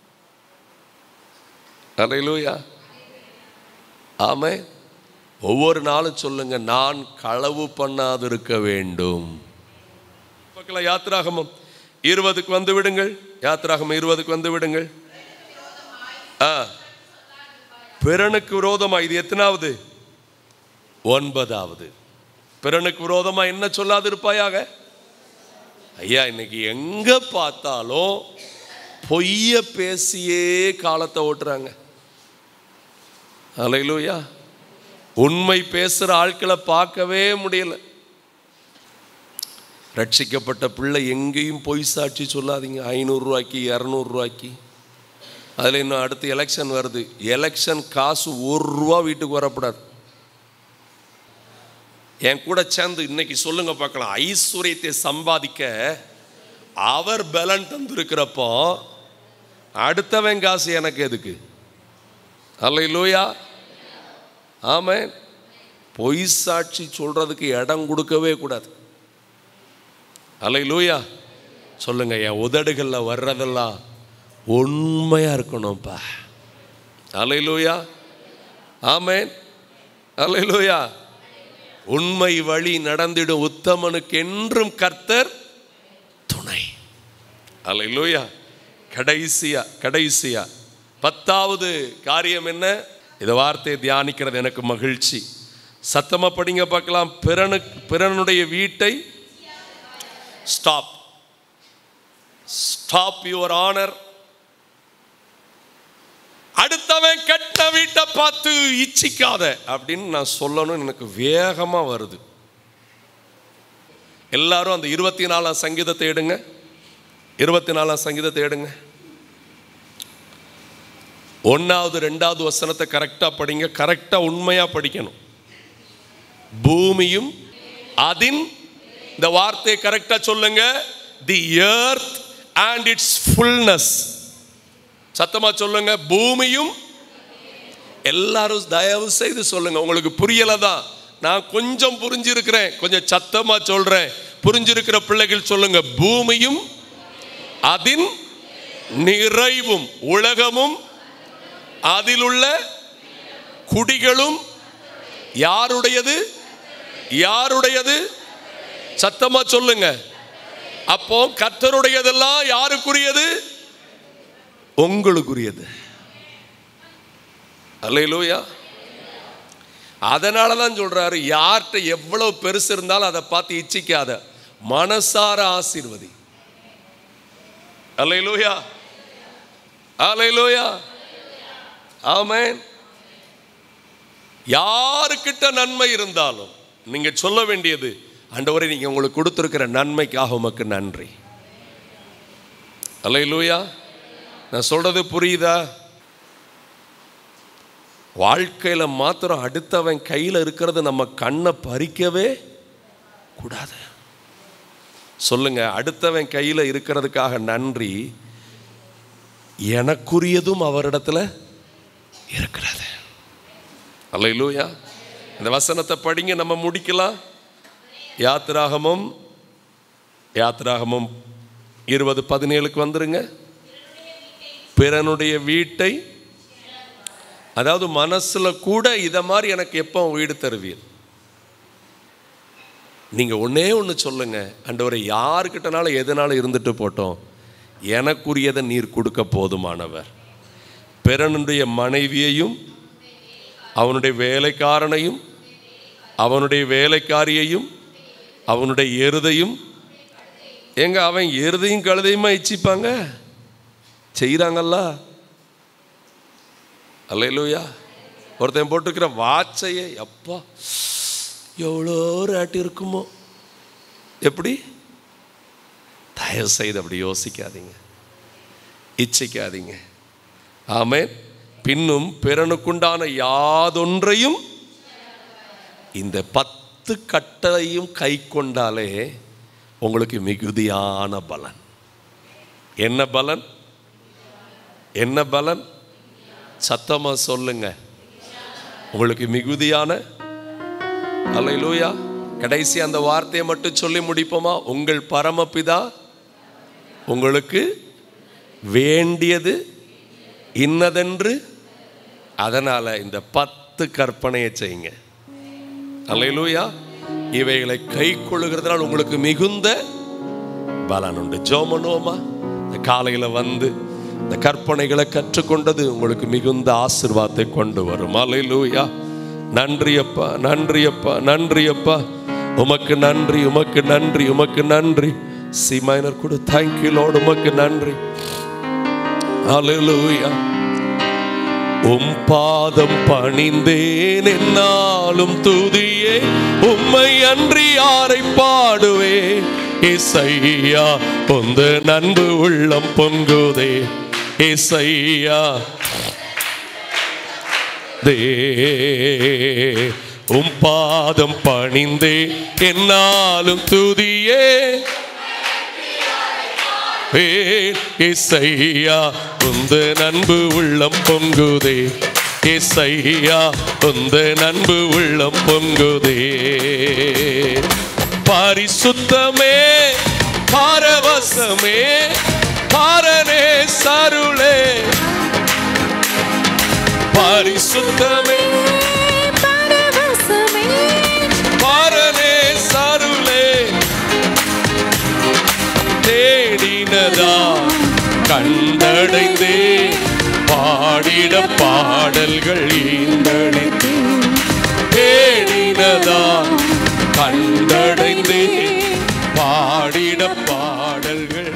அலையிலூயா ஆமே ஒவ்வொரு நாளும் சொல்லுங்க நான் களவு பண்ணாதிருக்க வேண்டும் மக்களா யாத்ராகமம் இருபதுக்கு வந்து விடுங்கள் யாத்ராகமம் இருபதுக்கு வந்து விடுங்கள் ஆ பிறனுக்கு விரோதமா இது எத்தனாவது ஒன்பதாவது பிறனுக்கு விரோதமா என்ன சொல்லாது இருப்பாயாக ஐயா இன்னைக்கு எங்க பார்த்தாலும் பொய்ய பேசியே காலத்தை ஓட்டுறாங்க அலையிலூயா உண்மை பேசுகிற ஆட்களை பார்க்கவே முடியல ரட்சிக்கப்பட்ட பிள்ளை எங்கேயும் பொய் சாட்சி சொல்லாதீங்க ஐநூறுரூவாய்க்கு இரநூறுவாய்க்கு அதில் இன்னும் அடுத்து எலெக்ஷன் வருது எலெக்ஷன் காசு ஒரு ரூபா வீட்டுக்கு வரக்கூடாது என் கூட சேர்ந்து இன்னைக்கு சொல்லுங்க பார்க்கலாம் ஐஸ்வர்யத்தை சம்பாதிக்க அவர் பலன் தந்திருக்கிறப்போ அடுத்தவன் காசு எனக்கு எதுக்கு அல்லையிலூயா ஆமென் பொய் சாட்சி சொல்றதுக்கு இடம் கொடுக்கவே கூடாது அல்லையிலூயா சொல்லுங்க என் உதடுகளில் வர்றதெல்லாம் உண்மையா இருக்கணும்ப்பா அலையிலூயா ஆமேன் அலையிலூயா உண்மை வழி நடந்திடும் உத்தமனுக்கு என்றும் கர்த்தர் துணை அல்லேலூயா கடைசியா கடைசியா பத்தாவது காரியம் என்ன இந்த வார்த்தையை தியானிக்கிறது எனக்கு மகிழ்ச்சி சத்தமா படிங்க பார்க்கலாம் பிறனு பிறனுடைய வீட்டை ஸ்டாப் ஸ்டாப் யுவர் ஆனர் அடுத்தவன் கெட்ட வீட்டை பார்த்து இச்சிக்காத அப்படின்னு நான் சொல்லணும் எனக்கு வேகமா வருது எல்லாரும் அந்த இருபத்தி நாலாம் சங்கீதத்தை எடுங்க இருபத்தி நாலாம் சங்கீதத்தை எடுங்க ஒன்னாவது ரெண்டாவது வசனத்தை கரெக்டா படிங்க கரெக்டா உண்மையா படிக்கணும் பூமியும் அதின் இந்த வார்த்தையை கரெக்டா சொல்லுங்க the earth and its fullness சத்தமா சொல்லுங்க பூமியும் எல்லாரும் தயவு செய்து சொல்லுங்க உங்களுக்கு புரியல தான் நான் கொஞ்சம் புரிஞ்சிருக்கிறேன் கொஞ்சம் சத்தமா சொல்றேன் புரிஞ்சிருக்கிற பிள்ளைகள் சொல்லுங்க பூமியும் அதின் நிறைவும் உலகமும் அதிலுள்ள குடிகளும் யாருடையது யாருடையது சத்தமா சொல்லுங்க அப்போ கர்த்தருடையதெல்லாம் யாருக்குரியது உங்களுக்குரியது அல்லையிலூயா அதனால தான் சொல்றாரு யார்கிட்ட எவ்வளவு பெருசு இருந்தாலும் அதை பார்த்து இச்சிக்காத மனசார ஆசீர்வதி அல்லையிலூயா அல்லையிலூயா ஆமென் யாருக்கிட்ட நன்மை இருந்தாலும் நீங்க சொல்ல வேண்டியது ஆண்டவரே நீங்க உங்களுக்கு கொடுத்திருக்கிற நன்மைக்காக உமக்கு நன்றி அல்லையிலூயா நான் சொல்றது புரியுதா வாழ்க்கையில மாத்திரம் அடுத்தவன் கையில் இருக்கிறது நம்ம கண்ணை பறிக்கவே கூடாது சொல்லுங்க அடுத்தவன் கையில் இருக்கிறதுக்காக நன்றி எனக்குரியதும் அவரிடத்துல இருக்கிறது அல்லையிலூயா இந்த வசனத்தை படிங்க நம்ம முடிக்கலாம் யாத்திராகமும் யாத்திராகமும் இருபது பதினேழுக்கு வந்துருங்க பிறனுடைய வீட்டை அதாவது மனசுல கூட இதை மாதிரி எனக்கு எப்போ வீடு தருவீர் நீங்க ஒண்ணே ஒன்று சொல்லுங்க ஆண்டவரை யாருக்கிட்டனாலும் எதனாலும் இருந்துட்டு போட்டோம் எனக்குரியதை நீர் கொடுக்க போதுமானவர் பிறனுடைய மனைவியையும் அவனுடைய வேலைக்காரனையும் அவனுடைய வேலைக்காரியையும் அவனுடைய எருதையும் எங்க அவன் எருதையும் கழுதையுமா இச்சிப்பாங்க செய்கிறாங்கல்ல அல்லையிலூயா ஒருத்தன் போட்டிருக்கிற வாட்சையை அப்பா எவ்வளோ ரேட்டு இருக்குமோ எப்படி தயவு செய்து அப்படி யோசிக்காதீங்க இச்சிக்காதீங்க ஆமென் பின்னும் பிறனுக்குண்டான யாதொன்றையும் இந்த பத்து கட்டளையும் கை கொண்டாலே உங்களுக்கு மிகுதியான பலன் என்ன பலன் என்ன பலன் சத்தமா சொல்லுங்க உங்களுக்கு மிகுதியான அல்லேலூயா கடைசி அந்த வார்த்தையை மட்டும் சொல்லி முடிப்போமா உங்கள் பரமபிதா உங்களுக்கு வேண்டியது இன்னதென்று அதனால இந்த பத்து கற்பனையை செய்யுங்க அல்லேலூயா இவைகளை கை கொள்ளுகிறதுனால் உங்களுக்கு மிகுந்த பலன் உண்டு ஜோமனோமா இந்த காலையில் வந்து இந்த கற்பனைகளை கற்றுக்கொண்டது உங்களுக்கு மிகுந்த ஆசிர்வாதத்தை கொண்டு வரும் அல்லேலூயா நன்றி அப்பா நன்றி அப்பா நன்றி அப்பா உமக்கு நன்றி உமக்கு நன்றி உமக்கு நன்றி சி மைனர் கொடு தேங்க்யூ லோடு உமக்கு நன்றி அல்லேலூயா உம் பாதம் பணிந்தேன் என்னாலும் துதியே உம்மை அன்றி யாரை பாடுவே இசையா பொந்த நண்பு உள்ளம் பொங்குதே இசையா தே உம் பாதம் பணிந்தே என்னாலும் துதியே இசையா உந்த நண்பு உள்ளம் பொங்குதே இசையா உந்த நண்பு உள்ளம் பொங்குதே பரிசுத்தமே பாரவசமே பாரனே சருளே பரிசுத்தமே பரவசமே பாடல்கள் ஈந்தளித்து தேடினதா கண்டடைந்தே பாடிட பாடல்கள்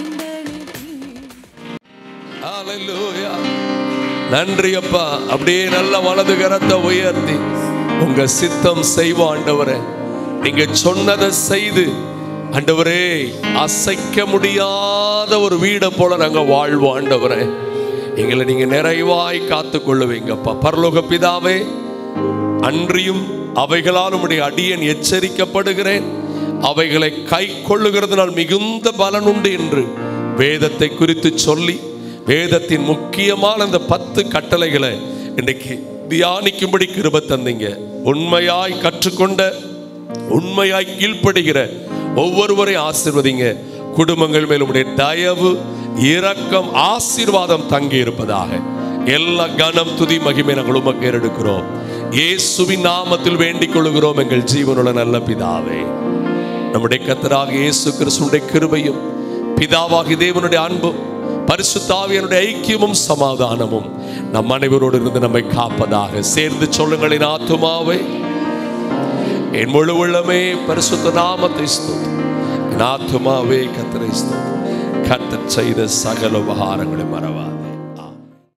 Hallelujah. நன்றி அப்பா அப்படியே நல்ல வலது கரத்தை உயர்த்தி உங்க சித்தம் செய்வோம் ஆண்டவரே நீங்க சொன்னதை செய்து ஆண்டவரே அசைக்க முடியாத ஒரு வீடை போல நாங்க வாழ்வோம் ஆண்டவரே எங்களை நீங்க நிறைவாய் காத்து கொள்ளுவீங்கப்பா பரலோக பிதாவே அன்றியும் அவைகளால் உம்முடைய அடியேன் எச்சரிக்கப்படுகிறேன் அவைகளை கை கொள்ளுகிறதுனால் மிகுந்த பலன் உண்டு என்று வேதத்தை குறித்து சொல்லி வேதத்தின் முக்கியமான அந்த பத்து கட்டளைகளை இன்னைக்கு தியானிக்கும்படி கிருப தந்தீங்க உண்மையாய் கற்றுக்கொண்ட உண்மையாய் கீழ்ப்படுகிற ஒவ்வொருவரையும் ஆசிர்வதிங்க குடும்பங்கள் மேல் உடைய தயவு இரக்கம் ஆசீர்வாதம் தங்கி இருப்பதாக எல்லா கனம் துதி மகிமை நாங்கள் உமக்கு ஏறெடுக்கிறோம் இயேசுவின் நாமத்தில் வேண்டிக் கொள்கிறோம் எங்கள் ஜீவனுள்ள நல்ல பிதாவே நம்முடைய கத்தராக இயேசு கிறிஸ்துடைய கிருபையும் பிதாவாகி தேவனுடைய அன்பும் பரிசுத்தாவியனுடைய ஐக்கியமும் சமாதானமும் நம் அனைவரோடு இருந்து நம்மை காப்பதாக சேர்ந்து சொல்லுங்கள் என் ஆத்துமாவே என் முழு உள்ளமே பரிசுத்த நாமத்தை ஸ்தோத்திரம் என் ஆத்துமாவே கத்தரை ஸ்தோத்திரம் கத்தர் செய்த சகல உபகாரங்களை மறவாதே